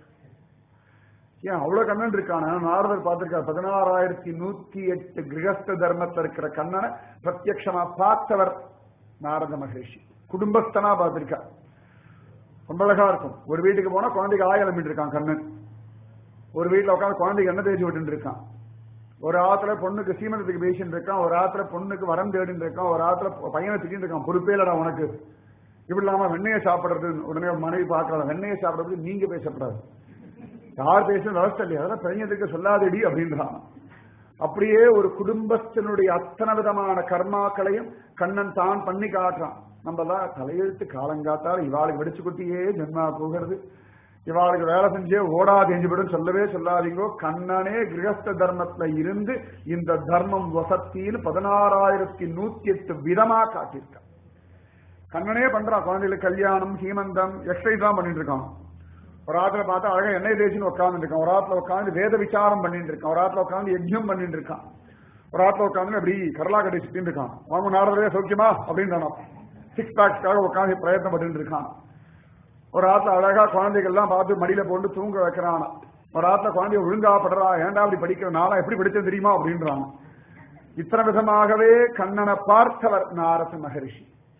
[SPEAKER 1] ஏன் அவ்வளவு கண்ணன் இருக்கான நாரதர் பார்த்திருக்கார் பதினாறாயிரத்தி நூத்தி எட்டு கிரகஸ்த தர்மத்தில் இருக்கிற கண்ணனை பிரத்யக்ஷமா பார்த்தவர் நாரத மகரிஷி குடும்பஸ்தனா பார்த்திருக்கார் ரொம்ப அழகா இருக்கும் ஒரு வீட்டுக்கு போனா குழந்தைக்கு ஆய அலம்பிட்டு இருக்கான் கண்ணன் ஒரு வீட்டுல உட்காந்து குழந்தைக்கு எண்ணெய் தேய்ச்சி விட்டு இருக்கான் ஒரு ஆத்துல பொண்ணுக்கு சீமந்தத்துக்கு பேசிட்டு இருக்கான் ஒரு ஆத்துல பொண்ணுக்கு வரம் தேடிட்டு இருக்கான் ஒரு ஆத்துல பையனை திட்டிட்டு இருக்கான் பொறுப்பே இல்லடா உனக்கு இப்படி இல்லாம வெண்ணையை சாப்பிடுறது உடனே மனைவி பார்க்கலாம் வெண்ணையை சாப்பிடுறது நீங்க பேசப்படாது யார் பேசும் விவசாய இல்லையா அதெல்லாம் பையனுக்கு சொல்லாதடி அப்படின்றான் அப்படியே ஒரு குடும்பத்தினுடைய அத்தனை விதமான கர்மாக்களையும் கண்ணன் தான் பண்ணி காட்டுறான் நம்ம தான் தலையெழுத்து காலங்காத்தால் இவாளுக்கு வெடிச்சு கொட்டியே ஜென்மா போகிறது இவாளுக்கு வேலை செஞ்சே ஓடா தெரிஞ்சுவிடும் சொல்லவே சொல்லாதீங்கோ கண்ணனே கிரகஸ்த தர்மத்துல இருந்து இந்த தர்மம் வசத்தின்னு பதினாறாயிரத்தி நூத்தி எட்டு விதமா காட்டியிருக்கான் கண்ணனே பண்றான் குழந்தைகளுக்கு கல்யாணம் சீமந்தம் எக்ஸசைஸ் தான் பண்ணிட்டு இருக்கான் ஒரு ஆத்துல பார்த்தா அழகா எண்ணெய் தேய்ச்சின்னு உட்கார்ந்து இருக்கான் ஒரு ஆத்துல உட்காந்து வேத விசாரம் பண்ணிட்டு இருக்கான் ஒரு ஆத்துல உட்காந்து யஜ்யம் பண்ணிட்டு இருக்கான் ஒரு ஆத்துல உட்காந்து அப்படி கரலா கட்டி சுத்தின்னு இருக்கான் வாங்க நாரதே சௌக்கியமா அப்படின்னு சிக்ஸ் பேக்ஸ்க்காக உட்காந்து பிரயத்னம் பண்ணிட்டு இருக்கான் ஒரு ஆத்துல அழகா குழந்தைகள்லாம் பார்த்து மடியில போட்டு தூங்க வைக்கிறான் ஒரு ஆத்துல குழந்தைய ஒழுங்கா படுறா ஏன்டா அப்படி படிக்கிற நாளா எப்படி படிச்சது தெரியுமா அப்படின்றான் இத்தனை விதமாகவே கண்ணனை பார்த்தவர் நாரத மகரிஷி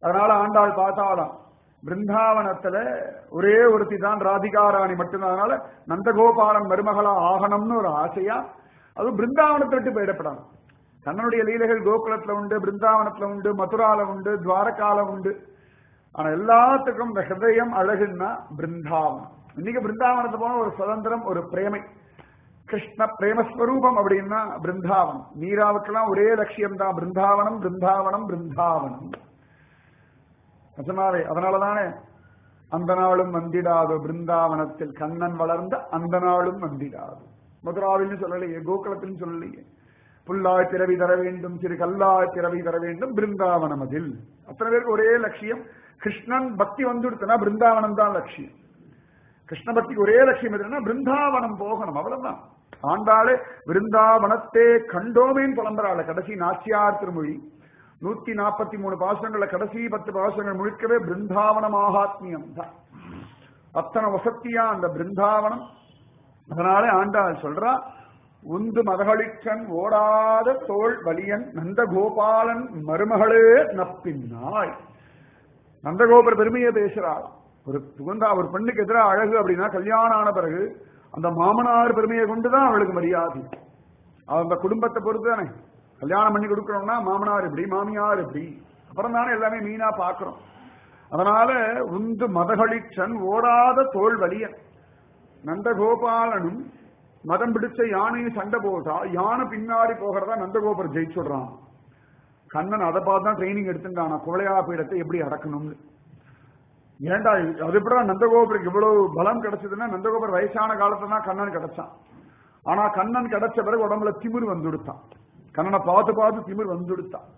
[SPEAKER 1] அதனால ஆண்டாள் பார்த்தாலாம் பிருந்தாவனத்துல ஒரே ஒருத்தி தான் ராதிகாராணி மட்டும்தான் அதனால நந்தகோபாலன் மருமகளா ஆகணும்னு ஒரு ஆசையா அது பிருந்தாவனத்தை விட்டு போயிடப்படாது தன்னுடைய லீலைகள் கோகுலத்துல உண்டு பிருந்தாவனத்துல உண்டு மதுரால உண்டு துவாரகால உண்டு ஆனா எல்லாத்துக்கும் இந்த ஹிருதயம் அழகுன்னா பிருந்தாவனம் இன்னைக்கு பிருந்தாவனத்து போன ஒரு சுதந்திரம் ஒரு பிரேமை கிருஷ்ண பிரேமஸ்வரூபம் அப்படின்னா பிருந்தாவனம் மீராவுக்கெல்லாம் ஒரே லட்சியம் தான் பிருந்தாவனம் பிருந்தாவனம் பிருந்தாவனம் நிஜமாவே அதனாலதானே அந்த நாளும் வந்திடாது பிருந்தாவனத்தில் கண்ணன் வளர்ந்த அந்த நாளும் வந்திடாது மதுராவில்னு சொல்லலையே கோகுலத்திலும் சொல்லலையே புல்லாய் பிறவி தர வேண்டும் சிறு கல்லாய் பிறவி தர வேண்டும் பிருந்தாவனம் அதில் அத்தனை பேருக்கு ஒரே லட்சியம் கிருஷ்ணன் பக்தி வந்துடுத்துனா பிருந்தாவனம் தான் லட்சியம் கிருஷ்ண பக்திக்கு ஒரே லட்சியம் எதுன்னா பிருந்தாவனம் போகணும் அவ்வளவுதான் ஆண்டாளே பிருந்தாவனத்தே கண்டோமேன்னு புலம்புறாள் கடைசி நாச்சியார் திருமொழி நூத்தி நாற்பத்தி மூணு பாசங்கள்ல கடைசி பத்து பாசங்கள் முழுக்கவே பிருந்தாவன மகாத்மியம் தான் அத்தனை வசத்தியா அந்த பிருந்தாவனம் அதனாலே ஆண்டாள் சொல்றா உந்து மதகளிச்சன் ஓடாத தோல் வலியன் நந்தகோபாலன் மருமகளே நப்பின்னாய் நந்தகோபுர பெருமையை பேசுறாள் ஒரு புகுந்தா ஒரு பெண்ணுக்கு எதிராக அழகு அப்படின்னா கல்யாணம் ஆன பிறகு அந்த மாமனார் பெருமையை கொண்டுதான் அவளுக்கு மரியாதை அந்த குடும்பத்தை பொறுத்து தானே கல்யாணம் பண்ணி கொடுக்கறோம்னா மாமனார் எப்படி மாமியார் எப்படி அப்புறம் தானே எல்லாமே மீனா பாக்குறோம் அதனால உந்து மதகளிச்சன் ஓடாத தோல் வலியன் நந்தகோபாலனும் மதம் பிடிச்ச யானையும் சண்டை போட்டா யானை பின்னாடி போகிறதா நந்தகோபுரம் ஜெயிச்சுடுறான் கண்ணன் அதை பார்த்து தான் ட்ரைனிங் எடுத்துட்டான் குவளையா பீடத்தை எப்படி அடக்கணும்னு ஏண்டா அது எப்படா நந்தகோபுருக்கு இவ்வளவு பலம் கிடைச்சதுன்னா நந்தகோபுரம் வயசான காலத்துல தான் கண்ணன் கிடைச்சான் ஆனா கண்ணன் கிடைச்ச பிறகு உடம்புல திமிர் வந்துடுத்தான் கண்ணனை பார்த்து பார்த்து திமிர் வந்துடுத்தான்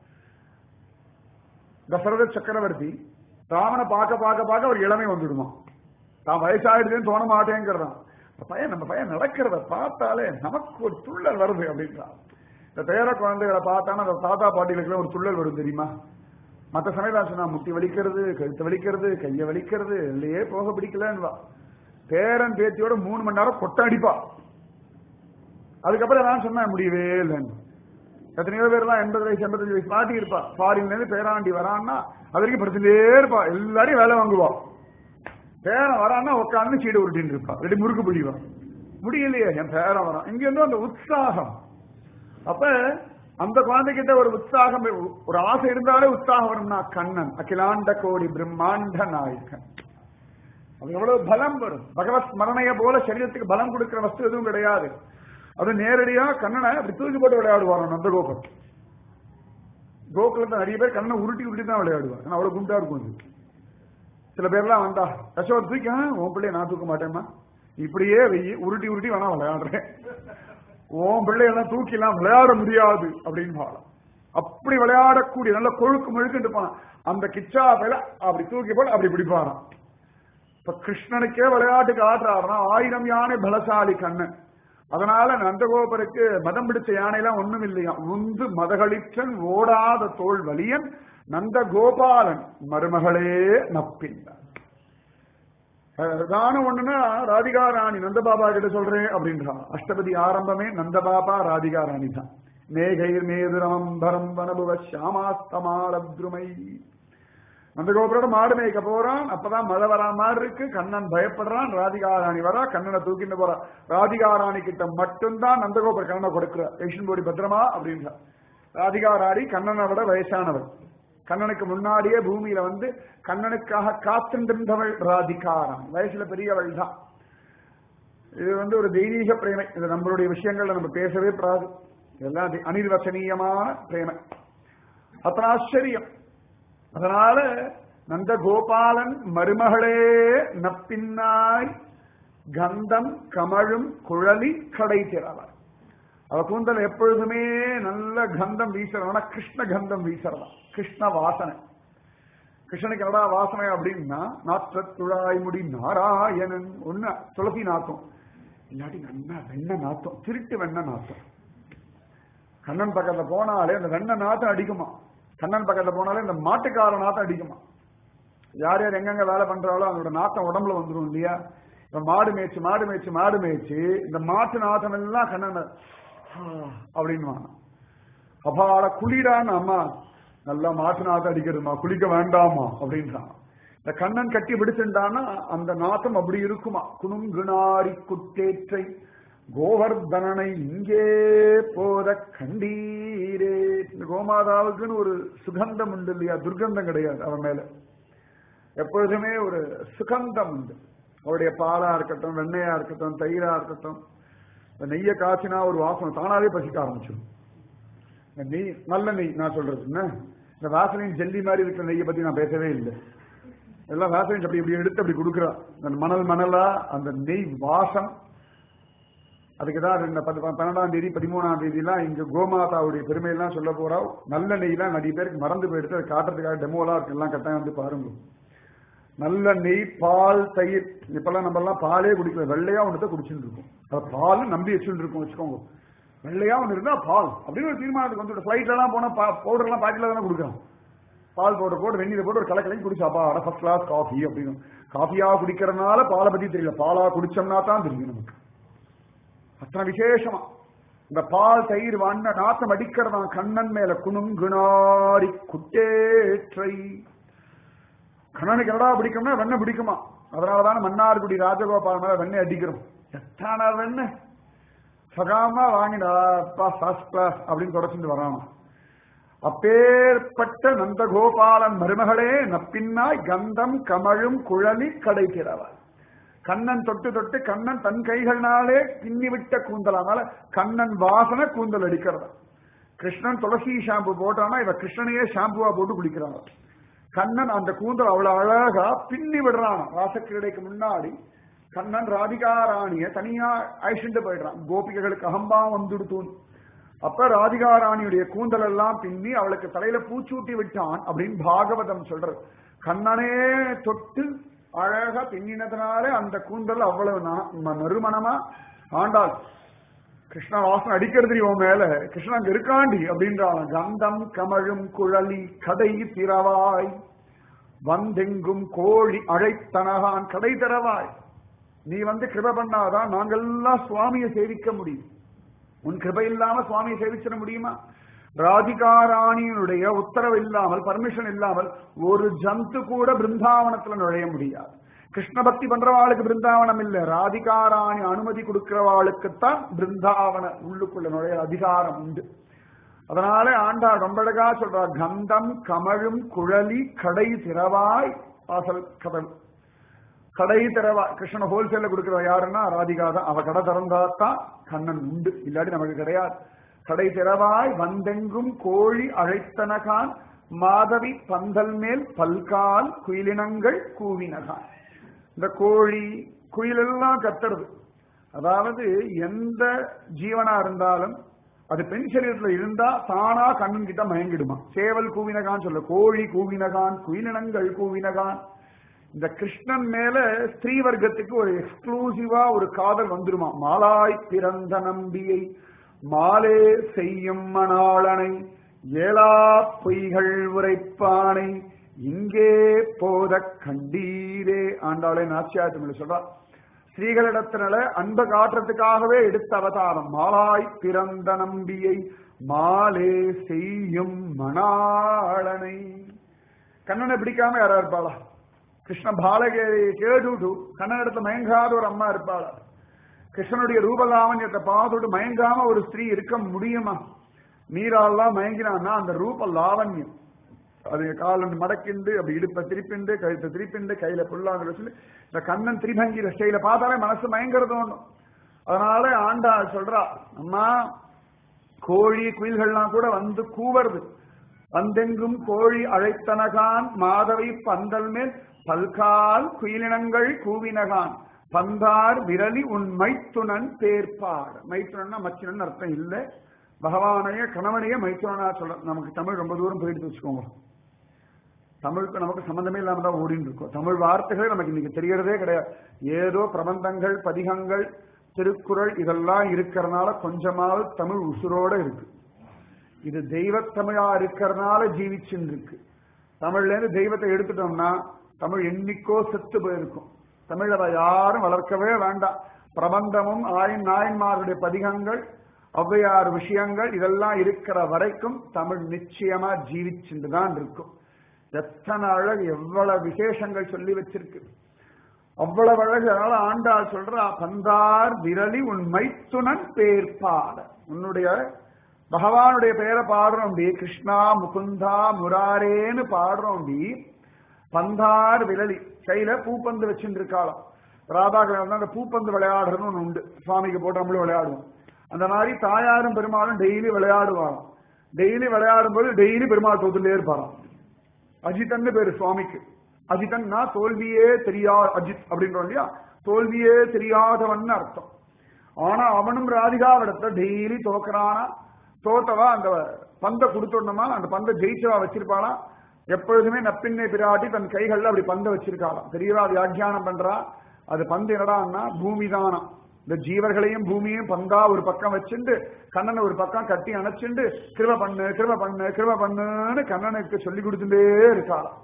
[SPEAKER 1] தசரத சக்கரவர்த்தி ராமனை பார்க்க பார்க்க பார்க்க ஒரு இளமை வந்துடுமா தான் வயசாயிடுதுன்னு தோண மாட்டேங்கிறதான் பையன் நம்ம பையன் நடக்கிறத பார்த்தாலே நமக்கு ஒரு துள்ளல் வருது அப்படின்றான் இந்த பேர குழந்தைகளை பார்த்தானா அந்த தாத்தா பாட்டிகளுக்கு ஒரு துள்ளல் வரும் தெரியுமா மற்ற சமயத்தில் சொன்னா முட்டி வலிக்கிறது கழுத்து வலிக்கிறது கையை வலிக்கிறது இல்லையே போக பிடிக்கலன்னு பேரன் பேத்தியோட மூணு மணி நேரம் கொட்ட அடிப்பா அதுக்கப்புறம் நான் சொன்னா முடியவே இல்லைன்னு எத்தனையோ பேர் தான் எண்பது வயசு எண்பத்தஞ்சு வயசு பாட்டி இருப்பா ஃபாரின்ல இருந்து பேராண்டி வரான்னா அது வரைக்கும் படுத்துட்டே இருப்பா எல்லாரையும் வேலை வாங்குவா பேரன் வரான்னா உட்காந்து சீடு உருட்டின்னு இருப்பா ரெடி முறுக்கு பிடிவா முடியலையே என் பேரன் வரான் இங்க இருந்து அந்த உற்சாகம் அப்ப அந்த குழந்தைகிட்ட ஒரு உற்சாகம் ஒரு ஆசை இருந்தாலே உற்சாகம் வரும்னா கண்ணன் அகிலாண்ட கோடி பிரம்மாண்ட நாயகன் அது எவ்வளவு பலம் வரும் பகவத் ஸ்மரணைய போல சரீரத்துக்கு பலம் கொடுக்கிற வஸ்து எதுவும் கிடையாது அது நேரடியா கண்ணனை அப்படி தூக்கி போட்டு விளையாடுவாங்க நந்தகோபுரம் கோகுலத்தை நிறைய பேர் கண்ணனை உருட்டி உருட்டி தான் விளையாடுவாங்க ஆனா அவ்வளவு குண்டா இருக்கும் அது சில பேர்லாம் வந்தா யசோத் தூக்கி உன் பிள்ளைய நான் தூக்க மாட்டேம்மா இப்படியே வெயி உருட்டி உருட்டி வேணா விளையாடுறேன் உன் பிள்ளையெல்லாம் தூக்கிலாம் விளையாட முடியாது அப்படின்னு பாடம் அப்படி விளையாடக்கூடிய நல்ல கொழுக்கு முழுக்குன்னு இருப்பான் அந்த கிச்சா பேல அப்படி தூக்கி போட்டு அப்படி பிடிப்பாராம் இப்ப கிருஷ்ணனுக்கே விளையாட்டுக்கு ஆடுறாருனா ஆயிரம் யானை பலசாலி கண்ணன் அதனால நந்தகோபருக்கு மதம் பிடிச்ச யானைலாம் ஒண்ணும் இல்லையா உந்து மதகளிச்சன் ஓடாத தோல் வலியன் நந்த கோபாலன் மருமகளே நப்பின்றார் தானம் ஒண்ணுன்னா ராதிகா ராணி நந்தபாபா கிட்ட சொல்றேன் அப்படின்றான் அஷ்டபதி ஆரம்பமே நந்தபாபா ராதிகா ராணி தான் மேகைர் மேதுரமம்பரம் வனபுவ சியாமாஸ்தமாலத்ருமை நந்தகோபுரோட மாடு மேய்க்க போறான் அப்பதான் மழை வரா மாதிரி இருக்கு கண்ணன் பயப்படுறான் ராதிகா ராணி வரா கண்ணனை தூக்கிட்டு போறா ராதிகா ராணி கிட்ட மட்டும்தான் நந்தகோபுர கண்ணனை கொடுக்கிறார் ஏஷன் போடி பத்திரமா அப்படின்றார் ராதிகா ராணி கண்ணனை விட வயசானவர் கண்ணனுக்கு முன்னாடியே பூமியில வந்து கண்ணனுக்காக காத்திருந்தவள் ராதிகாராம் வயசுல பெரியவள் தான் இது வந்து ஒரு தெய்வீக பிரேமை இது நம்மளுடைய விஷயங்கள்ல நம்ம பேசவே கூடாது இதெல்லாம் அனிர்வசனீயமான பிரேமை அத்தனை ஆச்சரியம் அதனால நந்த கோபாலன் மருமகளே நப்பின்னாய் கந்தம் கமழும் குழலி கடை திறவார் அவ கூந்தல் எப்பொழுதுமே நல்ல கந்தம் வீசுறவனா கிருஷ்ண கந்தம் வீசுறதா கிருஷ்ண வாசனை கிருஷ்ணனுக்கு என்னடா வாசனை அப்படின்னா நாற்றத்துழாய் முடி நாராயணன் ஒண்ணு துளசி நாத்தம் இல்லாட்டி நல்லா வெண்ண நாத்தம் திருட்டு வெண்ண நாத்தம் கண்ணன் பக்கத்துல போனாலே அந்த வெண்ண நாத்தம் அடிக்குமா கண்ணன் பக்கத்துல போனாலே இந்த மாட்டுக்கார நாத்தம் அடிக்குமா யார் யார் எங்கெங்க வேலை பண்றாலோ அதோட நாத்தம் உடம்புல வந்துடும் இல்லையா இப்ப மாடு மேய்ச்சு மாடு மேய்ச்சு மாடு மேய்ச்சு இந்த மாட்டு நாத்தம் எல்லாம் கண்ணன் அப்படின்னு அப்பாட குளிரான்னு அம்மா நல்லா மாட்டு நாத்தம் அடிக்கிறதுமா குளிக்க வேண்டாமா அப்படின்றான் இந்த கண்ணன் கட்டி பிடிச்சுட்டான்னா அந்த நாத்தம் அப்படி இருக்குமா குணுங்குணாரி குட்டேற்றை கோவர்தனனை இங்கே போத கண்டீரே இந்த கோமாதாவுக்குன்னு ஒரு சுகந்தம் உண்டு இல்லையா துர்கந்தம் கிடையாது அவன் மேல எப்பொழுதுமே ஒரு சுகந்தம் உண்டு அவருடைய பாலா இருக்கட்டும் வெண்ணையா இருக்கட்டும் தயிரா இருக்கட்டும் இந்த நெய்யை காய்ச்சினா ஒரு வாசனை தானாவே பசிக்க ஆரம்பிச்சிடும் இந்த நெய் நல்ல நெய் நான் சொல்றது என்ன இந்த வாசனையின் ஜெல்லி மாதிரி இருக்கிற நெய்யை பத்தி நான் பேசவே இல்லை எல்லாம் வாசனை அப்படி இப்படி எடுத்து அப்படி கொடுக்குறா அந்த மணல் மணலா அந்த நெய் வாசம் அதுக்கு தான் இந்த பத்து பன்னெண்டாம் தேதி பதிமூணாம் தேதிலாம் இங்க கோமாதாவுடைய பெருமையெல்லாம் சொல்ல போறா நல்ல நெய்லாம் நிறைய பேருக்கு மறந்து போயிடுத்து அதை காட்டுறதுக்காக டெமோலாம் இருக்கு எல்லாம் கட்டாயம் வந்து பாருங்க நல்ல நெய் பால் தயிர் இப்பெல்லாம் நம்ம எல்லாம் பாலே குடிக்கல வெள்ளையா ஒன்று தான் குடிச்சுட்டு இருக்கோம் அது பால் நம்பி வச்சுட்டு இருக்கோம் வச்சுக்கோங்க வெள்ளையா ஒன்று இருந்தா பால் அப்படின்னு ஒரு தீர்மானத்துக்கு வந்து ஃபிளைட்ல எல்லாம் போனா பவுடர் எல்லாம் பாக்கெட்ல தானே கொடுக்குறோம் பால் பவுடர் போட்டு வெந்நீரை போட்டு ஒரு கலக்கலையும் குடிச்சாப்பா அட ஃபர்ஸ்ட் கிளாஸ் காஃபி அப்படின்னு காஃபியா குடிக்கிறதுனால பாலை பத்தி தெரியல பாலா குடிச்சோம்னா தான் தெரியும் நமக்கு அத்தனை விசேஷமா இந்த பால் தயிர் வண்ண நாத்தம் அடிக்கிறதான் கண்ணன் மேல குணுங்குணாரி குட்டேற்றை கண்ணனுக்கு என்னடா பிடிக்கும்னா வெண்ணெய் பிடிக்குமா அதனாலதான மன்னார்குடி ராஜகோபால் மேல வெண்ணெய் அடிக்கிறோம் எத்தான வெண்ணெய் சகாமா வாங்கிடா ஃபர்ஸ்ட் கிளாஸ் அப்படின்னு தொடச்சிட்டு வராமா அப்பேற்பட்ட நந்தகோபாலன் மருமகளே நப்பின்னாய் கந்தம் கமழும் குழலி கடைக்கிறவள் கண்ணன் தொட்டு தொட்டு கண்ணன் தன் கைகள்னாலே பின்னிவிட்ட கூந்தல் அதனால கண்ணன் வாசனை கூந்தல் அடிக்கிறதா கிருஷ்ணன் துளசி ஷாம்பு போட்டானா இவ கிருஷ்ணனையே ஷாம்புவா போட்டு குளிக்கிறாங்க கண்ணன் அந்த கூந்தல் அவ்வளவு அழகா பின்னி விடுறான் ராசக்கிரடைக்கு முன்னாடி கண்ணன் ராதிகா ராணிய தனியா அழிச்சுட்டு போயிடுறான் கோபிகைகளுக்கு அகம்பா வந்துடுத்தூன் அப்ப ராதிகா ராணியுடைய கூந்தல் எல்லாம் பின்னி அவளுக்கு தலையில பூச்சூட்டி விட்டான் அப்படின்னு பாகவதம் சொல்றது கண்ணனே தொட்டு அழகா பின்னினதுனாலே அந்த கூந்தல் அவ்வளவு நறுமணமா ஆண்டாள் கிருஷ்ண வாசனை அடிக்கிறது உன் மேல கிருஷ்ணன் அங்க இருக்காண்டி அப்படின்றான் கந்தம் கமழும் குழலி கடை திறவாய் வந்தெங்கும் கோழி அழைத்தனகான் கடை திறவாய் நீ வந்து கிருப பண்ணாதான் நாங்கெல்லாம் சுவாமியை சேவிக்க முடியும் உன் கிருபை இல்லாம சுவாமியை சேவிச்சிட முடியுமா ராதிகாராணியினுடைய உத்தரவு இல்லாமல் பர்மிஷன் இல்லாமல் ஒரு ஜந்து கூட பிருந்தாவனத்துல நுழைய முடியாது கிருஷ்ண பக்தி பண்றவாளுக்கு பிருந்தாவனம் இல்ல ராதிகாராணி அனுமதி கொடுக்கிறவாளுக்குத்தான் பிருந்தாவன உள்ளுக்குள்ள நுழைய அதிகாரம் உண்டு அதனால ஆண்டாள் ரொம்ப அழகா சொல்றா கந்தம் கமழும் குழலி கடை திறவாய் வாசல் கதவு கடை திறவா கிருஷ்ணன் ஹோல்சேல்ல கொடுக்கிற யாருன்னா ராதிகா தான் அவ கடை திறந்தாத்தான் கண்ணன் உண்டு இல்லாட்டி நமக்கு கிடையாது கடை திறவாய் வந்தெங்கும் கோழி அழைத்தனகான் மாதவி பந்தல் மேல் பல்கால் குயிலினங்கள் கூவினகான் இந்த கோழி குயிலெல்லாம் கத்துறது அதாவது எந்த ஜீவனா இருந்தாலும் அது பெண் சரீரத்துல இருந்தா தானா கண்ணன் கிட்ட மயங்கிடுமா சேவல் கூவினகான் சொல்ல கோழி கூவினகான் குயிலினங்கள் கூவினகான் இந்த கிருஷ்ணன் மேல ஸ்திரீ வர்க்கத்துக்கு ஒரு எக்ஸ்க்ளூசிவா ஒரு காதல் வந்துருமா மாலாய் பிறந்த நம்பியை மாலே செய்யும் மணாளனை ஏலா பொய்கள் உரைப்பானை இங்கே போத கண்டீரே ஆண்டாளே நாச்சியார் தமிழ் சொல்றா ஸ்ரீகளிடத்தினால அன்ப காட்டுறதுக்காகவே எடுத்த அவதாரம் மாலாய் பிறந்த நம்பியை மாலே செய்யும் மணாளனை கண்ணனை பிடிக்காம யாரா இருப்பாளா கிருஷ்ண பாலகேரி கேட்டுட்டு கண்ணனிடத்துல மயங்காத ஒரு அம்மா இருப்பாளா கிருஷ்ணனுடைய ரூபலாவண்யத்தை பார்த்துட்டு மயங்காம ஒரு ஸ்திரீ இருக்க முடியுமா மீராலாம் மயங்கினான்னா அந்த ரூப லாவண்யம் அது கால் மடக்கிண்டு அப்படி இடுப்ப திருப்பிண்டு கழுத்தை திருப்பிண்டு கையில புல்லாங்க வச்சு இந்த கண்ணன் திரிபங்கிற ஸ்டைல பார்த்தாலே மனசு மயங்கிறது ஒண்ணும் அதனால ஆண்டா சொல்றா அம்மா கோழி குயில்கள்லாம் கூட வந்து கூவருது வந்தெங்கும் கோழி அழைத்தனகான் மாதவி பந்தல் மேல் பல்கால் குயிலினங்கள் கூவினகான் பந்தார் விரலி உன் மைத்துனன் பேர்ப்பாடு மைத்துனன்னா மச்சினன் அர்த்தம் இல்லை பகவானைய கணவனைய மைத்துனனா சொல்ல நமக்கு தமிழ் ரொம்ப தூரம் போயிட்டு வச்சுக்கோங்க தமிழுக்கு நமக்கு சம்பந்தமே இல்லாம தான் ஓடிட்டு இருக்கோம் தமிழ் வார்த்தைகள் நமக்கு இன்னைக்கு தெரியறதே கிடையாது ஏதோ பிரபந்தங்கள் பதிகங்கள் திருக்குறள் இதெல்லாம் இருக்கிறதுனால கொஞ்சமாவது தமிழ் உசுரோட இருக்கு இது தெய்வ தமிழா இருக்கிறதுனால ஜீவிச்சுன்னு இருக்கு தமிழ்ல இருந்து தெய்வத்தை எடுத்துட்டோம்னா தமிழ் என்னைக்கோ செத்து போயிருக்கும் தமிழ் அதை யாரும் வளர்க்கவே வேண்டாம் பிரபந்தமும் ஆயின் நாயன்மாருடைய பதிகங்கள் ஔவையார் விஷயங்கள் இதெல்லாம் இருக்கிற வரைக்கும் தமிழ் நிச்சயமா ஜீவிச்சுட்டு தான் இருக்கும் எத்தனை அழகு எவ்வளவு விசேஷங்கள் சொல்லி வச்சிருக்கு அவ்வளவு அழகு அதனால ஆண்டாள் சொல்றா பந்தார் விரலி உன் மைத்துனன் பேர் பாட உன்னுடைய பகவானுடைய பெயரை பாடுறோம்டி கிருஷ்ணா முகுந்தா முராரேன்னு பாடுறோம்டி பந்தார் விரலி கையில பூப்பந்து வச்சுட்டு இருக்காளாம் ராதாகிருஷ்ணன் அந்த பூப்பந்து விளையாடுறதுன்னு ஒண்ணு உண்டு சுவாமிக்கு போட்டு நம்மளும் விளையாடுவோம் அந்த மாதிரி தாயாரும் பெருமாளும் டெய்லி விளையாடுவாராம் டெய்லி விளையாடும் போது டெய்லி பெருமாள் தோத்துட்டே இருப்பாராம் அஜித்தன்னு பேரு சுவாமிக்கு அஜிதன்னா தோல்வியே தெரியா அஜித் அப்படின்றோம் இல்லையா தோல்வியே தெரியாதவன் அர்த்தம் ஆனா அவனும் ராதிகாவிடத்தை டெய்லி தோக்குறானா தோத்தவா அந்த பந்தை கொடுத்துடணுமா அந்த பந்தை ஜெயிச்சவா வச்சிருப்பாளா எப்பொழுதுமே நப்பின்னை பிராட்டி தன் கைகள்ல அப்படி பந்தை வச்சிருக்காளாம் பெரியவா வியாக்கியானம் பண்றா அது பந்து என்னடான்னா பூமிதானம் இந்த ஜீவர்களையும் பூமியையும் பந்தா ஒரு பக்கம் வச்சுண்டு கண்ணனை ஒரு பக்கம் கட்டி அணைச்சுண்டு கிருப பண்ணு கிருப பண்ணு கிருப பண்ணுன்னு கண்ணனுக்கு சொல்லி கொடுத்துட்டே இருக்காளாம்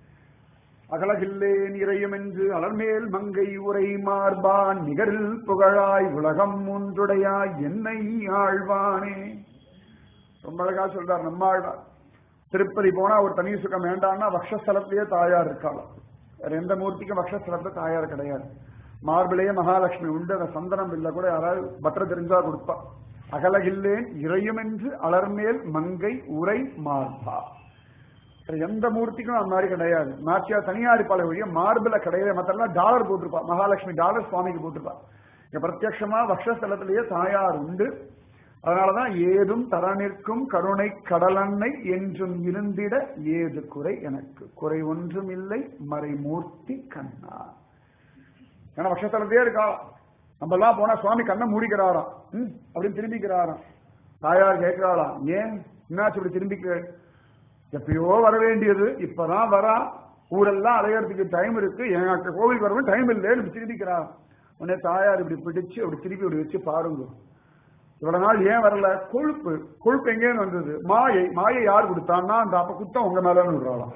[SPEAKER 1] அகலகில்லேன் இறையும் என்று அலர்மேல் மங்கை உரை மார்பான் நிகரில் புகழாய் உலகம் ஒன்றுடையாய் என்னை ஆழ்வானே ரொம்ப அழகா சொல்றார் நம்மாழ்வார் திருப்பதி போனா ஒரு தனி சுகம் வேண்டாம்னா வக்ஷஸ்தலத்திலேயே தாயார் இருக்காளாம் வேற எந்த மூர்த்திக்கும் வக்ஷஸ்தலத்துல தாயார் கிடையாது மார்பிலேயே மகாலட்சுமி உண்டு அந்த சந்தனம் இல்ல கூட யாராவது பற்ற தெரிஞ்சா கொடுப்பா அகலகில்லேன் இறையும் என்று அலர்மேல் மங்கை உரை மார்பா எந்த மூர்த்திக்கும் அந்த மாதிரி கிடையாது நாச்சியார் தனியார் பாலை வழிய மார்பிள கிடையாது மத்தெல்லாம் டாலர் போட்டிருப்பா மகாலட்சுமி டாலர் சுவாமிக்கு போட்டிருப்பா இங்க பிரத்யட்சமா வக்ஷஸ்தலத்திலேயே தாயார் உண்டு அதனாலதான் ஏதும் தர நிற்கும் கருணை கடலன்னை என்றும் இருந்திட ஏது குறை எனக்கு குறை ஒன்றும் இல்லை மறைமூர்த்தி கண்ணா ஏன்னா வக்ஷஸ்தலத்தையே இருக்கா நம்ம எல்லாம் போனா சுவாமி கண்ணை மூடிக்கிறாராம் ம் அப்படின்னு திரும்பிக்கிறாராம் தாயார் கேட்கிறாளாம் ஏன் என்னாச்சு இப்படி திரும்பிக்க எப்பயோ வர வேண்டியது இப்பதான் வரா ஊரெல்லாம் அலையறதுக்கு டைம் இருக்கு எனக்கு கோவிலுக்கு வரவும் டைம் இல்லைன்னு திரும்பிக்கிறான் உடனே தாயார் இப்படி பிடிச்சு அப்படி திருப்பி இப்படி வச்சு பாருங்க இவ்வளவு நாள் ஏன் வரல கொழுப்பு கொழுப்பு எங்கேன்னு வந்தது மாயை மாயை யார் கொடுத்தான்னா அந்த அப்ப குத்தம் உங்க மேலன்னு விடுறாளாம்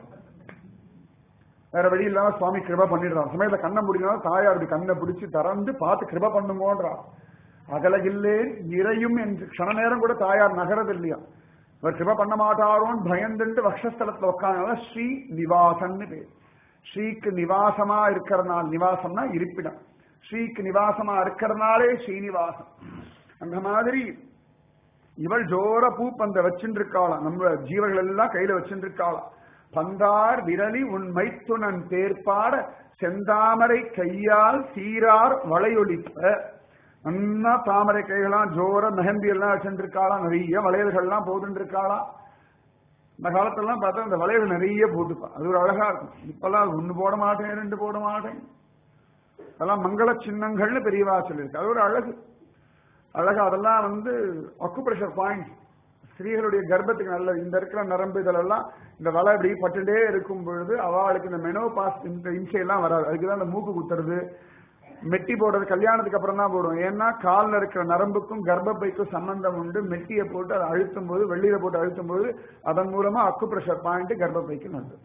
[SPEAKER 1] வேற வழி இல்லாம சுவாமி கிருபா பண்ணிடுறான் சமயத்துல கண்ணை முடிக்கணும் தாயார் இப்படி கண்ணை பிடிச்சு திறந்து பார்த்து கிருபா பண்ணுங்கன்றா அகலகில்லே இறையும் என்று க்ஷண நேரம் கூட தாயார் நகரது இல்லையா இவர் கிருப பண்ண மாட்டாரோன்னு பயந்துட்டு வக்ஷஸ்தலத்துல உட்காந்து ஸ்ரீ நிவாசன்னு பேர் ஸ்ரீக்கு நிவாசமா இருக்கிறனால நிவாசம்னா இருப்பிடம் ஸ்ரீக்கு நிவாசமா இருக்கிறனாலே ஸ்ரீனிவாசம் அந்த மாதிரி இவள் ஜோர பூ பந்த வச்சுட்டு இருக்காளாம் நம்ம ஜீவர்கள் எல்லாம் கையில வச்சுட்டு இருக்காளாம் பந்தார் விரலி உன் மைத்துனன் தேர்ப்பாட செந்தாமரை கையால் சீரார் வளையொலிப்ப நல்லா தாமரை கைகளாம் ஜோர மெஹந்தி எல்லாம் வச்சுருக்காளாம் நிறைய வளையல்கள்லாம் போட்டு இருக்காளாம் இந்த காலத்தெல்லாம் பார்த்தா இந்த வளையல் நிறைய போட்டுப்பா அது ஒரு அழகா இருக்கும் இப்பெல்லாம் ஒண்ணு போட மாட்டேன் ரெண்டு போட மாட்டேன் அதெல்லாம் மங்கள சின்னங்கள்னு பெரியவா சொல்லியிருக்கு அது ஒரு அழகு அழகா அதெல்லாம் வந்து அக்குப்ரெஷர் பாயிண்ட் ஸ்திரீகளுடைய கர்ப்பத்துக்கு நல்லது இந்த இருக்கிற நரம்பு இதெல்லாம் இந்த வலை இப்படி பட்டுட்டே இருக்கும் பொழுது அவளுக்கு இந்த மெனோ பாஸ் இந்த இம்சையெல்லாம் வராது அதுக்குதான் இந்த மூக்கு குத்துறது மெட்டி போடுறது கல்யாணத்துக்கு அப்புறம் தான் போடுவோம் ஏன்னா காலில் இருக்கிற நரம்புக்கும் கர்ப்பப்பைக்கும் சம்பந்தம் உண்டு மெட்டியை போட்டு அதை அழுத்தும் போது வெள்ளியில போட்டு அழுத்தும் போது அதன் மூலமா அக்கு பிரஷர் பாயிண்ட் கர்ப்பப்பைக்கு நல்லது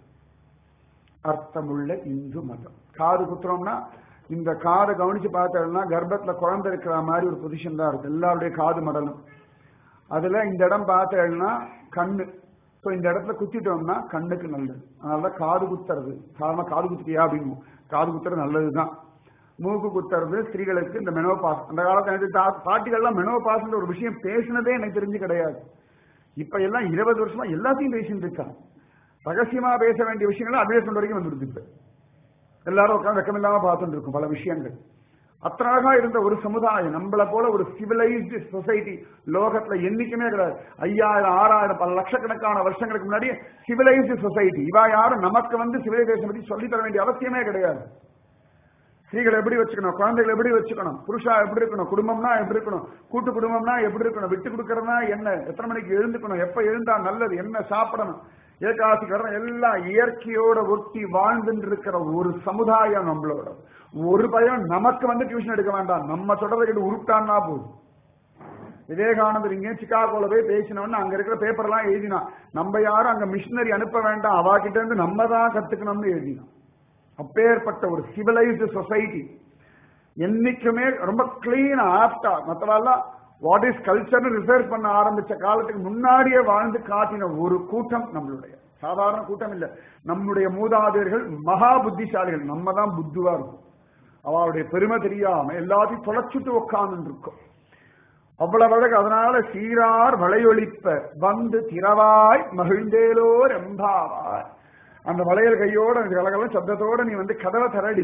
[SPEAKER 1] அர்த்தமுள்ள இந்து மதம் காது குத்துறோம்னா இந்த காதை கவனிச்சு பார்த்தோம்னா கர்ப்பத்துல குழந்தை இருக்கிற மாதிரி ஒரு பொசிஷன் தான் இருக்கு எல்லாருடைய காது மடலும் அதுல இந்த இடம் பார்த்தேன்னா கண்ணு ஸோ இந்த இடத்துல குத்திட்டோம்னா கண்ணுக்கு நல்லது அதனால காது குத்துறது சாதாரண காது குத்தியா அப்படின்னு காது குத்துறது நல்லதுதான் மூக்கு குத்துறது ஸ்திரீகளுக்கு இந்த மெனோபாஸ் அந்த காலத்துல எனக்கு தா- பாட்டிகள்லாம் மெனோபாஸ்ன்ற ஒரு விஷயம் பேசினதே எனக்கு தெரிஞ்சு கிடையாது இப்ப எல்லாம் இருபது வருஷமா எல்லாத்தையும் பேசிட்டு இருக்காங்க ரகசியமா பேச வேண்டிய விஷயங்கள் அட்வைஸ்மெண்ட் வரைக்கும் வந்துருது இப்ப எல்லாரும் உட்காந்து வெக்கமில்லாம பார்த்துட்டு இருக்கும் பல விஷயங்கள் அத்தனை அழகா இருந்த ஒரு சமுதாயம் நம்மள போல ஒரு சிவிலைஸ்டு சொசைட்டி லோகத்துல என்னைக்குமே கிடையாது ஐயாயிரம் ஆறாயிரம் பல லட்சக்கணக்கான வருஷங்களுக்கு முன்னாடி சிவிலைஸ்டு சொசைட்டி இவா யாரும் நமக்கு வந்து சிவிலைசேஷன் பத்தி சொல்லித் தர வேண்டிய அவசியமே கிடையாது ஸ்திரீகளை எப்படி வச்சுக்கணும் குழந்தைகளை எப்படி வச்சுக்கணும் புருஷா எப்படி இருக்கணும் குடும்பம்னா எப்படி இருக்கணும் கூட்டு குடும்பம்னா எப்படி இருக்கணும் விட்டு கொடுக்கறதுனா என்ன எத்தனை மணிக்கு எழுந்துக்கணும் எப்ப எழுந்தா நல்லது என்ன சாப்பிடணும் ஏகாசி கரணம் எல்லாம் இயற்கையோட ஒட்டி வாழ்ந்துட்டு இருக்கிற ஒரு சமுதாயம் நம்மளோட ஒரு பையன் நமக்கு வந்து டியூஷன் எடுக்க வேண்டாம் நம்ம சொல்றதை கேட்டு உருட்டான்னா போதும் விவேகானந்தர் இங்கே சிக்காகோல போய் பேசினவன்னு அங்க இருக்கிற பேப்பர் எல்லாம் எழுதினான் நம்ம யாரும் அங்க மிஷினரி அனுப்ப வேண்டாம் அவா கிட்ட இருந்து நம்ம தான் கத்துக்கணும்னு எழுதினான் அப்பேற்பட்ட ஒரு சிவிலைஸ்டு சொசைட்டி என்னைக்குமே ரொம்ப கிளீன் ஆப்டா மற்றவெல்லாம் வாட் இஸ் கல்ச்சர்னு ரிசர்ச் பண்ண ஆரம்பிச்ச காலத்துக்கு முன்னாடியே வாழ்ந்து காட்டின ஒரு கூட்டம் நம்மளுடைய சாதாரண கூட்டம் இல்ல நம்முடைய மூதாதையர்கள் மகா புத்திசாலிகள் நம்ம தான் புத்துவா இருக்கும் அவளுடைய பெருமை தெரியாம எல்லாத்தையும் தொலைச்சிட்டு உட்கார்ந்து இருக்கும் அவ்வளவு அழகு அதனால சீரார் வளையொலிப்ப வந்து திரவாய் மகிழ்ந்தேலோர் எம்பாவாய் அந்த வளையல் கையோட கலகல சப்தத்தோட நீ வந்து கதவை தரடி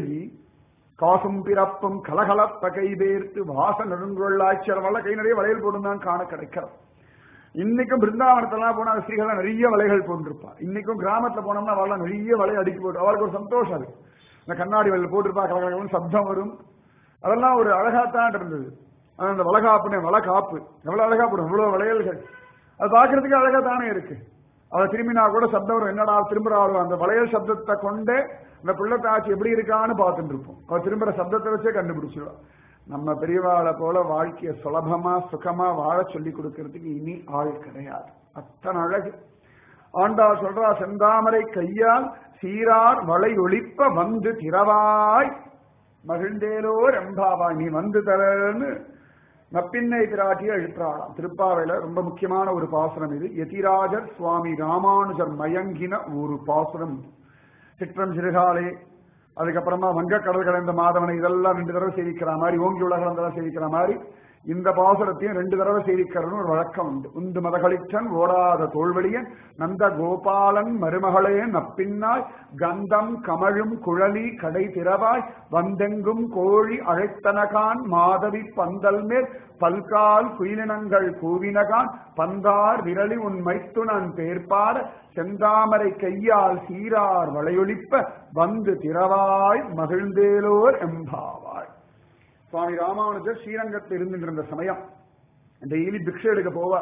[SPEAKER 1] காசும் பிறப்பும் கலகலப்ப கை பேர்த்து வாச நெடுங்கொள்ளாய் சில வள கை நிறைய வளையல் போட்டுதான் காண கிடைக்கிறது இன்னைக்கும் பிருந்தாவனத்தெல்லாம் போனா ஸ்ரீகள் நிறைய வலைகள் போட்டிருப்பா இன்னைக்கும் கிராமத்துல போனோம்னா அவள் நிறைய வலை அடுக்கி போட்டு அவளுக்கு ஒரு சந்தோஷம் அது இந்த கண்ணாடி வலையில் போட்டிருப்பா கலகலகலன்னு சப்தம் வரும் அதெல்லாம் ஒரு அழகாத்தான் இருந்தது ஆனா அந்த வளகாப்புனே வளகாப்பு எவ்வளவு அழகா போடும் எவ்வளவு வளையல்கள் அது பாக்குறதுக்கு அழகா தானே இருக்கு அதை திரும்பினா கூட சப்தம் வரும் என்னடா திரும்புறாரோ அந்த வளையல் சப்தத்தை கொண்டே இந்த பிள்ளைத்தாச்சி எப்படி இருக்கான்னு பார்த்துட்டு இருப்போம் அவ திரும்புற சப்தத்தை வச்சே கண்டுபிடிச்சிருவா நம்ம பெரியவாளை போல வாழ்க்கைய சுலபமா சுகமா வாழ சொல்லி கொடுக்கறதுக்கு இனி ஆள் கிடையாது அத்தனை அழகு ஆண்டாள் சொல்றா செந்தாமரை கையால் சீரார் வளை ஒளிப்ப வந்து திரவாய் மகிழ்ந்தேலோ ரெம்பாவாய் நீ வந்து தரன்னு நப்பின்னை பிராட்டியை எழுப்புறாளாம் திருப்பாவையில ரொம்ப முக்கியமான ஒரு பாசுரம் இது யதிராஜர் சுவாமி ராமானுஜர் மயங்கின ஒரு பாசுரம் இது சிற்றம் சிறுகாலே அதுக்கப்புறமா வங்கக்கடல் கலந்த மாதவனை இதெல்லாம் ரெண்டு தடவை சேவிக்கிற மாதிரி ஓங்கி உலகளந்தெல்லாம் சேவிக்கிற மாதிரி இந்த பாசுரத்தையும் ரெண்டு தடவை சேவிக்கிறன்னு ஒரு வழக்கம் உண்டு உந்து மதகளிச்சன் ஓடாத தோல்வழியன் நந்த கோபாலன் மருமகளே நப்பின்னாய் கந்தம் கமழும் குழலி கடை திறவாய் வந்தெங்கும் கோழி அழைத்தனகான் மாதவி பந்தல் மேல் பல்கால் குயிலினங்கள் கூவினகான் பந்தார் விரலி உன் மைத்துனன் பேர்பாட செந்தாமரை கையால் சீரார் வளையொலிப்ப வந்து திறவாய் மகிழ்ந்தேலோர் எம்பாவாய் சுவாமி ராமானுஜர் ஸ்ரீரங்கத்தில் இருந்துட்டு சமயம் டெய்லி பிக்ஷை எடுக்க போவா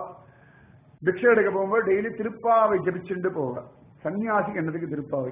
[SPEAKER 1] பிக்ஷை எடுக்க போகும்போது டெய்லி திருப்பாவை ஜபிச்சுட்டு போவா சன்னியாசிக்கு என்னதுக்கு திருப்பாவை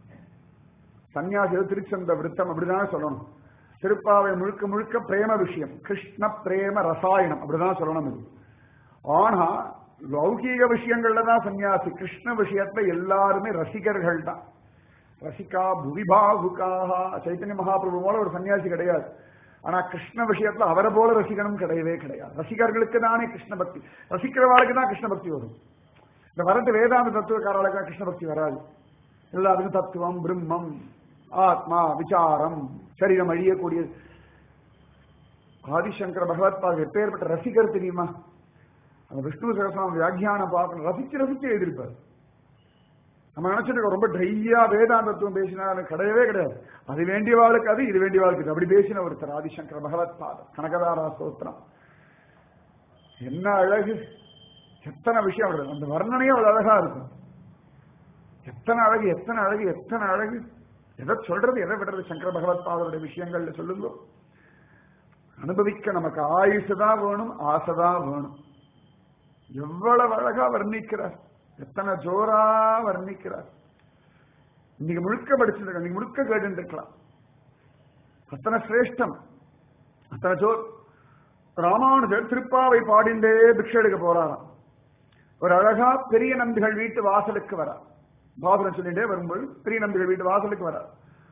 [SPEAKER 1] சன்னியாசி திருச்சந்த விருத்தம் அப்படிதான் சொல்லணும் திருப்பாவை முழுக்க முழுக்க பிரேம விஷயம் கிருஷ்ண பிரேம ரசாயனம் அப்படிதான் சொல்லணும் இது ஆனா லௌகீக விஷயங்கள்ல தான் சன்னியாசி கிருஷ்ண விஷயத்துல எல்லாருமே ரசிகர்கள் தான் ரசிகா புவிபாகுகாக சைத்தன்ய மகாபிரபு போல ஒரு சன்னியாசி கிடையாது ஆனா கிருஷ்ண விஷயத்துல அவரை போல ரசிகனும் கிடையவே கிடையாது ரசிகர்களுக்கு தானே கிருஷ்ண பக்தி ரசிக்கிறவாளுக்கு தான் கிருஷ்ண பக்தி வரும் இந்த வரட்டு வேதாந்த தத்துவக்காரர்களுக்கு கிருஷ்ண பக்தி வராது எல்லாத்துக்கும் தத்துவம் பிரம்மம் ஆத்மா விசாரம் சரீரம் அழியக்கூடியது ஆதிசங்கர பகவத்பாத எப்பேற்பட்ட ரசிகர் தெரியுமா அந்த விஷ்ணு சகசனம் வியாக்கியானம் பார்க்கணும் ரசிச்சு ரசிச்சு எழுதியிருப்பார் நம்ம நினைச்சிட்டு ரொம்ப ட்ரையா வேதாந்தத்துவம் பேசினா கிடையவே கிடையாது அது வேண்டியவாளுக்கு அது இது வேண்டியவாளுக்கு இது அப்படி பேசின ஒருத்தர் ஆதிசங்கர பகவத் பாதம் கனகதாரா ஸ்தோத்திரம் என்ன அழகு எத்தனை விஷயம் அவர்கள் அந்த வர்ணனையே அவ்வளவு அழகா இருக்கும் எத்தனை அழகு எத்தனை அழகு எத்தனை அழகு எதை சொல்றது எதை விடுறது சங்கர பகவத் பாதருடைய விஷயங்கள்ல சொல்லுங்க அனுபவிக்க நமக்கு ஆயுசு தான் வேணும் ஆசை தான் வேணும் எவ்வளவு அழகா வர்ணிக்கிறார் எத்தனை ஜோரா வர்ணிக்கிறார் இன்னைக்கு முழுக்க படிச்சிருக்க இன்னைக்கு முழுக்க கேட்டு இருக்கலாம் அத்தனை சிரேஷ்டம் அத்தனை ஜோர் ராமானுஜர் திருப்பாவை பாடிண்டே பிக்ஷை எடுக்க போறாராம் ஒரு அழகா பெரிய நம்பிகள் வீட்டு வாசலுக்கு வரா பாசுரம் சொல்லிட்டே வரும்போது பெரிய நம்பிகள் வீட்டு வாசலுக்கு வரா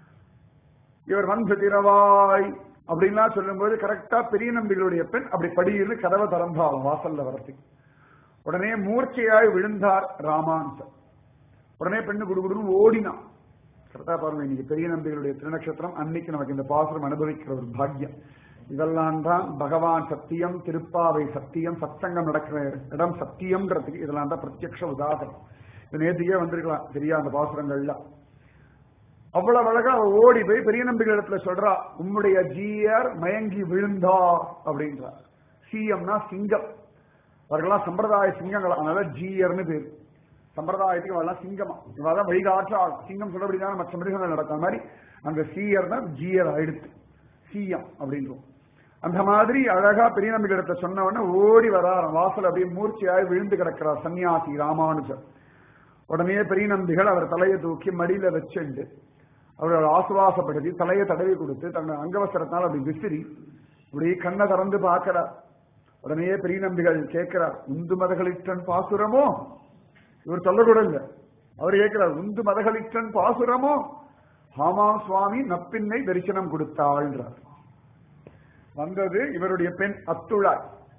[SPEAKER 1] இவர் வந்து திரவாய் அப்படின்லாம் சொல்லும்போது கரெக்டா பெரிய நம்பிகளுடைய பெண் அப்படி படியிருந்து கதவை திறந்தாலும் வாசல்ல வரத்துக்கு உடனே மூர்ச்சையாய் விழுந்தார் ராமானுஜர் உடனே பெண்ணு குடுகுடுன்னு ஓடினான் கரெக்டா பாருங்க இன்னைக்கு பெரிய நம்பிகளுடைய திருநக்ஷத்திரம் அன்னைக்கு நமக்கு இந்த பாசுரம் அனுபவிக்கிற ஒரு பாக்கியம் இதெல்லாம் தான் பகவான் சத்தியம் திருப்பாவை சத்தியம் சத்சங்கம் நடக்கிற இடம் சத்தியம்ன்றதுக்கு இதெல்லாம் தான் பிரத்யக்ஷ உதாகரம் இது நேற்றுக்கே வந்திருக்கலாம் சரியா அந்த பாசுரங்கள்லாம் அவ்வளவு அழகா அவ ஓடி போய் பெரிய நம்பிக்கை இடத்துல சொல்றா உம்முடைய ஜீயர் மயங்கி விழுந்தா அப்படின்றா சிஎம்னா சிங்கம் அவர்கள்லாம் சம்பிரதாய சிங்கங்கள் அதனால ஜீயர்னு பேர் சம்பிரதாயத்துக்கு அவெல்லாம் சிங்கமா இவெல்லாம் வழிகாற்றாள் சிங்கம் சொல்றபடிதான் மற்ற மிருகங்கள் நடக்கிற மாதிரி அந்த சீயர் தான் ஜீயர் ஆயிடுத்து சிஎம் அப்படின்றோம் அந்த மாதிரி அழகா பெரிய நம்பிக்கை இடத்த சொன்ன உடனே ஓடி வரார் வாசல் அப்படியே மூர்ச்சியாய் விழுந்து கிடக்கிறார் சன்னியாசி ராமானுஜர் உடனே பெரிய நம்பிகள் அவர் தலையை தூக்கி மடியில வச்சுண்டு அவரோட ஆசுவாசப்படுத்தி தலையை தடவி கொடுத்து தன்னை அங்கவசரத்தினால் அப்படி விசிறி இப்படி கண்ணை திறந்து பார்க்கிறார் உடனே பெரிய நம்பிகள் கேட்கிறார் உந்து மதகளிற்றன் பாசுரமோ இவர் சொல்லக்கூட இல்ல அவர் கேட்கிறார் உந்து மதகளிற்றன் பாசுரமோ ஆமாம் சுவாமி நப்பின்னை தரிசனம் கொடுத்தாள்ன்றார் வந்தது இவருடைய பெண் அத்துழாய்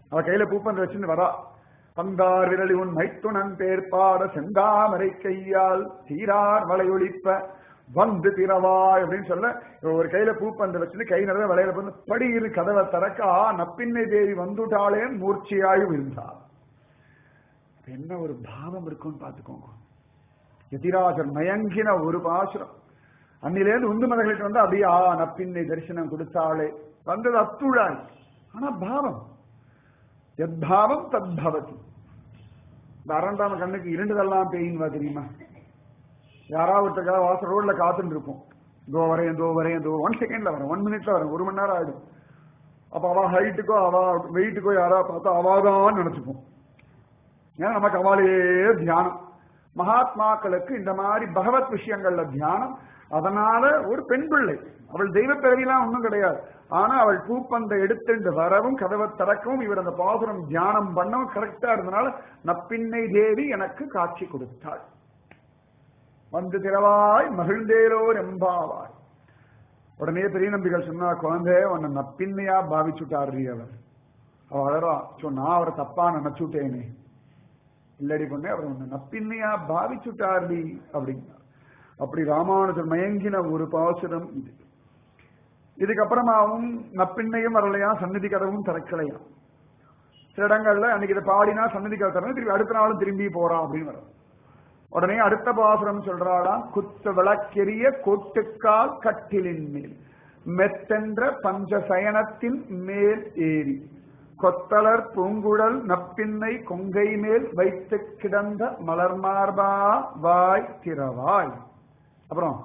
[SPEAKER 1] அவ கையில பூப்பந்து வச்சுன்னு வரா பந்தார் விரலி உன் மைத்துணன் பேர்பாட செந்தாமரை கையால் சீரார் வளையொலிப்ப வந்து திறவாய் அப்படின்னு சொல்ல இவ ஒரு கையில பூப்பந்து வச்சுன்னு கை நிறைய வளையல வந்து படியிரு கதவை திறக்கா நப்பின்னை தேவி வந்துட்டாளேன் மூர்ச்சியாய் விழுந்தாள் என்ன ஒரு பாவம் இருக்கும்னு பாத்துக்கோங்க எதிராஜர் மயங்கின ஒரு பாசுரம் அன்னிலேருந்து உந்து மதங்களுக்கு வந்து அப்படியே ஆ நப்பின்னை தரிசனம் கொடுத்தாளே வந்தது அத்துழாய் ஆனா பாவம் எத்பாவம் தத்பவதி இந்த அரண்டாம கண்ணுக்கு இருண்டுதெல்லாம் பெய்யுமா தெரியுமா யாராவது ஒருத்தருக்காக வாசல் ரோட்ல காத்துட்டு இருப்போம் தோ வரேன் தோ வரேன் தோ ஒன் செகண்ட்ல வரேன் ஒன் மினிட்ல வரேன் ஒரு மணி நேரம் ஆயிடும் அப்ப அவ ஹைட்டுக்கோ அவ வெயிட்டுக்கோ யாரா பார்த்தா அவாதான் நினைச்சுப்போம் ஏன்னா நமக்கு அவளையே தியானம் மகாத்மாக்களுக்கு இந்த மாதிரி பகவத் விஷயங்கள்ல தியானம் அதனால ஒரு பெண் பிள்ளை அவள் தெய்வ பிறவிலாம் ஒண்ணும் கிடையாது ஆனா அவள் பூப்பந்தை எடுத்துட்டு வரவும் கதவை திறக்கவும் இவர் அந்த பாசுரம் தியானம் பண்ணவும் கரெக்டா இருந்தனால நப்பின்னை தேவி எனக்கு காட்சி கொடுத்தாள் வந்து திறவாய் மகிழ்ந்தேரோ எம்பாவாய் உடனே பெரிய நம்பிகள் சொன்னா குழந்தை உன்னை நப்பின்னையா பாவிச்சுட்டாரு அவர் அவ அழறா சோ நான் அவரை தப்பா நினைச்சுட்டேனே இல்லடி பொண்ணே அவர் உன்னை நப்பின்னையா பாவிச்சுட்டாருடி அப்படின்னா அப்படி ராமானுஜர் மயங்கின ஒரு பாசுரம் இது இதுக்கப்புறமாவும் நப்பின்னையும் வரலையா சந்நிதி கதவும் திறக்கலையா சில இடங்கள்ல அன்னைக்கு இதை பாடினா சந்நிதி கதை திறந்து திரும்பி அடுத்த நாளும் திரும்பி போறான் அப்படின்னு வரும் உடனே அடுத்த பாசுரம் சொல்றாளாம் குத்து விளக்கெரிய கொட்டுக்கால் கட்டிலின் மேல் மெத்தென்ற பஞ்சசயனத்தின் மேல் ஏறி கொத்தலர் பூங்குழல் நப்பின்னை கொங்கை மேல் வைத்து கிடந்த மலர் மார்பா வாய் திறவாய் அப்புறம்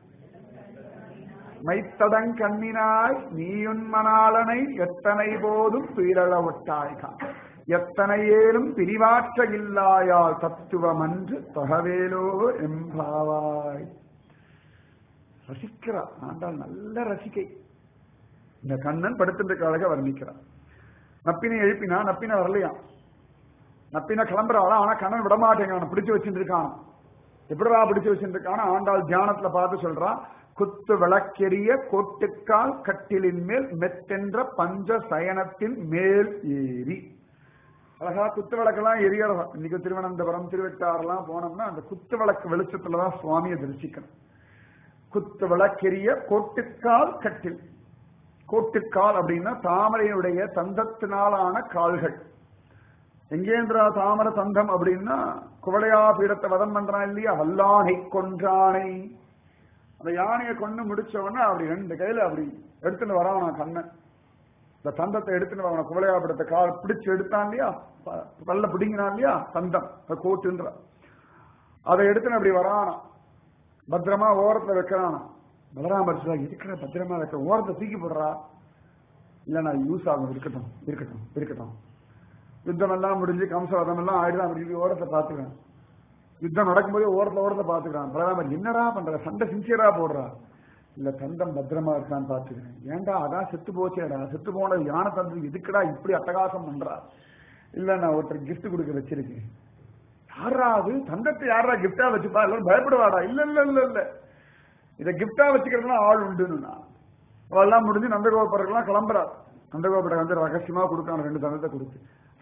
[SPEAKER 1] மைத்தடங் கண்ணினாய் நீயுன் மணாளனை எத்தனை போதும் துயிரள ஒட்டாய்கா எத்தனை ஏலும் பிரிவாற்ற இல்லாயால் தத்துவமன்று தொகவேலோ எம்பாவாய் ரசிக்கிறா ஆண்டாள் நல்ல ரசிக்கை இந்த கண்ணன் படுத்துட்டு அழக வர்ணிக்கிறான் நப்பினை எழுப்பினா நப்பினை வரலையா நப்பினை கிளம்புறாளா ஆனா கண்ணன் விடமாட்டேங்க பிடிச்சு வச்சுட்டு இருக்கான் எப்படிடா பிடிச்சு வச்சுட்டு இருக்கான ஆண்டாள் தியானத்துல பார்த்து சொல்றான் குத்து விளக்கெரிய கோட்டுக்கால் கட்டிலின் மேல் மெத்தென்ற பஞ்ச சயனத்தின் மேல் ஏறி அழகா குத்து விளக்கெல்லாம் எரியறதா இன்னைக்கு திருவனந்தபுரம் திருவெட்டாரெல்லாம் போனோம்னா அந்த குத்து விளக்கு வெளிச்சத்துலதான் சுவாமியை தரிசிக்கணும் குத்து விளக்கெரிய கோட்டுக்கால் கட்டில் கோட்டுக்கால் அப்படின்னா தாமரையுடைய தந்தத்தினாலான கால்கள் எங்கேந்திரா தாமர தந்தம் அப்படின்னா குவளையா பீடத்தை வதம் பண்றான் இல்லையா வல்லானை கொன்றானை அந்த யானையை கொண்டு முடிச்ச உடனே அப்படி ரெண்டு கையில அப்படி எடுத்துட்டு வரான் கண்ணன் இந்த தந்தத்தை எடுத்துட்டு வரான் குவளையா பீடத்தை கால் பிடிச்சு எடுத்தான் இல்லையா பல்ல பிடிங்கினான் இல்லையா தந்தம் கோட்டுன்ற அதை எடுத்துன்னு அப்படி வரானா பத்திரமா ஓரத்துல வைக்கிறானா பலராமர் சொல்ல இருக்கிற பத்திரமா வைக்க ஓரத்தை தூக்கி போடுறா இல்ல நான் யூஸ் ஆகும் இருக்கட்டும் இருக்கட்டும் இருக்கட்டும் யுத்தம் எல்லாம் முடிஞ்சு கம்சவதம் எல்லாம் ஆயிடுதான் அப்படி ஓரத்தை பாத்துக்கிறேன் யுத்தம் நடக்கும்போது ஓரத்துல ஓரத்தை பாத்துக்கிறான் பலராமர் என்னடா பண்ற சண்டை சின்சியரா போடுறா இல்ல தந்தம் பத்திரமா இருக்கான்னு பாத்துக்கிறேன் ஏன்டா அதான் செத்து போச்சேடா செத்து போன யானை தந்தம் எதுக்குடா இப்படி அட்டகாசம் பண்றா இல்ல நான் ஒருத்தர் கிஃப்ட் கொடுக்க வச்சிருக்கேன் யாரா அது தந்தத்தை யாரா கிஃப்டா வச்சுப்பா எல்லாரும் பயப்படுவாடா இல்ல இல்ல இல்ல இல்ல இதை கிஃப்டா வச்சுக்கிறதுலாம் ஆள் உண்டுன்னு நான் அவெல்லாம் முடிஞ்சு நந்தகோபுரம்லாம் கிளம்புறா நந்தகோபுரம் வந்து ரகசியமா கொடுக்கான ரெண்டு தந்தத்தை கொடுத்து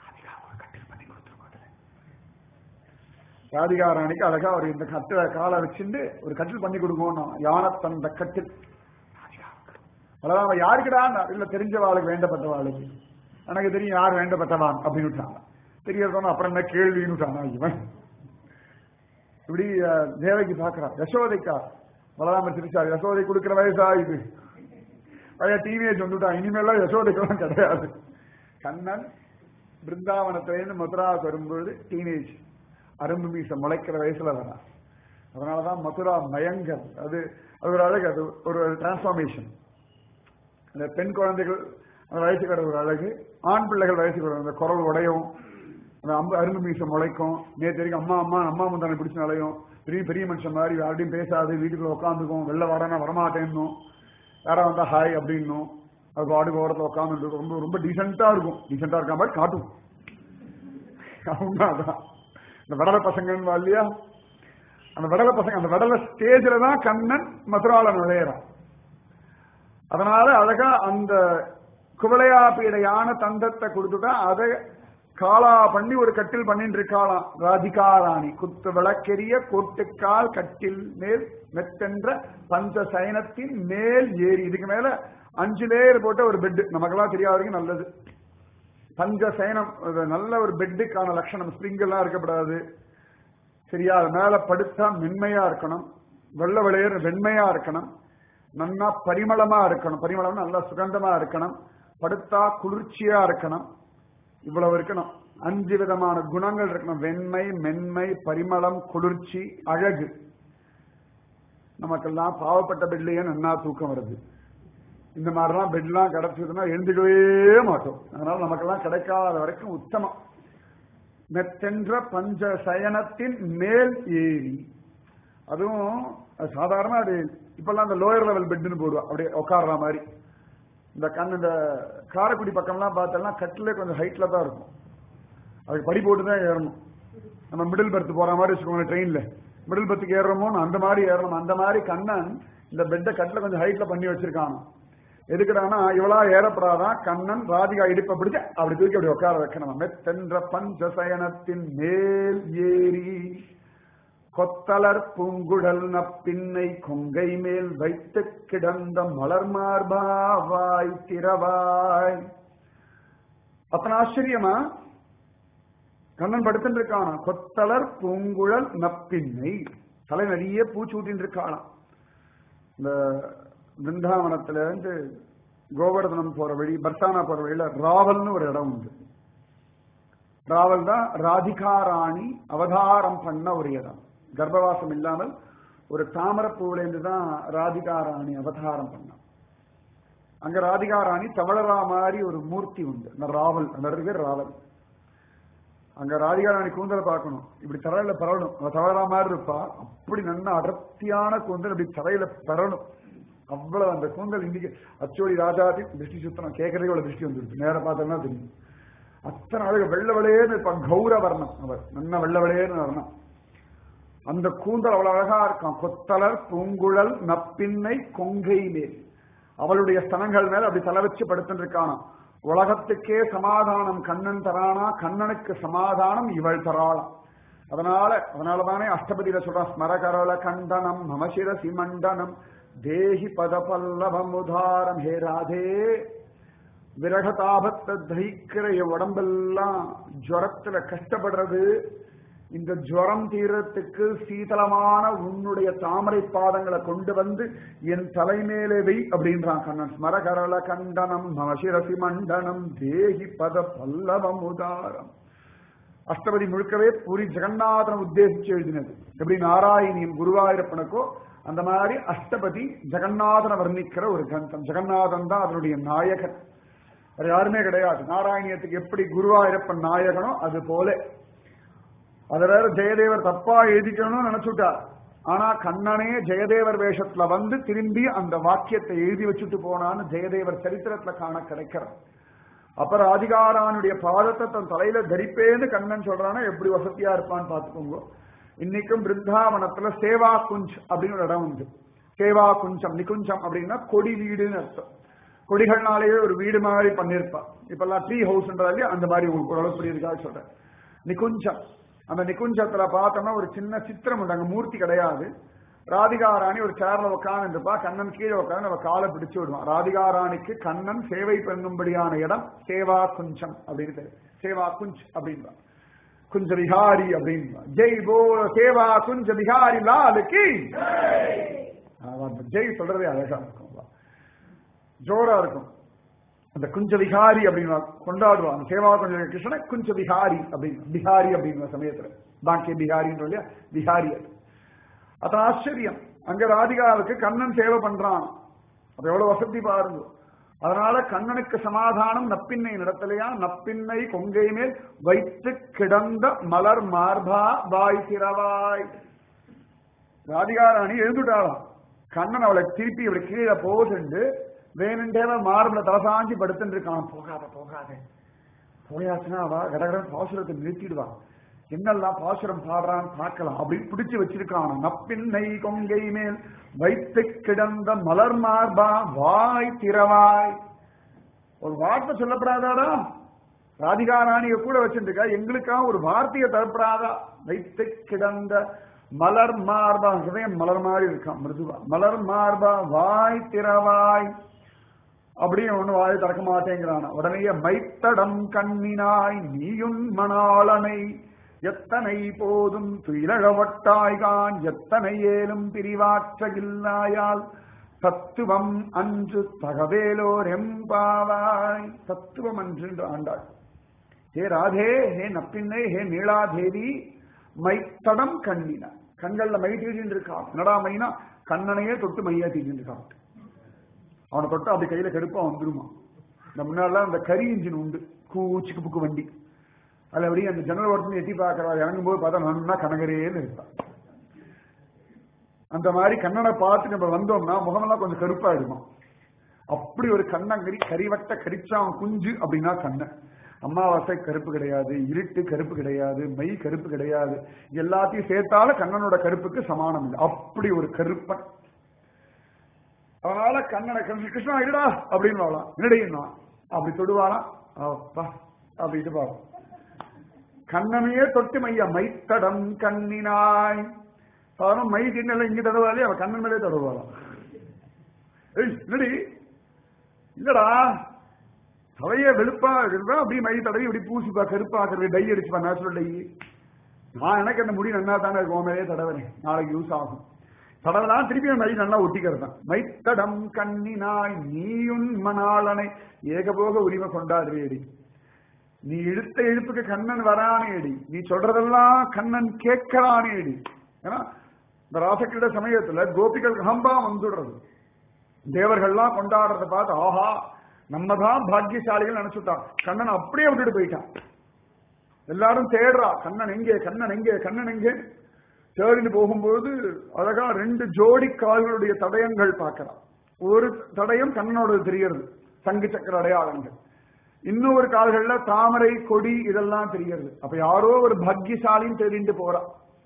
[SPEAKER 1] ராதிகா ராணிக்கு அழகா அவர் இந்த கட்டில காலை வச்சுட்டு ஒரு கட்டில் பண்ணி கொடுக்கணும் யானை தந்த கட்டில் அதாவது அவன் யாருக்குடா இல்ல தெரிஞ்ச வாளுக்கு வேண்டப்பட்ட வாளுக்கு எனக்கு தெரியும் யார் வேண்டப்பட்டவான் அப்படின்னு விட்டாங்க தெரியறதோன்னு அப்புறம் என்ன கேள்வின்னு விட்டானா இவன் இப்படி தேவைக்கு பாக்குறா யசோதைக்கா பலராமர் சிரிச்சார் யசோதை கொடுக்கிற வயசா இது பழைய டீனேஜ் வந்துட்டான் இனிமேலாம் யசோதைக்கெல்லாம் கிடையாது கண்ணன் பிருந்தாவனத்திலேருந்து மதுராவுக்கு வரும்பொழுது டீனேஜ் அரும்பு மீச முளைக்கிற வயசுல வரா அதனாலதான் மதுரா மயங்கர் அது அது ஒரு அழகு அது ஒரு டிரான்ஸ்பார்மேஷன் இந்த பெண் குழந்தைகள் அந்த வயசுக்கு வர ஒரு அழகு ஆண் பிள்ளைகள் வயசுக்கு வர அந்த குரல் உடையும் அந்த அம்பு அரும்பு மீச முளைக்கும் நேற்று வரைக்கும் அம்மா அம்மா அம்மா முந்தானை பிடிச்ச நிலையும் பெரிய பெரிய மனுஷன் மாதிரி யார்ட்டையும் பேசாது வீட்டுக்குள்ள உட்காந்துக்கும் வெளில வரனா வரமாட்டேன்னும் யாரா வந்தா ஹாய் அப்படின்னும் அது பாட்டுக்கு ஓரத்தில் உட்காந்து ரொம்ப ரொம்ப டீசெண்டா இருக்கும் டீசெண்டா இருக்க மாதிரி காட்டும் அதான் இந்த வடல பசங்கன்னு இல்லையா அந்த வடல பசங்க அந்த வடல ஸ்டேஜில் தான் கண்ணன் மதுரால நுழையிறான் அதனால அழகா அந்த குவளையா பீடையான தந்தத்தை கொடுத்துட்டா அதை காலா பண்ணி ஒரு கட்டில் பண்ணிட்டு இருக்காளாம் ராதிகாராணி குத்து விளக்கெரிய கோட்டுக்கால் கட்டில் மேல் மெத்தென்ற பஞ்ச சயனத்தின் மேல் ஏறி இதுக்கு மேல அஞ்சு லேயர் போட்ட ஒரு பெட் நமக்கெல்லாம் தெரியாத வரைக்கும் நல்லது பஞ்ச சயனம் அது நல்ல ஒரு பெட்டுக்கான லட்சணம் ஸ்ப்ரிங் எல்லாம் இருக்கப்படாது சரியா அது மேல படுத்தா மென்மையா இருக்கணும் வெள்ள விளையர் வெண்மையா இருக்கணும் நன்னா பரிமளமா இருக்கணும் பரிமளம் நல்லா சுகந்தமா இருக்கணும் படுத்தா குளிர்ச்சியா இருக்கணும் இவ்வளவு இருக்கணும் அஞ்சு விதமான குணங்கள் இருக்கணும் வெண்மை மென்மை பரிமளம் குளிர்ச்சி அழகு நமக்கெல்லாம் பாவப்பட்ட பெட்லயே நன்னா தூக்கம் வருது இந்த மாதிரிலாம் பெட்லாம் கிடைச்சதுன்னா எழுந்துக்கவே மாட்டோம் அதனால நமக்கெல்லாம் கிடைக்காத வரைக்கும் உத்தமம் மெத்தென்ற பஞ்ச சயனத்தின் மேல் ஏறி அதுவும் அது சாதாரண அது இப்பெல்லாம் அந்த லோயர் லெவல் பெட்னு போடுவா அப்படியே உட்கார்ற மாதிரி இந்த கண் இந்த காரைக்குடி பக்கம்லாம் பார்த்தோம்னா கட்டிலே கொஞ்சம் ஹைட்ல தான் இருக்கும் அதுக்கு படி போட்டு தான் ஏறணும் நம்ம மிடில் பர்த் போற மாதிரி வச்சுக்கோங்க ட்ரெயின்ல மிடில் பர்த்துக்கு ஏறுறோமோ அந்த மாதிரி ஏறணும் அந்த மாதிரி கண்ணன் இந்த பெட்டை கட்டில கொஞ்சம் ஹைட்ல பண்ணி வச்சிருக்கானோ எதுக்குடானா இவளா ஏறப்படாதான் கண்ணன் ராதிகா இடுப்பை பிடிச்சு அப்படி தூக்கி அப்படி உட்கார வைக்கணும் மெத்தென்ற பஞ்சசயனத்தின் மேல் ஏறி கொத்தலர் பூங்குழல் நப்பின்னை கொங்கை மேல் வைத்து கிடந்த மலர் மார்பாவாய் திரவாய் அத்தனை ஆச்சரியமா கண்ணன் படுத்துட்டு இருக்கானா கொத்தலர் பூங்குழல் நப்பின்னை தலை நிறைய பூச்சூட்டின்னு இருக்கானாம் இந்த பிருந்தாவனத்துல இருந்து கோவர்தனம் போற வழி பர்சானா போற வழியில ராவல்னு ஒரு இடம் உண்டு ராவல் தான் ராதிகாராணி அவதாரம் பண்ண ஒரு இடம் கர்ப்பவாசம் இல்லாமல் ஒரு தாமரப்பூவிலேருந்து தான் ராதிகாராணி அவதாரம் பண்ணான் அங்க ராதிகாராணி தவளரா மாதிரி ஒரு மூர்த்தி உண்டு அந்த ராவல் அந்த இடத்துக்கு பேர் ராவல் அங்க ராதிகாராணி கூந்தலை பார்க்கணும் இப்படி தரையில பரவணும் அவ தவளரா மாதிரி இருப்பா அப்படி நல்ல அடர்த்தியான கூந்தல் இப்படி தரையில பரவணும் அவ்வளவு அந்த கூந்தல் இன்னைக்கு அச்சோடி ராஜாதி திருஷ்டி சுத்தம் கேட்கறதே இவ்வளவு திருஷ்டி வந்துருக்கு நேர பார்த்தோம்னா தெரியும் அத்தனை அழகு வெள்ள வெளையேன்னு இருப்பான் கௌர வர்ணம் அவர் நல்ல வெள்ள வெளையேன்னு வர்ணம் அந்த கூந்தல் அவ்வளவு அழகா இருக்கான் கொத்தலர் பூங்குழல் நப்பின்னை கொங்கை மேல் அவளுடைய ஸ்தனங்கள் மேல அப்படி தலை வச்சு படுத்துட்டு இருக்கானாம் உலகத்துக்கே சமாதானம் கண்ணன் தரானா கண்ணனுக்கு சமாதானம் இவள் தராளாம் அதனால அதனாலதானே அஷ்டபதியில சொல்றான் ஸ்மரகரள கண்டனம் நமசிரசி மண்டனம் தேஹி பத பல்லவம் உதாரம் ஹே ராதே விரகதாபத்தை தகிக்கிற என் உடம்பெல்லாம் ஜுரத்துல கஷ்டப்படுறது இந்த ஜுரம் தீரத்துக்கு சீதளமான உன்னுடைய தாமரை பாதங்களை கொண்டு வந்து என் தலைமேலே வை அப்படின்றான் கண்ணன் ஸ்மரகரள கண்டனம் நமசிரசி மண்டனம் தேகி பத பல்லவம் உதாரம் அஷ்டபதி முழுக்கவே பூரி ஜெகநாதனை உத்தேசிச்சு எழுதினது எப்படி நாராயணியும் குருவாயூரப்பனுக்கோ அந்த மாதிரி அஷ்டபதி ஜெகநாதனை வர்ணிக்கிற ஒரு கிரந்தம் ஜெகநாதன் தான் அதனுடைய நாயகன் வேற யாருமே கிடையாது நாராயணியத்துக்கு எப்படி குருவாயூரப்பன் நாயகனோ அது போல அதை வேற ஜெயதேவர் தப்பா எழுதிக்கணும்னு நினைச்சுட்டார் ஆனா கண்ணனே ஜெயதேவர் வேஷத்துல வந்து திரும்பி அந்த வாக்கியத்தை எழுதி வச்சுட்டு போனான்னு ஜெயதேவர் சரித்திரத்துல காண கிடைக்கிறார் அப்புறம் அதிகாரானுடைய பாதத்தை தன் தலையில தரிப்பேன்னு கண்ணன் சொல்றானா எப்படி வசதியா இருப்பான்னு பாத்துக்கோங்க இன்னைக்கும் பிருந்தாவனத்துல சேவா குஞ்ச் அப்படின்னு ஒரு இடம் உண்டு சேவா குஞ்சம் நிகுஞ்சம் அப்படின்னா கொடி வீடுன்னு அர்த்தம் கொடிகள்னாலேயே ஒரு வீடு மாதிரி பண்ணிருப்பா இப்பெல்லாம் ட்ரீ ஹவுஸ்ன்றாலே அந்த மாதிரி உங்களுக்கு ஓரளவு புரியுதுக்காக சொல்றேன் நிகுஞ்சம் அந்த நிகுஞ்சத்துல பார்த்தோம்னா ஒரு சின்ன சித்திரம் உண்டு அங்க மூர்த்தி கிடையாது ராதிகாராணி ஒரு சேர்ல உட்காந்துருப்பா கண்ணன் கீழே உட்காந்து நம்ம காலை பிடிச்சு விடுவான் ராதிகாராணிக்கு கண்ணன் சேவை பண்ணும்படியான இடம் சேவா குஞ்சம் அப்படின்னு பேரு சேவா குஞ்ச் அப்படின்றான் குஞ்ச விஹாரி அப்படின்பா ஜெய் போ சேவா குஞ்ச விஹாரி லாலுக்கு ஜெய் சொல்றதே அழகா இருக்கும் ஜோரா இருக்கும் அந்த குஞ்ச விகாரி அப்படின்னு கொண்டாடுவோம் அந்த சேவா கொஞ்ச கிருஷ்ண குஞ்ச விகாரி அப்படின்னு பிஹாரி அப்படிங்கிற சமயத்துல பாக்கிய பிஹாரின்ற இல்லையா பிஹாரி அது அது ஆச்சரியம் அங்க ராதிகாவுக்கு கண்ணன் சேவை பண்றான் அது எவ்வளவு வசதி பாருங்க அதனால கண்ணனுக்கு சமாதானம் நப்பின்னை நடத்தலையா நப்பின்னை கொங்கை மேல் வைத்து கிடந்த மலர் மார்பா வாய் திறவாய் ராதிகாராணி எழுந்துட்டாளாம் கண்ணன் அவளை திருப்பி இப்படி கீழே போட்டு வேணுண்டேவ மார்பிள தலசாஞ்சி படுத்துட்டு இருக்கான் போகாத போகாத போயாச்சுன்னா அவ கடகடன் பாசுரத்தை நிறுத்திடுவா என்னெல்லாம் பாசுரம் பாடுறான்னு பார்க்கலாம் அப்படின்னு பிடிச்சு வச்சிருக்கான் நப்பின்னை கொங்கை மேல் வைத்து கிடந்த மலர் மார்பா வாய் திறவாய் ஒரு வார்த்தை சொல்லப்படாதாடா ராதிகா ராணிய கூட வச்சிருக்கா எங்களுக்காக ஒரு வார்த்தையை தரப்படாதா வைத்து கிடந்த மலர் மார்பா ஹிருதயம் மலர் மாதிரி இருக்கான் மிருதுவா மலர் மார்பா வாய் திறவாய் அப்படியே ஒண்ணு வாயை திறக்க மாட்டேங்கிறான் உடனே மைத்தடம் கண்ணினாய் நீயுன் மணாளனை எத்தனை போதும் துயிலழவட்டாய்கான் எத்தனை ஏலும் பிரிவாற்றகில்லாயால் தத்துவம் அன்று தகவேலோர் எம்பாவாய் தத்துவம் அன்று என்று ஆண்டாள் ஹே ராதே ஹே நப்பின்னை ஹே நீளாதேவி மைத்தடம் கண்ணின கண்கள்ல மை தீடின்னு இருக்கா என்னடா மைனா கண்ணனையே தொட்டு மையா தீடின்னு இருக்கா அவனை தொட்டு அப்படி கையில கருப்பா வந்துருமா இந்த முன்னாடிலாம் அந்த கரி இன்ஜின் உண்டு கூச்சுக்கு புக்கு வண்டி அதுல அப்படியே அந்த ஜன்னல் ஓரத்துல எட்டி பார்க்கறா இறங்கும் போது பார்த்தா நன்னா கனகரேன்னு இருப்பா அந்த மாதிரி கண்ணனை பார்த்து நம்ம வந்தோம்னா முகமெல்லாம் கொஞ்சம் கருப்பா இருக்கும் அப்படி ஒரு கண்ணங்கரி கரிவட்ட கரிச்சான் குஞ்சு அப்படின்னா கண்ணன் அமாவாசை கருப்பு கிடையாது இருட்டு கருப்பு கிடையாது மை கருப்பு கிடையாது எல்லாத்தையும் சேர்த்தால கண்ணனோட கருப்புக்கு சமானம் இல்லை அப்படி ஒரு கருப்பன் அதனால கண்ணனை கண்ணன் கிருஷ்ணா இருடா அப்படின்னு வாழலாம் என்னடையுமா அப்படி தொடுவாளாம் அப்பா அப்படி இது பாவம் கண்ணனையே தொட்டு மையா மைத்தடம் கண்ணினாய் சாதாரண மை திண்ணல இங்க தடவாலே அவன் கண்ணன் மேலே தடவாளாம் ஏய் என்னடி இல்லடா தலைய வெளுப்பா இருந்தா அப்படியே மை தடவி இப்படி பூசிப்பா கருப்பாக்குறது டை அடிச்சுப்பா நேச்சுரல் டை நான் எனக்கு அந்த முடி நன்னா தானே இருக்கும் மேலே தடவுறேன் நாளைக்கு யூஸ் ஆகும் தடவலாம் திருப்பி அந்த மை நல்லா ஒட்டிக்கிறது தான் மைத்தடம் கண்ணினாய் நீயுன் மணாளனை ஏகபோக உரிமை கொண்டாடுறியடி நீ இழுத்த இழுப்புக்கு கண்ணன் வரானேடி நீ சொல்றதெல்லாம் கண்ணன் கேட்கிறானேடி ஏன்னா இந்த ராசக்கிட சமயத்துல கோபிகள் ஹம்பா வந்துடுறது தேவர்கள்லாம் கொண்டாடுறத பார்த்து ஆஹா நம்ம தான் பாக்கியசாலிகள் நினைச்சுட்டான் கண்ணன் அப்படியே விட்டுட்டு போயிட்டான் எல்லாரும் தேடுறா கண்ணன் எங்கே கண்ணன் எங்கே கண்ணன் எங்கே தேடிட்டு போகும்போது அழகா ரெண்டு ஜோடி கால்களுடைய தடயங்கள் பார்க்கலாம் ஒரு தடயம் கண்ணனோட தெரியறது சங்கு சக்கர அடையாளங்கள் இன்னொரு கால்கள்ல தாமரை கொடி இதெல்லாம் தெரிகிறது அப்ப யாரோ ஒரு பாக்கியசாலின்னு தேடிட்டு போறா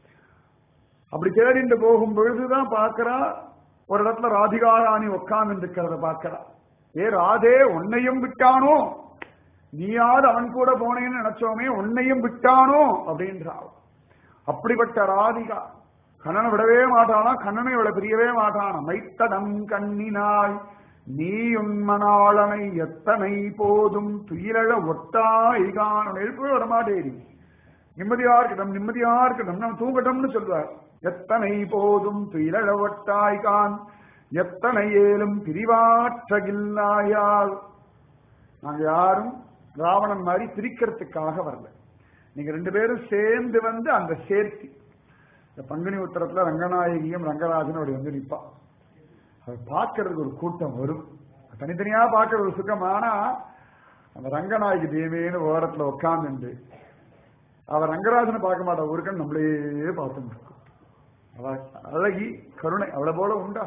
[SPEAKER 1] அப்படி தேடிட்டு போகும் பொழுதுதான் பார்க்கிறா ஒரு இடத்துல ராதிகா ராணி உட்கார்ந்து இருக்கிறத பார்க்கிறா ஏ ராதே உன்னையும் விட்டானோ நீயாவது அவன் கூட போனேன்னு நினைச்சோமே உன்னையும் விட்டானோ அப்படின்றா அப்படிப்பட்ட ராதிகா கண்ணனை விடவே மாட்டானா கண்ணனை விட பிரியவே மாட்டானா மைத்தடம் கண்ணினாய் நீ உண்மனாளனை எத்தனை போதும் துயிலழ ஒட்டாய்கான எழுப்பு வரமாட்டேரி நிம்மதியா இருக்கட்டும் நிம்மதியா இருக்கட்டும் நம்ம தூங்கட்டும்னு சொல்வார் எத்தனை போதும் துயிலழ ஒட்டாய்கான் எத்தனை ஏலும் பிரிவாற்றகில்லாயால் நாங்க யாரும் ராவணன் மாதிரி பிரிக்கிறதுக்காக வரல நீங்க ரெண்டு பேரும் சேர்ந்து வந்து அந்த சேர்த்தி இந்த பங்குனி உத்தரத்துல ரங்கநாயகியும் ரங்கராஜனும் அப்படி வந்து நிப்பா அதை பார்க்கறதுக்கு ஒரு கூட்டம் வரும் தனித்தனியா பார்க்கறது ஒரு சுகம் ஆனா அந்த ரங்கநாயகி தேவின்னு ஓரத்துல உட்கார்ந்து அவ ரங்கராஜனை பார்க்க மாட்டா ஒரு கண் நம்மளே பார்த்து இருக்கும் அவ அழகி கருணை அவளை போல உண்டா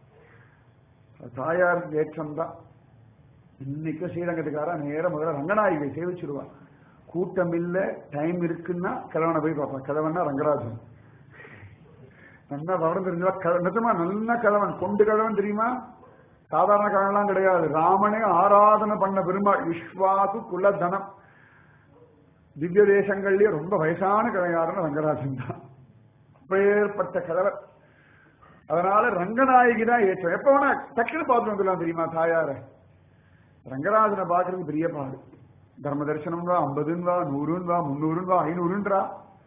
[SPEAKER 1] தாயார் ஏற்றம் தான் இன்னைக்கு ஸ்ரீரங்கத்துக்கார நேரம் முதல்ல ரங்கநாயகை சேவிச்சிருவா கூட்டம் இல்ல டைம் இருக்குன்னா கிழவனை போய் பார்ப்பான் கிழவன்னா ரங்கராஜன் நல்லா விவரம் தெரிஞ்சா நிஜமா நல்ல கிழவன் கொண்டு கிழவன் தெரியுமா சாதாரண கிழவன்லாம் கிடையாது ராமனே ஆராதனை பண்ண பெருமாள் விஸ்வாசு குலதனம் திவ்ய தேசங்கள்லயே ரொம்ப வயசான கிழங்காரன் ரங்கராஜன் தான் அப்பேற்பட்ட கிழவர் அதனால ரங்கநாயகி தான் ஏற்றம் எப்ப வேணா டக்குனு பார்த்து வந்துடலாம் தெரியுமா தாயார ரங்கராஜனை பாக்குறது பெரிய பாடு தர்ம தரிசனம் வா ஐம்பதுன்னு வா நூறுன்னு வா முன்னூறுன்னு வா ஐநூறுன்றா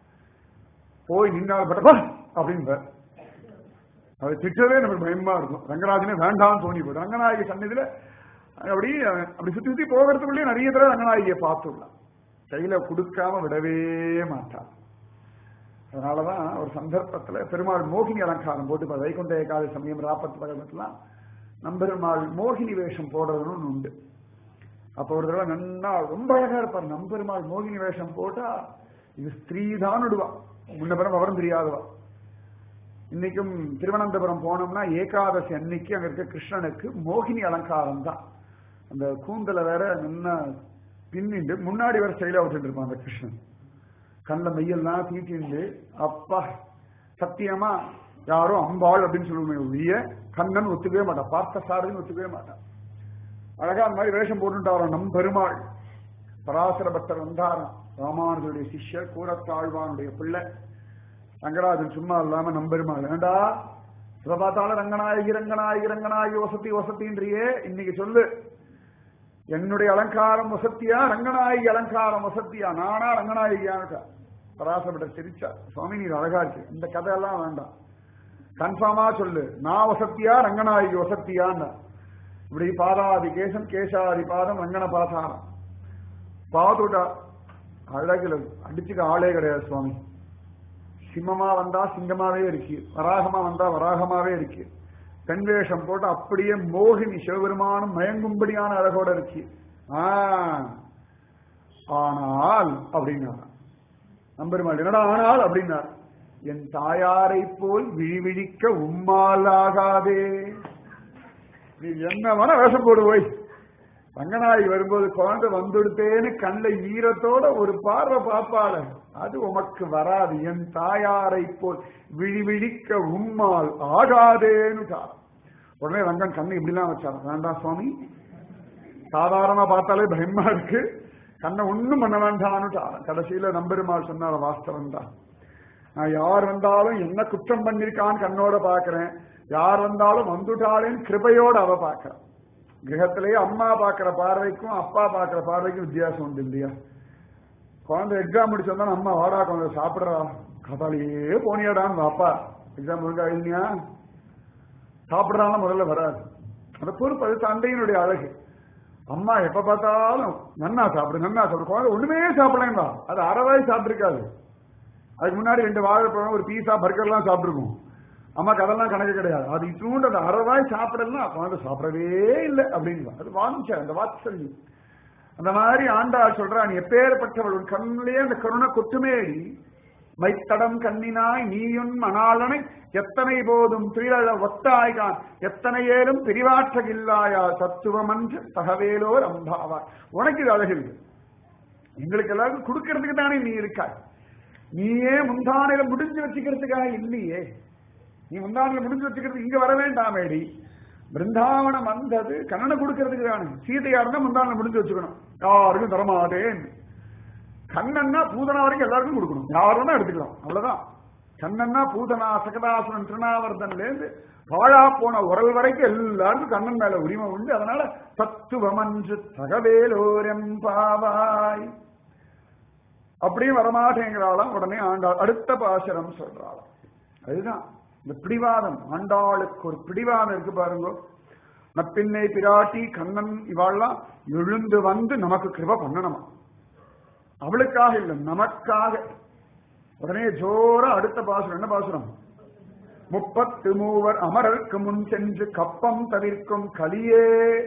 [SPEAKER 1] போய் நின்னால் பட்டப்பா அப்படின்னு அதை திட்டவே நமக்கு பயமா இருக்கும் ரங்கராஜனே வேண்டாம்னு தோணி போயிடும் ரங்கநாயகி சன்னதியில அப்படி அப்படி சுத்தி சுத்தி போகிறதுக்குள்ளேயே நிறைய தடவை ரங்கநாயகியை பார்த்துடலாம் கையில கொடுக்காம விடவே மாட்டான் அதனாலதான் ஒரு சந்தர்ப்பத்துல பெருமாள் மோகினி அலங்காரம் போட்டு இப்ப வைகுண்ட ஏகாதி சமயம் ராப்பத்து பகவத்லாம் நம்பெருமாள் மோகினி வேஷம் போடுறதுன்னு ஒண்ணு உண்டு அப்ப ஒரு தடவை நன்னா ரொம்ப அழகா இருப்பார் நம்பெருமாள் மோகினி வேஷம் போட்டா இது ஸ்திரீ தான் விடுவா முன்னபுறம் விவரம் தெரியாதவா இன்னைக்கும் திருவனந்தபுரம் போனோம்னா ஏகாதசி அன்னைக்கு அங்க இருக்க கிருஷ்ணனுக்கு மோகினி அலங்காரம் தான் அந்த கூந்தல வேற நின்ன பின்னிண்டு முன்னாடி வேற ஸ்டைலா விட்டுட்டு இருப்பான் அந்த கிருஷ்ணன் கண்ணில் மையெல்லாம் தீட்டிண்டு அப்பா சத்தியமா யாரோ அம்பாள் அப்படின்னு சொல்லுவோமே ஒழிய கண்ணன் ஒத்துக்கவே மாட்டான் பார்த்த சாரதின்னு ஒத்துக்கவே மாட்டான் அழகா அந்த மாதிரி வேஷம் போட்டுட்டாராம் நம் பெருமாள் பராசர பக்தர் வந்தாராம் ராமானுஜருடைய சிஷ்யர் கூரத்தாழ்வானுடைய பிள்ளை ரங்கராஜன் சும்மா இல்லாம நம்பெருமாள் ஏண்டா இதை பார்த்தாலும் ரங்கநாயகி ரங்கநாயகி ரங்கநாயகி வசதி வசதின்றியே இன்னைக்கு சொல்லு என்னுடைய அலங்காரம் வசத்தியா ரங்கநாயகி அலங்காரம் வசத்தியா நானா ரங்கநாயகியான்ட்டா பராசப்பட்ட சிரிச்சா சுவாமி நீர் அழகா இருக்கு இந்த கதையெல்லாம் வேண்டாம் கன்ஃபார்மா சொல்லு நான் வசத்தியா ரங்கநாயகி வசத்தியான்னா இப்படி பாதாதி கேசம் கேசாதி பாதம் ரங்கன பாசாரம் பாதுடா அழகுல அடிச்சுக்க ஆளே கிடையாது சுவாமி சிம்மமா வந்தா சிங்கமாவே இருக்கு வராகமா வந்தா வராகமாவே இருக்கு பெண் வேஷம் போட்டு அப்படியே மோகினி சிவபெருமானும் மயங்கும்படியான அழகோட இருக்கு ஆ, ஆனால் அப்படின்னா நம்பெருமாள் என்னடா ஆனால் அப்படின்னார் என் தாயாரை போல் விழிவிழிக்க உம்மாலாகாதே நீ என்ன வேணா வேஷம் போடு போய் ரங்கநாயகி வரும்போது குழந்தை வந்துடுத்தேன்னு கண்ணில் ஈரத்தோட ஒரு பார்வை பாப்பாள அது உமக்கு வராது என் தாயாரை போல் விழிவிழிக்க உம்மால் ஆகாதேன்னு உடனே ரங்கன் கண்ணை இப்படிலாம் வச்சார் வேண்டாம் சுவாமி சாதாரணமா பார்த்தாலே பயமா இருக்கு கண்ணை ஒண்ணும் பண்ண வேண்டாம்னுட்டா கடைசியில நம்பெருமாள் சொன்னார வாஸ்தவம் தான் நான் யார் வந்தாலும் என்ன குற்றம் பண்ணிருக்கான்னு கண்ணோட பாக்குறேன் யார் வந்தாலும் வந்துட்டாளேன்னு கிருபையோட அவ பாக்குறேன் கிரகத்திலேயே அம்மா பாக்குற பார்வைக்கும் அப்பா பாக்குற பார்வைக்கும் வித்தியாசம் உண்டு இல்லையா குழந்தை எக்ஸாம் முடிச்சு வந்தா அம்மா வாடா குழந்தை சாப்பிடுறா கதாலேயே போனியாடான்னு அப்பா எக்ஸாம் ஒழுங்கா இல்லையா சாப்பிடுறான்னு முதல்ல வராது அந்த பொறுப்பு அது தந்தையினுடைய அழகு அம்மா எப்ப பார்த்தாலும் நன்னா சாப்பிடு நன்னா சாப்பிடு குழந்தை ஒண்ணுமே சாப்பிடலாம் அது அறவாய் சாப்பிட்டுருக்காது அதுக்கு முன்னாடி ரெண்டு வாழைப்பழம் ஒரு பீஸா பர்கர்லாம் சாப்பிட்டுருக்கும் அம்மாக்கு அதெல்லாம் கணக்கு கிடையாது அது இத்தூண்டு அந்த அறவாய் சாப்பிடலாம் குழந்தை சாப்பிடவே இல்லை அப்படின்னு அது வாங்கிச்ச அந்த வாத்சல்யம் அந்த மாதிரி ஆண்டாள் சொல்றா நீ எப்பேற்பட்டவள் உன் கண்ணிலேயே அந்த கருணை கொட்டுமேடி மைத்தடம் கண்ணினாய் நீயுன் மணாளனை எத்தனை போதும் துயிலழ ஒத்தாய்கான் எத்தனை ஏலும் பிரிவாற்றகில்லாயா தத்துவமன்று தகவேலோர் அம்பாவாய் உனக்கு இது அழகு இருக்கு எங்களுக்கு எல்லாருக்கும் கொடுக்கறதுக்கு தானே நீ இருக்காய் நீயே முந்தானையில முடிஞ்சு வச்சுக்கிறதுக்காக இல்லையே நீ முந்தானையில முடிஞ்சு வச்சுக்கிறது இங்க வர வேண்டாமேடி பிருந்தாவனம் வந்தது கண்ணனை கொடுக்கறதுக்கு தானே சீதையா இருந்தா முந்தானையில முடிஞ்சு வச்சுக்கணும் யாருக்கும் தரமாட்டேன் கண்ணன்னா பூதனா வரைக்கும் எல்லாருக்கும் கொடுக்கணும் யார் வேணா எடுத்துக்கலாம் அவ்வளவுதான் கண்ணன்னா பூதனா சகதாசுரன் திருநாவர்தன்ல இருந்து பாழா போன உரல் வரைக்கும் எல்லாருக்கும் கண்ணன் மேல உரிமை உண்டு அதனால தத்துவமன்று தகவேலோரம் பாவாய் அப்படியும் வரமாட்டேங்கிறாளாம் உடனே ஆண்டாள் அடுத்த பாசரம் சொல்றாளாம் அதுதான் இந்த பிடிவாதம் ஆண்டாளுக்கு ஒரு பிடிவாதம் இருக்கு பாருங்க நப்பின்னை பிராட்டி கண்ணன் இவாள்லாம் எழுந்து வந்து நமக்கு கிருப பண்ணணுமா அவளுக்காக இல்லை நமக்காக உடனே ஜோரா அடுத்த பாசுரம் என்ன பாசுரம் முப்பத்து மூவர் அமரருக்கு முன் சென்று கப்பம் தவிர்க்கும் கலியே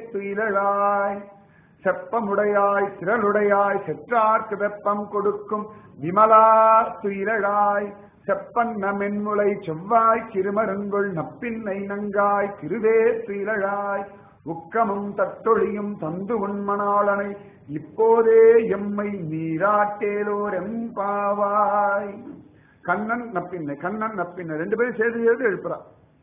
[SPEAKER 1] துயிலாய் செப்பமுடையாய் திரளுடையாய் செற்றார்க்கு வெப்பம் கொடுக்கும் விமலா துயிலாய் செப்பன்ன மென்முளை செவ்வாய் சிறுமருங்குள் நப்பின்னை நங்காய் திருவே துயிலாய் உக்கமும் தட்டொழியும் தந்து உண்மணாளனை இப்போதே எம்மை நீராட்டேலோர் எம்பாவாய் கண்ணன் நப்பின்னை கண்ணன் நப்பின்னை ரெண்டு பேரும் சேர்ந்து சேர்ந்து எழுப்புறா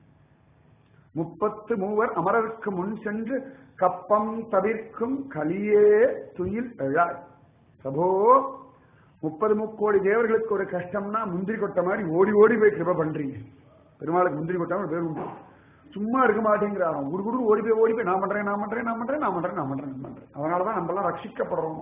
[SPEAKER 1] முப்பத்து மூவர் அமரருக்கு முன் சென்று கப்பம் தவிர்க்கும் கலியே துயில் எழாய் பிரபோ முப்பது முக்கோடி தேவர்களுக்கு ஒரு கஷ்டம்னா முந்திரி கொட்ட மாதிரி ஓடி ஓடி போய் கிருப பண்றீங்க பெருமாளுக்கு முந்திரி கொட்டாம பேர் உண்டு சும்மா இருக்க மாட்டேங்கிறான் குடு குடு ஓடி போய் ஓடி போய் நான் பண்றேன் நான் பண்றேன் நான் பண்றேன் நான் பண்றேன் நான் பண்றேன் நான் பண்றேன் அதனாலதான் நம்ம எல்லாம் ரட்சிக்கப்படுறோம்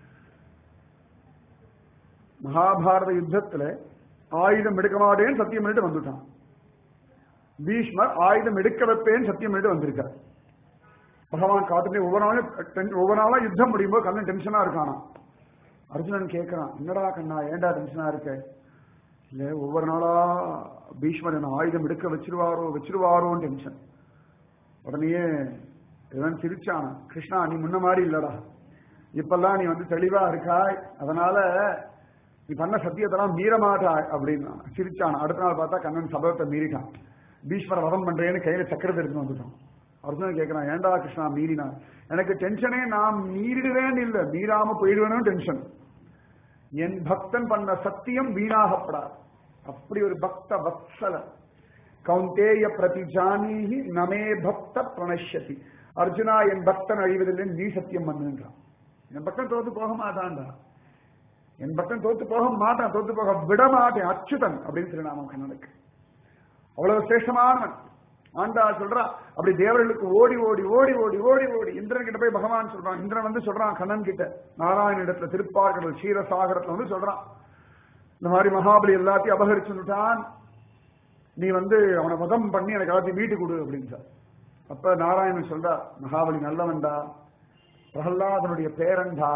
[SPEAKER 1] மகாபாரத யுத்தத்துல ஆயுதம் எடுக்க மாட்டேன்னு சத்தியம் பண்ணிட்டு வந்துட்டான் பீஷ்மர் ஆயுதம் எடுக்க வைப்பேன்னு சத்தியம் பண்ணிட்டு வந்திருக்கார் பகவான் காத்துட்டு ஒவ்வொரு நாளும் ten- ஒவ்வொரு நாளா யுத்தம் முடியும் போது கண்ணன் டென்ஷனா இருக்கானா அர்ஜுனன் கேட்கறான் என்னடா கண்ணா ஏன்டா டென்ஷனா இருக்க இல்ல ஒவ்வொரு நாளா பீஷ்மர் என்ன ஆயுதம் எடுக்க வச்சிருவாரோ வச்சிருவாரோன்னு டென்ஷன் உடனேயே இவன் சிரிச்சான் கிருஷ்ணா நீ முன்ன மாதிரி இல்லடா இப்பெல்லாம் நீ வந்து தெளிவா இருக்காய் அதனால நீ பண்ண சத்தியத்தெல்லாம் மீற மாட்டாய் அப்படின்னு சிரிச்சான் அடுத்த நாள் பார்த்தா கண்ணன் சபதத்தை மீறிட்டான் பீஷ்மர வதம் பண்றேன்னு கையில சக்கரத்தை எடுத்து வந்துட்டான் அர்ஜுனன் கேட்கிறான் ஏன்டா கிருஷ்ணா மீறினா எனக்கு டென்ஷனே நான் மீறிடுவேன் இல்ல மீறாம போயிடுவேனும் டென்ஷன் என் பக்தன் பண்ண சத்தியம் வீணாகப்படாது அப்படி ஒரு பக்த வத்சல கௌந்தேய பிரதிஜானீஹி நமே பக்த பிரணஷ்யதி அர்ஜுனா என் பக்தன் அழிவதில்லை நீ சத்தியம் பண்ணுன்றான் என் பக்கம் தோத்து போக மாட்டான்டா என் பக்கம் தோத்து போக மாட்டான் தோத்து போக விட மாட்டேன் அச்சுதன் அப்படின்னு திருநாமம் கண்ணனுக்கு அவ்வளவு சிரேஷ்டமானவன் ஆண்டாள் சொல்றா அப்படி தேவர்களுக்கு ஓடி ஓடி ஓடி ஓடி ஓடி ஓடி இந்திரன் கிட்ட போய் பகவான் சொல்றான் இந்திரன் வந்து சொல்றான் கண்ணன் கிட்ட நாராயண இடத்துல திருப்பார்கடல் க்ஷீரசாகரத்துல வந்து சொல்றான் இந்த மாதிரி மகாபலி எல்லாத்தையும் அபகரிச்சுட்டான் நீ வந்து அவனை வதம் பண்ணி எனக்கு எல்லாத்தையும் வீட்டு கொடு அப்படின்றார் அப்ப நாராயணன் சொல்றா மகாபலி நல்லவன்டா பிரகலாதனுடைய பேரன்டா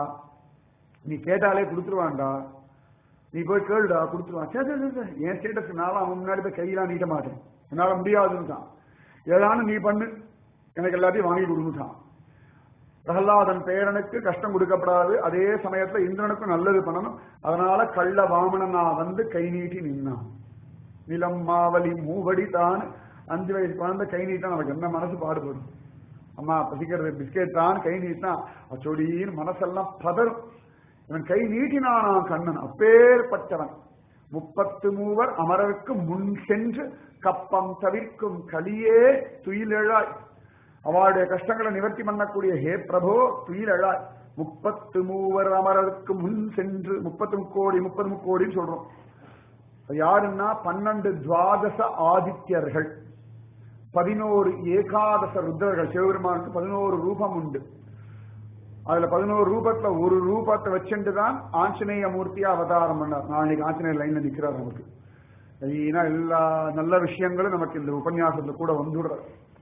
[SPEAKER 1] நீ கேட்டாலே கொடுத்துருவான்டா நீ போய் கேளுடா கொடுத்துருவான் சரி சரி சரி என் ஸ்டேட்டஸ்க்கு நானும் அவன் முன்னாடி போய் கையெல்லாம் நீட்ட மாட்டேன் என்னால முடியாதுன்னுட்டான் ஏதானும் நீ பண்ணு எனக்கு எல்லாத்தையும் வாங்கி கொடுத்துட்டான் பிரகலாதன் பேரனுக்கு கஷ்டம் கொடுக்கப்படாது அதே சமயத்துல இந்திரனுக்கும் நல்லது பண்ணணும் அதனால கள்ள வாமனனா வந்து கை நீட்டி நின்னான் நிலம் மாவலி மூவடி தான் அஞ்சு வயசு குழந்தை கை நீட்டா நமக்கு என்ன மனசு பாடுபடும் அம்மா பசிக்கிறது பிஸ்கெட் தான் கை நீட்டினா அச்சொடின்னு மனசெல்லாம் பதறும் இவன் கை நீட்டினானா கண்ணன் அப்பேற்பட்டவன் முப்பத்து மூவர் அமரருக்கு முன் சென்று கப்பம் தவிர்க்கும் கலியே துயிலெழாய் அவளுடைய கஷ்டங்களை நிவர்த்தி பண்ணக்கூடிய ஹே பிரபோ துயிலெழாய் முப்பத்து மூவர் அமரருக்கு முன் சென்று முப்பத்து முக்கோடி முப்பது முக்கோடின்னு சொல்றோம் யாருன்னா பன்னெண்டு துவாதச ஆதித்யர்கள் பதினோரு ஏகாதச ருத்ரர்கள் சிவபெருமானுக்கு பதினோரு ரூபம் உண்டு அதுல பதினோரு ரூபத்துல ஒரு ரூபத்தை வச்சுட்டு தான் ஆஞ்சநேய மூர்த்தியா அவதாரம் பண்ணார் நாளைக்கு ஆஞ்சநேயர் லைன்ல நிக்கிறார் நமக்கு ஏன்னா எல்லா நல்ல விஷயங்களும் நமக்கு இந்த உபன்யாசத்துல கூட வந்துடுறார்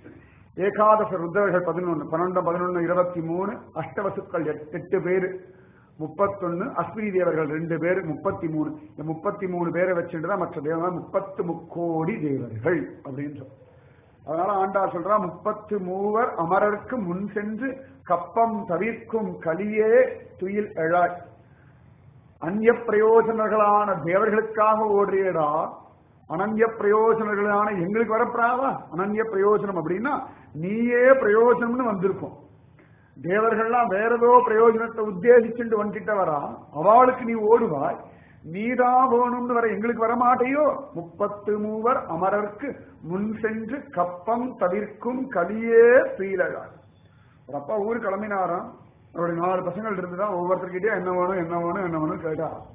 [SPEAKER 1] ஏகாதச ருத்ரர்கள் பதினொன்னு பன்னெண்டு பதினொன்னு இருபத்தி மூணு அஷ்டவசுக்கள் எட்டு பேரு முப்பத்தொன்னு அஸ்வினி தேவர்கள் ரெண்டு பேர் முப்பத்தி மூணு இந்த முப்பத்தி மூணு பேரை வச்சுட்டு தான் மற்ற தேவர்கள் முப்பத்து முக்கோடி தேவர்கள் அப்படின்னு சொல்றோம் அதனால ஆண்டார் சொல்றா முப்பத்து மூவர் அமரருக்கு முன் சென்று கப்பம் தவிர்க்கும் கலியே துயில் எழாய் அந்நிய பிரயோஜனர்களான தேவர்களுக்காக ஓடுறியடா அனன்ய பிரயோஜனங்களான எங்களுக்கு வரப்படாதா அனன்ய பிரயோஜனம் அப்படின்னா நீயே பிரயோஜனம்னு வந்திருக்கும் தேவர்கள்லாம் வேற ஏதோ பிரயோஜனத்தை உத்தேசிச்சுட்டு வந்துட்ட வரா அவளுக்கு நீ ஓடுவாய் நீதான் வேணும்னு வர எங்களுக்கு வர மாட்டையோ முப்பத்து மூவர் அமரர்க்கு முன் சென்று கப்பம் தவிர்க்கும் கலியே துயிலழாய் ஒரு அப்பா ஊர் கிளம்பினாராம் அவருடைய நாலு பசங்கள் இருந்துதான் ஒவ்வொருத்தர்கிட்டயே என்ன வேணும் என்ன வேணும் என்ன வேணும் கேட்டாராம்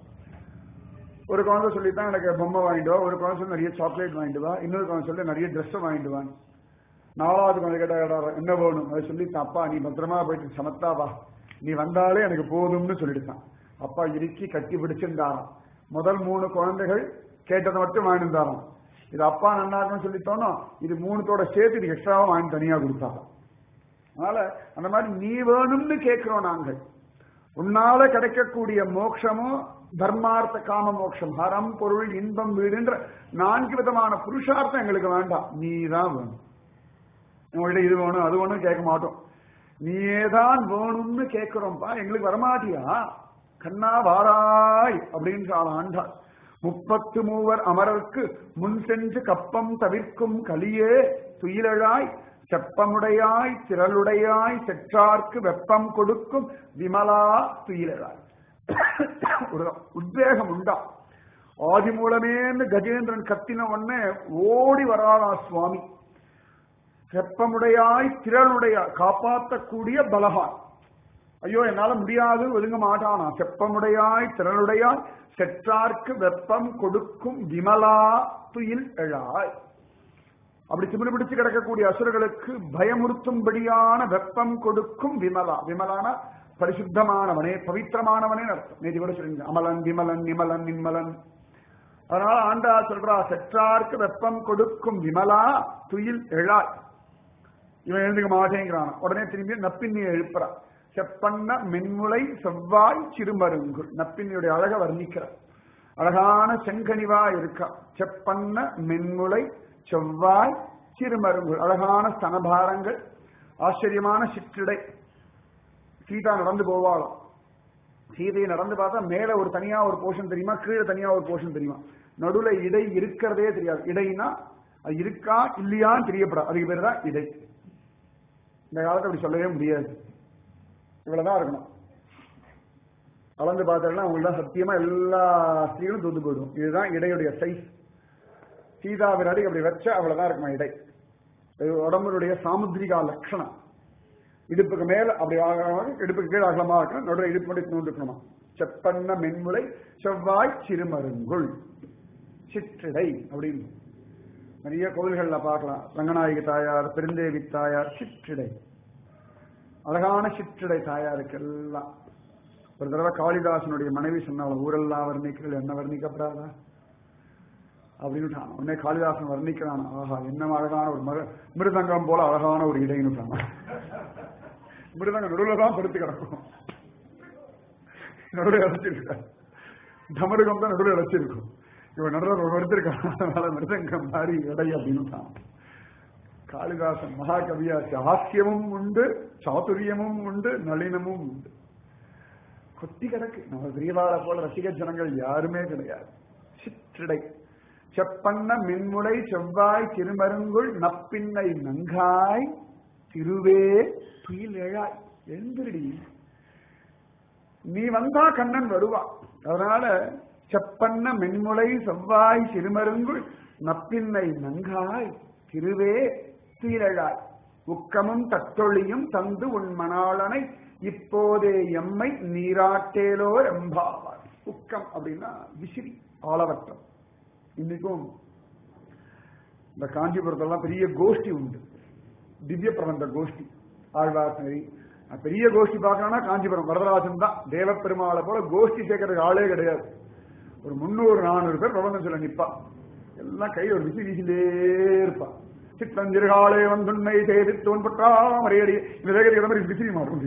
[SPEAKER 1] ஒரு குழந்தை சொல்லித்தான் எனக்கு பொம்மை வாங்கிட்டு வா ஒரு குழந்தை சொல்லி நிறைய சாக்லேட் வாங்கிட்டு வா இன்னொரு குழந்தை சொல்லி நிறைய ட்ரெஸ் வாங்கிட்டு வாங்க நாலாவது குழந்தை கேட்டா என்ன வேணும் அதை சொல்லித்தான் அப்பா நீ பத்திரமா போயிட்டு சமத்தா வா நீ வந்தாலே எனக்கு போதும்னு சொல்லிடுத்தான் அப்பா இறுக்கி கட்டி பிடிச்சிருந்தாராம் முதல் மூணு குழந்தைகள் கேட்டதை மட்டும் வாங்கியிருந்தாராம் இது அப்பா நல்லா இருக்குன்னு சொல்லித்தோனோ இது மூணுத்தோட சேர்த்து இது எக்ஸ்ட்ராவா வாங்கி தனியா கொடுத்தாராம் அதனால அந்த மாதிரி நீ வேணும்னு கேட்கிறோம் நாங்கள் உன்னால கிடைக்கக்கூடிய மோட்சமும் தர்மார்த்த காம மோட்சம் ஹரம் பொருள் இன்பம் வீடுன்ற நான்கு விதமான புருஷார்த்தம் எங்களுக்கு வேண்டாம் நீ தான் வேணும் உங்கள்கிட்ட இது வேணும் அது வேணும் கேட்க மாட்டோம் நீயே தான் வேணும்னு கேட்கிறோம்ப்பா எங்களுக்கு வரமாட்டியா கண்ணா வாராய் அப்படின்னு ஆண்டாள் முப்பத்து மூவர் அமரருக்கு முன் சென்று கப்பம் தவிர்க்கும் கலியே துயிலழாய் செப்பமுடையாய் திரளுடையாய் செற்றார்க்கு வெப்பம் கொடுக்கும் விமலா துயிலழாய் ஒரு உத்வேகம் உண்டா ஆதி மூலமேன்னு கஜேந்திரன் கத்தின உடனே ஓடி வராரா சுவாமி செப்பமுடையாய் திரளுடையாய் காப்பாற்றக்கூடிய பலகான் ஐயோ என்னால முடியாது ஒதுங்க மாட்டானா செப்பமுடையாய் திரளுடையாய் செற்றார்க்கு வெப்பம் கொடுக்கும் விமலா துயில் எழாய் அப்படி திமிரு பிடிச்சு கிடக்கக்கூடிய அசுரர்களுக்கு பயமுறுத்தும்படியான வெப்பம் கொடுக்கும் விமலா விமலான பரிசுத்தமானவனே பவித்திரமானவனே அர்த்தம் நேற்று கூட சொல்லுங்க அமலன் விமலன் நிமலன் நிம்மலன் அதனால ஆண்டா சொல்றா செற்றார்க்கு வெப்பம் கொடுக்கும் விமலா துயில் எழாய் இவன் எழுந்துக்க மாட்டேங்கிறான் உடனே திரும்பி நப்பின்னியை எழுப்புறான் செப்பண்ண மென்முளை செவ்வாய் சிறுமருங்கு நப்பின்னியுடைய அழக வர்ணிக்கிறார் அழகான செங்கனிவா இருக்கா செப்பண்ண மென்முளை செவ்வாய் சிறுமருங்கு அழகான ஸ்தனபாரங்கள் ஆச்சரியமான சிற்றிடை சீதா நடந்து போவாளாம் சீதையை நடந்து பார்த்தா மேல ஒரு தனியா ஒரு போர்ஷன் தெரியுமா கீழே தனியா ஒரு போர்ஷன் தெரியுமா நடுவுல இடை இருக்கிறதே தெரியாது இடைனா அது இருக்கா இல்லையான்னு தெரியப்படாது அதுக்கு பேர் தான் இடை இந்த காலத்தை அப்படி சொல்லவே முடியாது இவ்வளவுதான் இருக்கணும் அளந்து பார்த்தோம்னா அவங்களுக்கு சத்தியமா எல்லா ஸ்திரீகளும் தூத்து போயிடும் இதுதான் இடையுடைய சைஸ் சீதா விராடி அப்படி வச்சா அவ்வளவுதான் இருக்குமா இடை இது உடம்புடைய சாமுத்திரிகா லட்சணம் இடுப்புக்கு மேல அப்படி ஆக இடுப்புக்கு கீழே அகலமா இருக்கணும் நடுவில் இடுப்பு மட்டும் நோண்டு இருக்கணுமா செப்பண்ண மென்முளை செவ்வாய் சிறுமருங்குள் சிற்றிடை அப்படின்னு நிறைய கோவில்கள்ல பார்க்கலாம் ரங்கநாயகி தாயார் பெருந்தேவி தாயார் சிற்றிடை அழகான சிற்றிடை தாயாருக்கு எல்லாம் ஒரு தடவை காளிதாசனுடைய மனைவி சொன்னாலும் ஊரெல்லாம் வர்ணிக்கிறது என்ன வர்ணிக்கப்படாதா அப்படின்னு உடனே காளிதாசன் வர்ணிக்கிறான் ஆஹா என்ன அழகான ஒரு மக மிருதங்கம் போல அழகான ஒரு இடைன்னு மிருதங்கம் நடுவில் தான் படுத்து கிடக்கும் நடுவில் அழைச்சிருக்கார் டமருகம் தான் நடுவில் அழைச்சிருக்கும் இவன் நடுவில் ஒரு எடுத்திருக்கான் அதனால மிருதங்கம் மாறி இடை அப்படின்னு காளிதாசன் மகாகவியாச்சு ஹாஸ்யமும் உண்டு சாதுரியமும் உண்டு நளினமும் உண்டு கொத்தி கிடக்கு நம்ம பிரியவாளை போல ரசிக ஜனங்கள் யாருமே கிடையாது சிற்றிடை செப்பண்ண மின்முளை செவ்வாய் திருமருங்குள் நப்பின்னை நங்காய் திருவே துயில் எழாய் எழுந்திருடி நீ வந்தா கண்ணன் வருவா அதனால செப்பண்ண மென்முளை செவ்வாய் சிறுமருங்குள் நப்பின்னை நங்காய் திருவே துயிலழாய் உக்கமும் தத்தொழியும் தந்து உன் மணாளனை இப்போதே எம்மை நீராட்டேலோ எம்பாவார் உக்கம் அப்படின்னா விசிறி ஆலவட்டம் இன்னைக்கும் இந்த காஞ்சிபுரத்தெல்லாம் பெரிய கோஷ்டி உண்டு திவ்ய பிரபந்த கோஷ்டி ஆழ்வாசனரி பெரிய கோஷ்டி பார்க்கணும்னா காஞ்சிபுரம் வரதராஜன் தான் தேவப்பெருமாளை போல கோஷ்டி சேர்க்கறதுக்கு ஆளே கிடையாது ஒரு முன்னூறு நானூறு பேர் பிரபந்தம் சொல்ல நிப்பா எல்லாம் கை ஒரு விசி வீசிலே இருப்பா சித்தஞ்சிறுகாலே வந்துன்னை செய்து தோன்பட்டாமரையடி இந்த வேகத்துக்கு மாதிரி விசிறி மாறும்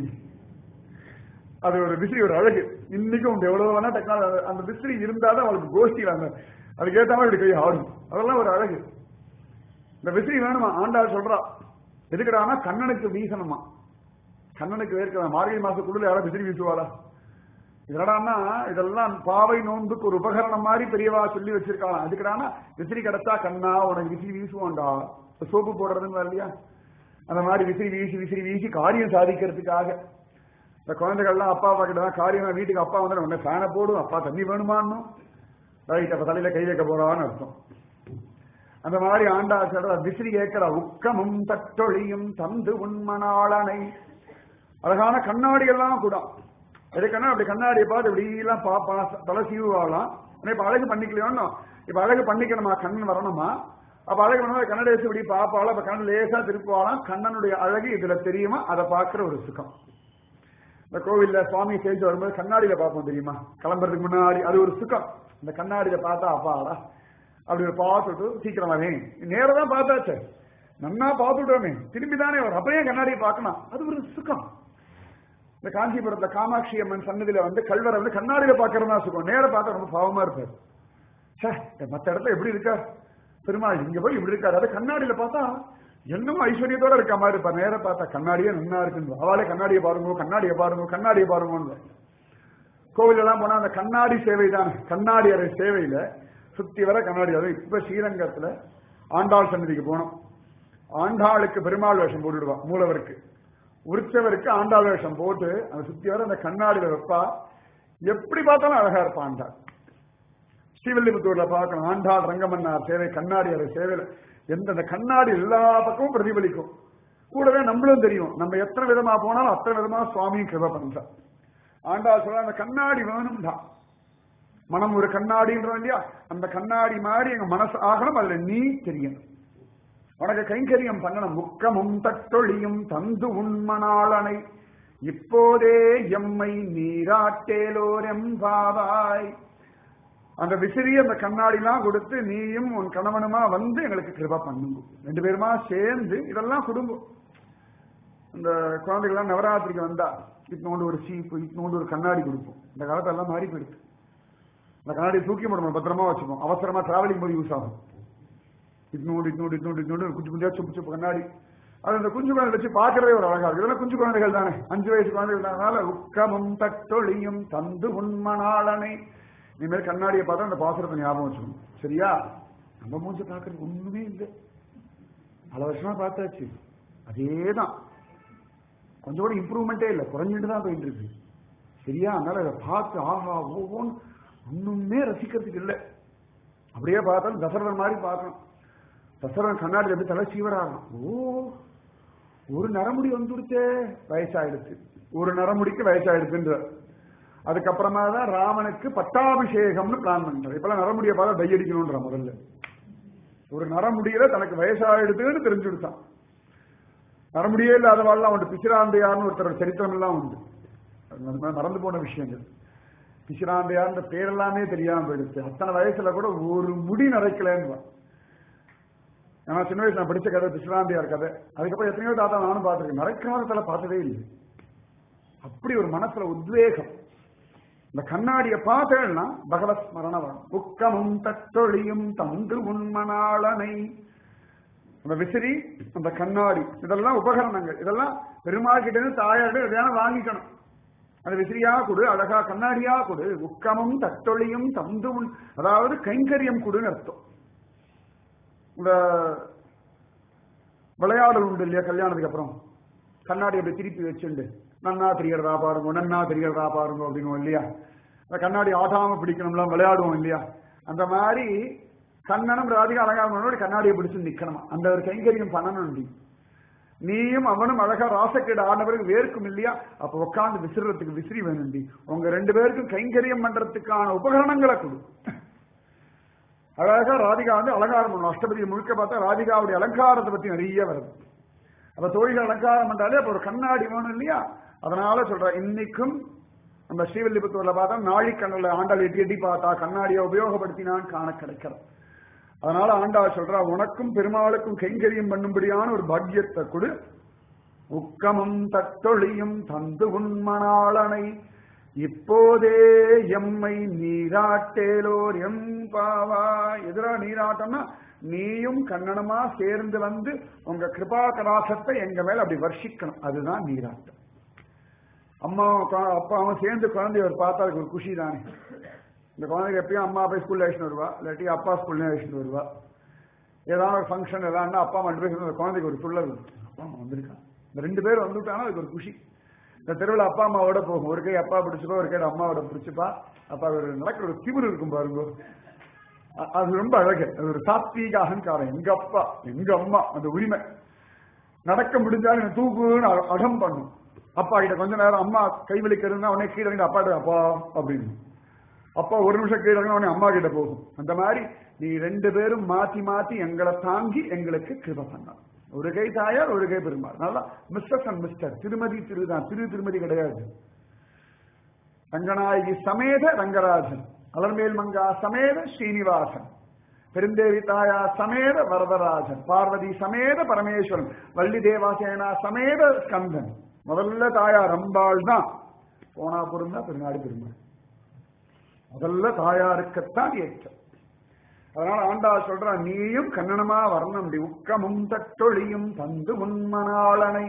[SPEAKER 1] அது ஒரு விசிறி ஒரு அழகு இன்னைக்கும் உண்டு எவ்வளவு வேணா டெக்னாலஜி அந்த விசிறி இருந்தாதான் அவளுக்கு கோஷ்டியில் அந்த அதுக்கு ஏத்த மாதிரி கை ஆடும் அதெல்லாம் ஒரு அழகு இந்த விசிறி வேணுமா ஆண்டாள் சொல்றா எதுக்குறானா கண்ணனுக்கு வீசணுமா கண்ணனுக்கு வேர்க்கிற மார்கழி மாசத்துக்குள்ள யாரும் விசிறி வீசுவாளா இதனடான்னா இதெல்லாம் பாவை நோன்புக்கு ஒரு உபகரணம் மாதிரி பெரியவா சொல்லி வச்சிருக்காளாம் அதுக்குடானா விசிறி கிடைச்சா கண்ணா உனக்கு விசிறி வீசுவோண்டா சோப்பு போடுறதுன்னு இல்லையா அந்த மாதிரி விசிறி வீசி விசிறி வீசி காரியம் சாதிக்கிறதுக்காக இந்த குழந்தைகள்லாம் அப்பா அப்பா கிட்ட தான் காரியம் வீட்டுக்கு அப்பா வந்து உடனே ஃபேனை போடும் அப்பா தண்ணி வேணுமான்னு ரைட் அப்ப தலையில கை வைக்க போறான்னு அர்த்தம் அந்த மாதிரி ஆண்டா சொல்ற விசிறி கேட்கிற உக்கமும் தட்டொழியும் தந்து உண்மனாளனை அழகான கண்ணாடி எல்லாம் கூட எதுக்கன்னா அப்படி கண்ணாடியை பார்த்து இப்படி எல்லாம் பாப்பா தலை சீவுவாளாம் இப்ப அழகு பண்ணிக்கலையோன்னு இப்ப அழகு பண்ணிக்கணுமா கண்ணன் வரணுமா அப்ப அழகு பண்ணணும் கண்ணடை வச்சு இப்படி பாப்பாளா அப்ப கண்ணன் லேசா திருப்புவாளாம் கண்ணனுடைய அழகு இதுல தெரியுமா அதை பார்க்கிற ஒரு சுகம் இந்த கோவில்ல சுவாமி சேர்ந்து வரும்போது கண்ணாடியில பார்ப்போம் தெரியுமா கிளம்புறதுக்கு முன்னாடி அது ஒரு சுகம் இந்த கண்ணாடியில பார்த்தா அப்பாடா அப்படி ஒரு பார்த்துட்டு சீக்கிரம் வரேன் நேரம் தான் பார்த்தாச்சு நன்னா பார்த்துட்டோமே திரும்பி தானே வரும் அப்படியே கண்ணாடியை பார்க்கணும் அது ஒரு சுகம் இந்த காஞ்சிபுரத்துல காமாட்சி அம்மன் சன்னதியில வந்து கல்வரை வந்து கண்ணாடியில பாக்குறதா சுகம் நேர பார்த்தா ரொம்ப பாவமா இருப்பார் சே மத்த இடத்துல எப்படி இருக்கார் பெருமாள் இங்க போய் இப்படி இருக்காரு அது கண்ணாடியில பார்த்தா என்னமோ ஐஸ்வர்யத்தோட இருக்க மாதிரி இருப்பார் நேர பார்த்தா கண்ணாடியே நன்னா இருக்கு அவளே கண்ணாடியை பாருங்க கண்ணாடியை பாருங்க கண்ணாடியை பாருங்க கோவில் எல்லாம் போனா அந்த கண்ணாடி சேவை தான் கண்ணாடி அறை சேவையில சுத்தி வர கண்ணாடி அது இப்ப ஸ்ரீரங்கத்துல ஆண்டாள் சன்னதிக்கு போனோம் ஆண்டாளுக்கு பெருமாள் வேஷம் போட்டுடுவா மூலவருக்கு உரிச்சவருக்கு ஆண்டாள் வேஷம் போட்டு அந்த சுத்தி வர அந்த கண்ணாடியில வைப்பா எப்படி பார்த்தாலும் அழகா இருப்பா ஆண்டாள் ஸ்ரீவில்லிபுத்தூர்ல பார்க்கணும் ஆண்டாள் ரங்கமன்னார் சேவை கண்ணாடி அறை சேவையில எந்த அந்த கண்ணாடி எல்லா பக்கமும் பிரதிபலிக்கும் கூடவே நம்மளும் தெரியும் நம்ம எத்தனை விதமா போனாலும் அத்தனை விதமா சுவாமியும் கிருப பண்றார் ஆண்டாள் சொல்ல அந்த கண்ணாடி வேணும் தான் மனம் ஒரு கண்ணாடின்றோம் இல்லையா அந்த கண்ணாடி மாதிரி எங்க மனசு ஆகணும் அதுல நீ தெரியணும் உனக்கு கைங்கரியம் பண்ணணும் முக்கமும் தட்டொழியும் தந்து உண்மனாளனை இப்போதே எம்மை நீராட்டேலோர் எம்பாவாய் அந்த விசிறி அந்த கண்ணாடிலாம் கொடுத்து நீயும் உன் கணவனுமா வந்து எங்களுக்கு கிருபா பண்ணுங்க ரெண்டு பேருமா சேர்ந்து இதெல்லாம் குடும்பம் இந்த குழந்தைகள்லாம் நவராத்திரிக்கு வந்தா இட்னோண்டு ஒரு சீப்பு இட்னோண்டு ஒரு கண்ணாடி கொடுப்போம் இந்த காலத்தெல்லாம் மாறி போயிடுது இந்த கண்ணாடி தூக்கி போடணும் பத்திரமா வச்சுப்போம் அவசரமா டிராவலிங் போது யூஸ் ஆகும் இட்னோண்டு இட்னோண்டு இட்னோண்டு இட்னோண்டு குஞ்சு குஞ்சா சுப்பு சுப்பு கண்ணாடி அது அந்த குஞ்சு குழந்தை வச்சு பார்க்கறதே ஒரு அழகா இருக்கு இதெல்லாம் குஞ்சு குழந்தைகள் தானே அஞ்சு வயசு குழந்தைகள் அதனால உக்கமும் தட்டொழியும் தந்து உண்மனாளனை இனிமேல் கண்ணாடியை பார்த்தா அந்த பாசுரத்தை ஞாபகம் வச்சுக்கணும் சரியா நம்ம மூஞ்ச பார்க்கறதுக்கு ஒண்ணுமே இல்லை பல வருஷமா பார்த்தாச்சு அதேதான் கொஞ்சம் கூட இம்ப்ரூவ்மெண்ட்டே இல்லை குறைஞ்சிட்டு தான் போயிட்டு இருக்கு சரியா அதனால அதை பார்த்து ஆஹா ஓஹோன்னு ஒண்ணுமே ரசிக்கிறதுக்கு இல்லை அப்படியே பார்த்தாலும் தசரதன் மாதிரி பார்க்கணும் தசரதன் கண்ணாடி எப்படி தலை சீவராகணும் ஓ ஒரு நரமுடி வந்துடுச்சே வயசாயிடுச்சு ஒரு நரமுடிக்கு வயசாயிடுச்சுன்ற அதுக்கப்புறமா தான் ராமனுக்கு பட்டாபிஷேகம்னு பிளான் பண்றாரு இப்பெல்லாம் நரமுடியை பார்த்தா டை அடிக்கணும்ன்ற முதல்ல ஒரு நரமுடியில தனக்கு வயசாயிடுதுன்னு தெரிஞ்சு விடுத்தான் நரமுடியே இல்லாதவாள்லாம் உண்டு பிசிராந்தையார்னு ஒருத்தர் சரித்திரம் எல்லாம் உண்டு அது மறந்து போன விஷயங்கள் பிசிராந்தையார்ன்ற பேரெல்லாமே தெரியாம போயிடுச்சு அத்தனை வயசுல கூட ஒரு முடி நரைக்கலன்னு ஏன்னா சின்ன வயசு நான் படிச்ச கதை பிசிராந்தியார் கதை அதுக்கப்புறம் எத்தனையோ தாத்தா நானும் பார்த்திருக்கேன் நரைக்காலத்துல பார்த்ததே இல்லை அப்படி ஒரு மனசுல உத்வேகம் இந்த கண்ணாடியை பார்த்தேன்னா பகவத் ஸ்மரண வரும் உக்கமும் தட்டொழியும் தந்து உண்மனாளனை அந்த விசிறி அந்த கண்ணாடி இதெல்லாம் உபகரணங்கள் இதெல்லாம் பெருமாள் கிட்ட இருந்து தாயார்கிட்ட எதையான வாங்கிக்கணும் அந்த விசிறியா கொடு அழகா கண்ணாடியா கொடு உக்கமும் தட்டொழியும் தந்து உண் அதாவது கைங்கரியம் கொடுன்னு அர்த்தம் இந்த விளையாடல் உண்டு இல்லையா கல்யாணத்துக்கு அப்புறம் கண்ணாடி அப்படி திருப்பி வச்சுண்டு நன்னா தெரியறதா பாருங்க நன்னா தெரியறதா பாருங்க அப்படின்னு இல்லையா இந்த கண்ணாடி ஆட்டாம பிடிக்கணும்லாம் விளையாடுவோம் இல்லையா அந்த மாதிரி கண்ணனும் ராதிகா அழகாக முன்னாடி கண்ணாடியை பிடிச்சு நிக்கணுமா அந்த ஒரு கைங்கரியம் பண்ணணும் நீ நீயும் அவனும் அழகா ராசக்கேடு ஆன பிறகு வேர்க்கும் இல்லையா அப்ப உட்காந்து விசிறதுக்கு விசிறி வேணும்டி உங்க ரெண்டு பேருக்கும் கைங்கரியம் பண்றதுக்கான உபகரணங்களை கொடு அழகா ராதிகா வந்து அலங்காரம் பண்ணும் அஷ்டபதி முழுக்க பார்த்தா ராதிகாவுடைய அலங்காரத்தை பத்தி நிறைய வருது அப்ப தோழிகள் அலங்காரம் பண்ணாலே அப்ப ஒரு கண்ணாடி வேணும் இல்லையா அதனால சொல்ற இன்னைக்கும் நம்ம ஸ்ரீவில்லிபுத்தூர்ல பார்த்தா நாழிக்கண்ணில் ஆண்டாள் எட்டி எட்டி பார்த்தா கண்ணாடியை உபயோகப்படுத்தினான் காண கிடைக்கிறது அதனால ஆண்டாள் சொல்றா உனக்கும் பெருமாளுக்கும் கைங்கரியம் பண்ணும்படியான ஒரு பாக்கியத்தை கொடு உக்கமும் தட்டொழியும் தந்து உண்மனாளனை இப்போதே எம்மை நீராட்டேலோர் எம்பாவா எதிரா நீராட்டம்னா நீயும் கண்ணனமா சேர்ந்து வந்து உங்க கிருபா கடாசத்தை எங்க மேல அப்படி வர்ஷிக்கணும் அதுதான் நீராட்டம் அம்மா அப்பாவும் சேர்ந்து குழந்தைய ஒரு பார்த்தா அதுக்கு ஒரு குஷி தானே இந்த குழந்தைக்கு எப்பயும் அம்மா போய் ஸ்கூல்ல அழைச்சிட்டு வருவா இல்லாட்டி அப்பா ஸ்கூல்ல அழைச்சிட்டு வருவா ஏதாவது ஒரு ஃபங்க்ஷன் ஏதாவது அப்பா அம்மா ரெண்டு பேர் குழந்தைக்கு ஒரு துள்ளல் அப்பா அம்மா வந்திருக்கான் இந்த ரெண்டு பேர் வந்துட்டானா அதுக்கு ஒரு குஷி இந்த தெருவில் அப்பா அம்மாவோட போகும் ஒரு கை அப்பா பிடிச்சுப்பா ஒரு கை அம்மாவோட பிடிச்சுப்பா அப்பா ஒரு நடக்கிற ஒரு திமிர் இருக்கும் பாருங்க அது ரொம்ப அழகு அது ஒரு சாத்வீக அகங்காரம் எங்க அப்பா எங்க அம்மா அந்த உரிமை நடக்க முடிஞ்சாலும் தூக்குன்னு அடம் பண்ணும் அப்பா கிட்ட கொஞ்ச நேரம் அம்மா கை வலிக்கிறதுனா உடனே கீழே இறங்கி அப்பா அப்பா அப்படின்னு அப்பா ஒரு நிமிஷம் கீழே இறங்கினா உடனே அம்மா கிட்ட போகும் அந்த மாதிரி நீ ரெண்டு பேரும் மாத்தி மாத்தி எங்களை தாங்கி எங்களுக்கு கிருப பண்ணலாம் ஒரு கை தாயார் ஒரு கை பெருமாள் நல்லா மிஸ்டர்ஸ் அண்ட் மிஸ்டர் திருமதி திருதான் திரு திருமதி கிடையாது ரங்கநாயகி சமேத ரங்கராஜன் அலர்மேல் மங்கா சமேத ஸ்ரீனிவாசன் பெருந்தேவி தாயா சமேத வரதராஜன் பார்வதி சமேத பரமேஸ்வரன் வள்ளி தேவாசேனா சமேத ஸ்கந்தன் முதல்ல தாயார் அம்பாள் தான் போனா பொருந்தா பெருநாடு பெருமாள் முதல்ல தாயாருக்குத்தான் ஏற்றம் அதனால ஆண்டா சொல்றா நீயும் கண்ணனமா வரணும் உக்கமும் தட்டொழியும் தந்து உண்மனாளனை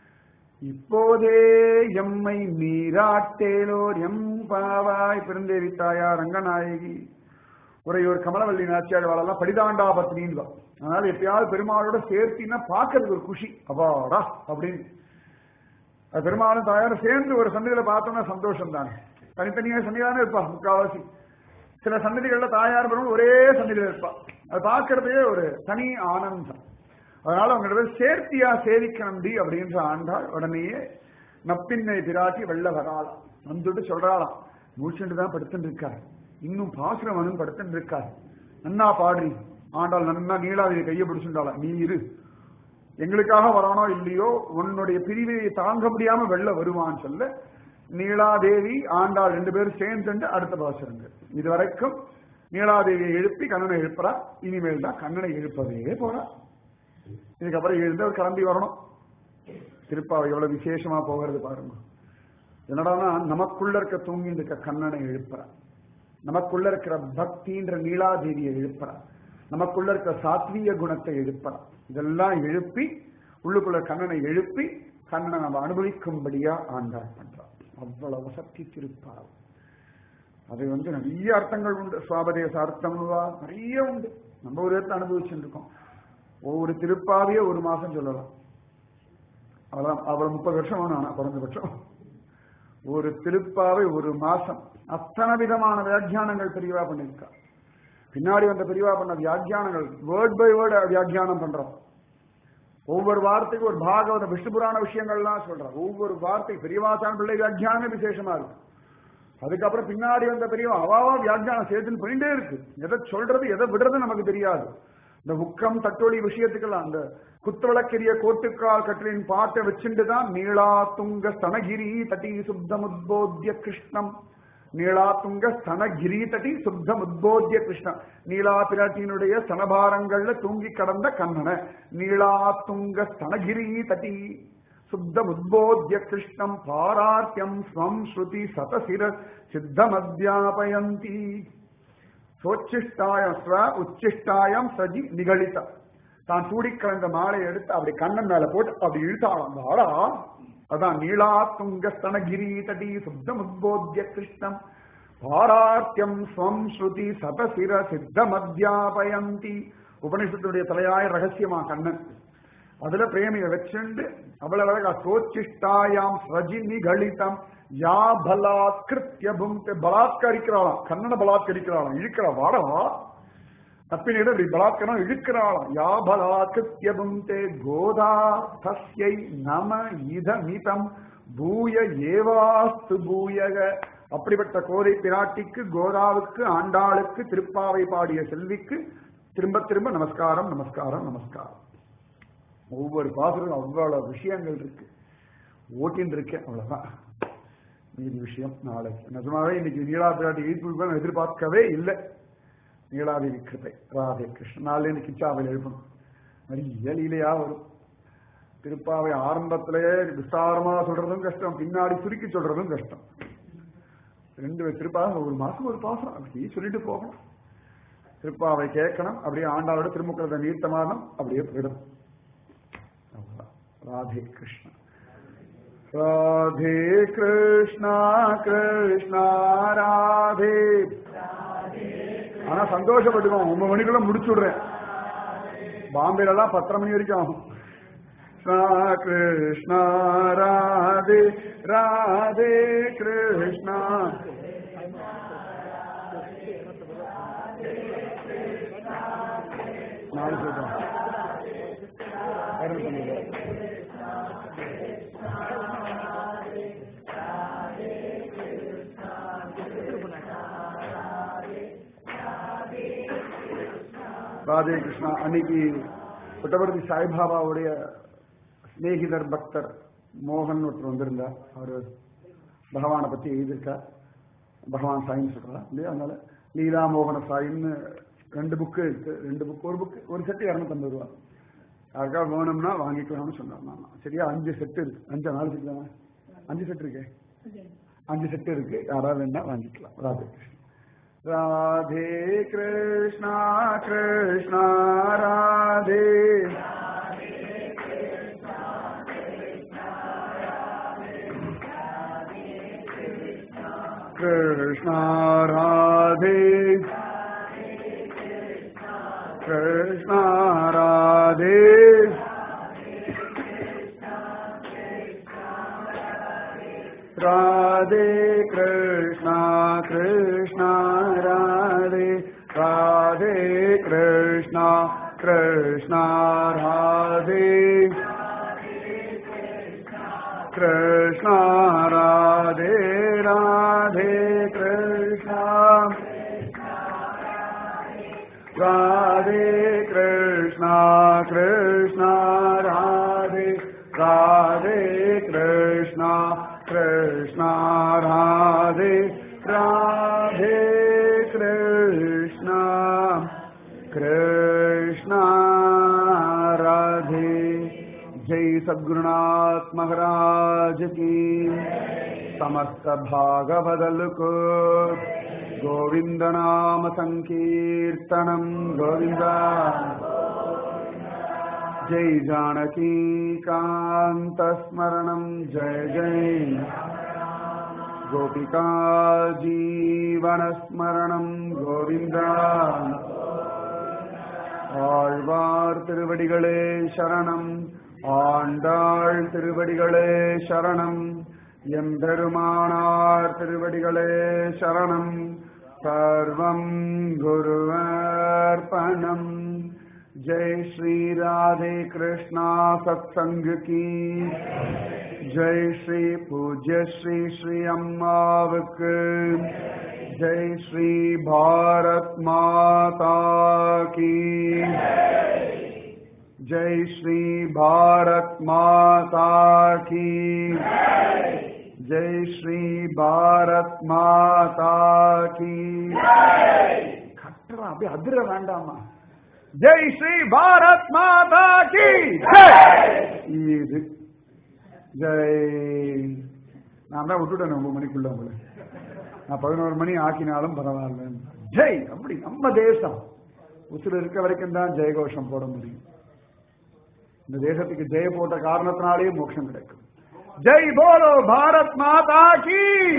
[SPEAKER 1] இப்போதே எம்மை நீராட்டேலோர் எம் பாவாய் பெருந்தேவி தாயா ரங்கநாயகி உரையோர் கமலவல்லி நாச்சியார் வாழலாம் படிதாண்டா பத்னின்னு அதனால எப்பயாவது பெருமாளோட சேர்த்தின்னா பாக்குறதுக்கு ஒரு குஷி அப்பாடா அப்படின்னு அது பெருமாளும் தாயாரும் சேர்ந்து ஒரு சந்தையில பார்த்தோம்னா சந்தோஷம் தானே தனித்தனியா சன்னிதானே இருப்பா முக்காவாசி சில சன்னதிகள்ல தாயார் பெருமாள் ஒரே சன்னதியில இருப்பா அது பார்க்கறதே ஒரு தனி ஆனந்தம் அதனால அவங்க சேர்த்தியா சேவிக்கணும்டி அப்படின்ற ஆண்டாள் உடனேயே நப்பின்னை பிராட்டி வெள்ள வராளாம் வந்துட்டு சொல்றாளாம் மூச்சுட்டு தான் படுத்துட்டு இருக்கார் இன்னும் பாசுரமனும் படுத்துட்டு இருக்கார் நன்னா பாடுறி ஆண்டாள் நன்னா நீளாதிரி கையை பிடிச்சுட்டாளா நீ இரு எங்களுக்காக வரானோ இல்லையோ உன்னுடைய பிரிவை தாங்க முடியாம வெள்ள வருவான்னு சொல்ல நீலாதேவி ஆண்டாள் ரெண்டு பேரும் சேர்ந்து அடுத்த பாசுரங்கள் இதுவரைக்கும் நீலாதேவியை எழுப்பி கண்ணனை எழுப்புறா இனிமேல் தான் கண்ணனை எழுப்பவே போறா இதுக்கப்புறம் எழுந்து அவர் கிளம்பி வரணும் திருப்பாவை எவ்வளவு விசேஷமா போகிறது பாருங்க என்னடானா நமக்குள்ள இருக்க தூங்கிட்டு இருக்க கண்ணனை எழுப்புறா நமக்குள்ள இருக்கிற பக்தின்ற நீலாதேவியை எழுப்புறா நமக்குள்ள இருக்கிற சாத்வீய குணத்தை எழுப்புறா இதெல்லாம் எழுப்பி உள்ளுக்குள்ள கண்ணனை எழுப்பி கண்ணனை நம்ம அனுபவிக்கும்படியா ஆண்டாள் பண்றான் அவ்வளவு சக்தி திருப்பாவை அது வந்து நிறைய அர்த்தங்கள் உண்டு சுவாபதேச அர்த்தம்வா நிறைய உண்டு நம்ம ஒரு இடத்தை அனுபவிச்சுட்டு இருக்கோம் ஒவ்வொரு திருப்பாவையே ஒரு மாசம் சொல்லலாம் அவ்வளவு அவ்வளவு முப்பது வருஷம் வேணும் ஆனா குறைஞ்சபட்சம் ஒரு திருப்பாவை ஒரு மாசம் அத்தனை விதமான வியாக்கியானங்கள் பெரியவா பண்ணிருக்கா பின்னாடி வந்த பெரியவா பண்ண வியாக்கியானங்கள் வேர்ட் பை வேர்டு வியாக்கியானம் பண்றோம் ஒவ்வொரு வார்த்தைக்கும் ஒரு பாகவத விஷ்ணு புராண விஷயங்கள்லாம் சொல்றார் ஒவ்வொரு வார்த்தை பெரியவாசான் பிள்ளை வியாக்கியானமே விசேஷமா இருக்கு அதுக்கப்புறம் பின்னாடி வந்த பெரியவா அவாவா வியாக்கியானம் சேர்த்துன்னு போயிட்டே இருக்கு எதை சொல்றது எதை விடுறது நமக்கு தெரியாது இந்த உக்கம் தட்டொளி விஷயத்துக்கெல்லாம் அந்த குத்துவிளக்கெரிய கோட்டுக்கால் கட்டளின் பாட்டை வச்சுட்டு தான் நீளா துங்க ஸ்தனகிரி தட்டி சுத்தமுத்போத்திய கிருஷ்ணம் நீளா துங்க ஸ்தனகிரி தட்டி சுத்தமுத்போத்திய கிருஷ்ணம் நீளா பிராட்டியினுடைய ஸ்தனபாரங்கள்ல தூங்கி கடந்த கண்ணனை நீளா துங்க ஸ்தனகிரி தட்டி சுத்தமுத்போத்திய கிருஷ்ணம் பாரார்த்தியம் ஸ்வம் ஸ்ருதி சதசிர சித்தமத்யாபயந்தி சோச்சிஷ்டாயம் ஸ்வ உச்சிஷ்டாயம் சஜி நிகழித்த தான் சூடி கலந்த மாலை எடுத்து அப்படி கண்ணன் மேல போட்டு அப்படி இழுத்தாளாம் அந்த ஆளா அதான் நீளா துங்க ஸ்தனகிரி தடி சுத்தம் உத்போத்திய கிருஷ்ணம் பாரார்த்தியம் ஸ்வம் ஸ்ருதி சதசிர சித்தமத்யாபயந்தி உபனிஷத்துடைய தலையாய ரகசியமா கண்ணன் அதுல பிரேமிய வச்சுண்டு அவ்வளவு அழகா சோச்சிஷ்டாயாம் ஸ்வஜி நிகழிதம் யா பலாத்கிருத்திய புங்க்து பலாத்கரிக்கிறாளாம் கண்ணனை பலாத்கரிக்கிறாளாம் இழுக்கிறா வாடா தப்பினிட இப்படி பலாத்கரம் இழுக்கிறாளாம் யா பலாத்கிருத்திய புங்க்தே கோதா தஸ்யை நம இதமிதம் பூய ஏவாஸ்து பூயக அப்படிப்பட்ட கோதை பிராட்டிக்கு கோதாவுக்கு ஆண்டாளுக்கு திருப்பாவை பாடிய செல்விக்கு திரும்ப திரும்ப நமஸ்காரம் நமஸ்காரம் நமஸ்காரம் ஒவ்வொரு பாசுரம் அவ்வளவு விஷயங்கள் இருக்கு ஓட்டின்னு இருக்கேன் அவ்வளவுதான் மீதி விஷயம் நாளைக்கு நிஜமாவே இன்னைக்கு நீலா பிராட்டி எழுப்பு எதிர்பார்க்கவே இல்லை நீலாதேவி கிருபை ராதே கிருஷ்ணன் நாளே இன்னைக்கு கிச்சாவில் எழுப்பணும் நிறைய லீலையா வரும் திருப்பாவை ஆரம்பத்திலேயே விஸ்தாரமா சொல்றதும் கஷ்டம் பின்னாடி சுருக்கி சொல்றதும் கஷ்டம் ரெண்டு திருப்பாவை ஒரு மாசம் ஒரு பாசம் அப்படியே சொல்லிட்டு போகணும் திருப்பாவை கேட்கணும் அப்படியே ஆண்டாவோட திருமுக்கிறத நீர்த்தமானம் அப்படியே போயிடும் ராதே கிருஷ்ணா ராதே கிருஷ்ணா கிருஷ்ணா ராதே ஆனா சந்தோஷப்பட்டுக்கோம் ஒன்பது மணிக்குள்ள முடிச்சு விடுறேன் பாம்பேல எல்லாம் பத்தரை மணி வரைக்கும் ஆகும் கிருஷ்ணா ராதே ராதே கிருஷ்ணா நாலு சொல்றேன் ராதே கிருஷ்ணா அன்னைக்கு புட்டபர்த்தி சாய்பாபாவுடைய சிநேகிதர் பக்தர் மோகன் ஒருத்தர் வந்திருந்தார் அவர் பகவானை பத்தி எழுதியிருக்கார் பகவான் சாயின்னு சொல்றா இல்லையா அதனால லீலா மோகன சாயின்னு ரெண்டு புக்கு இருக்கு ரெண்டு புக் ஒரு புக்கு ஒரு செட்டு இரநூத்தம்பது ரூபா யாருக்காவது வேணும்னா வாங்கிக்கலாம்னு சொன்னார் நான் சரியா அஞ்சு செட்டு இருக்கு அஞ்சு நாலு செட்டு தானே அஞ்சு செட்டு இருக்கே அஞ்சு செட்டு இருக்கு யாராவது வேணா வாங்கிக்கலாம் ராதே ராதே கிருஷ்ணா கிருஷ்ணா ராதே கிருஷ்ணா ராதே கிருஷ்ணா ராதே ராதே கிருஷ்ணா கிருஷ்ணா ராதே ராதே கிருஷ்ணா கிருஷ்ணா ராதே கிருஷ்ணா ராதே ராதே கிருஷ்ணா ராதே கிருஷ்ணா கிருஷ்ணா ராதே ராதே கிருஷ்ணா கிருஷ்ணா ராதே ராதே கிருஷ்ணா கிருஷ்ணா ராதே जय सद्गुरुनाथ महाराज की समस्त भागवदल को गोविंद नाम संकीर्तनम गोविंदा जय जानकी कांत स्मरणम जय जय गोपिका जीवन स्मरणम गोविंदा ஆழ்வார் திருவடிகளே சரணம் ஆண்டாள் திருவடிகளே சரணம் எம்பெருமானார் திருவடிகளே சரணம் சர்வம் குருவர்ப்பணம் जय श्री राधे कृष्णा सत्संग की जय श्री पूज्य श्री श्री अम्मावक जय श्री भारत माता की जय श्री भारत माता की जय श्री भारत माता की கட்டுறா அப்படியே அதிர வேண்டாமா ஜெய் ஸ்ரீ பாரத் மாதா கி இது ஜெய் நான் தான் விட்டுட்டேன் ஒன்பது மணிக்குள்ள உங்களை நான் பதினோரு மணி ஆக்கினாலும் பரவாயில்ல ஜெய் அப்படி நம்ம தேசம் உசுறு இருக்க வரைக்கும் தான் ஜெயகோஷம் போட முடியும் இந்த தேசத்துக்கு ஜெய போட்ட காரணத்தினாலேயே மோட்சம் கிடைக்கும் ஜெய் போலோ பாரத் மாதா கி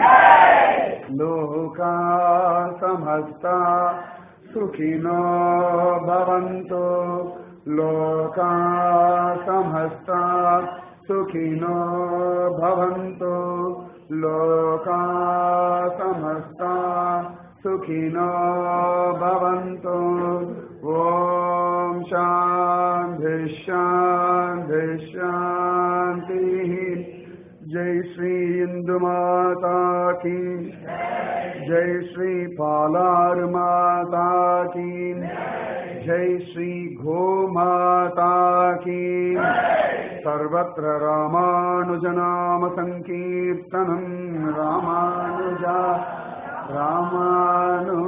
[SPEAKER 1] லோகா சமஸ்தா சுகினோ பவந்தோ லோகா சமஸ்தா சுகினோ பவந்தோ லோகா சமஸ்தா சுகினோ பவந்தோ ஓம் சாந்தி शान्ति शान्तिः जय श्री इंदु माता की जय श्री पालार माता की जय श्री गो माता की सर्वत्र रामानुजनाम संकीर्तनम् रामानुजा रामानुजा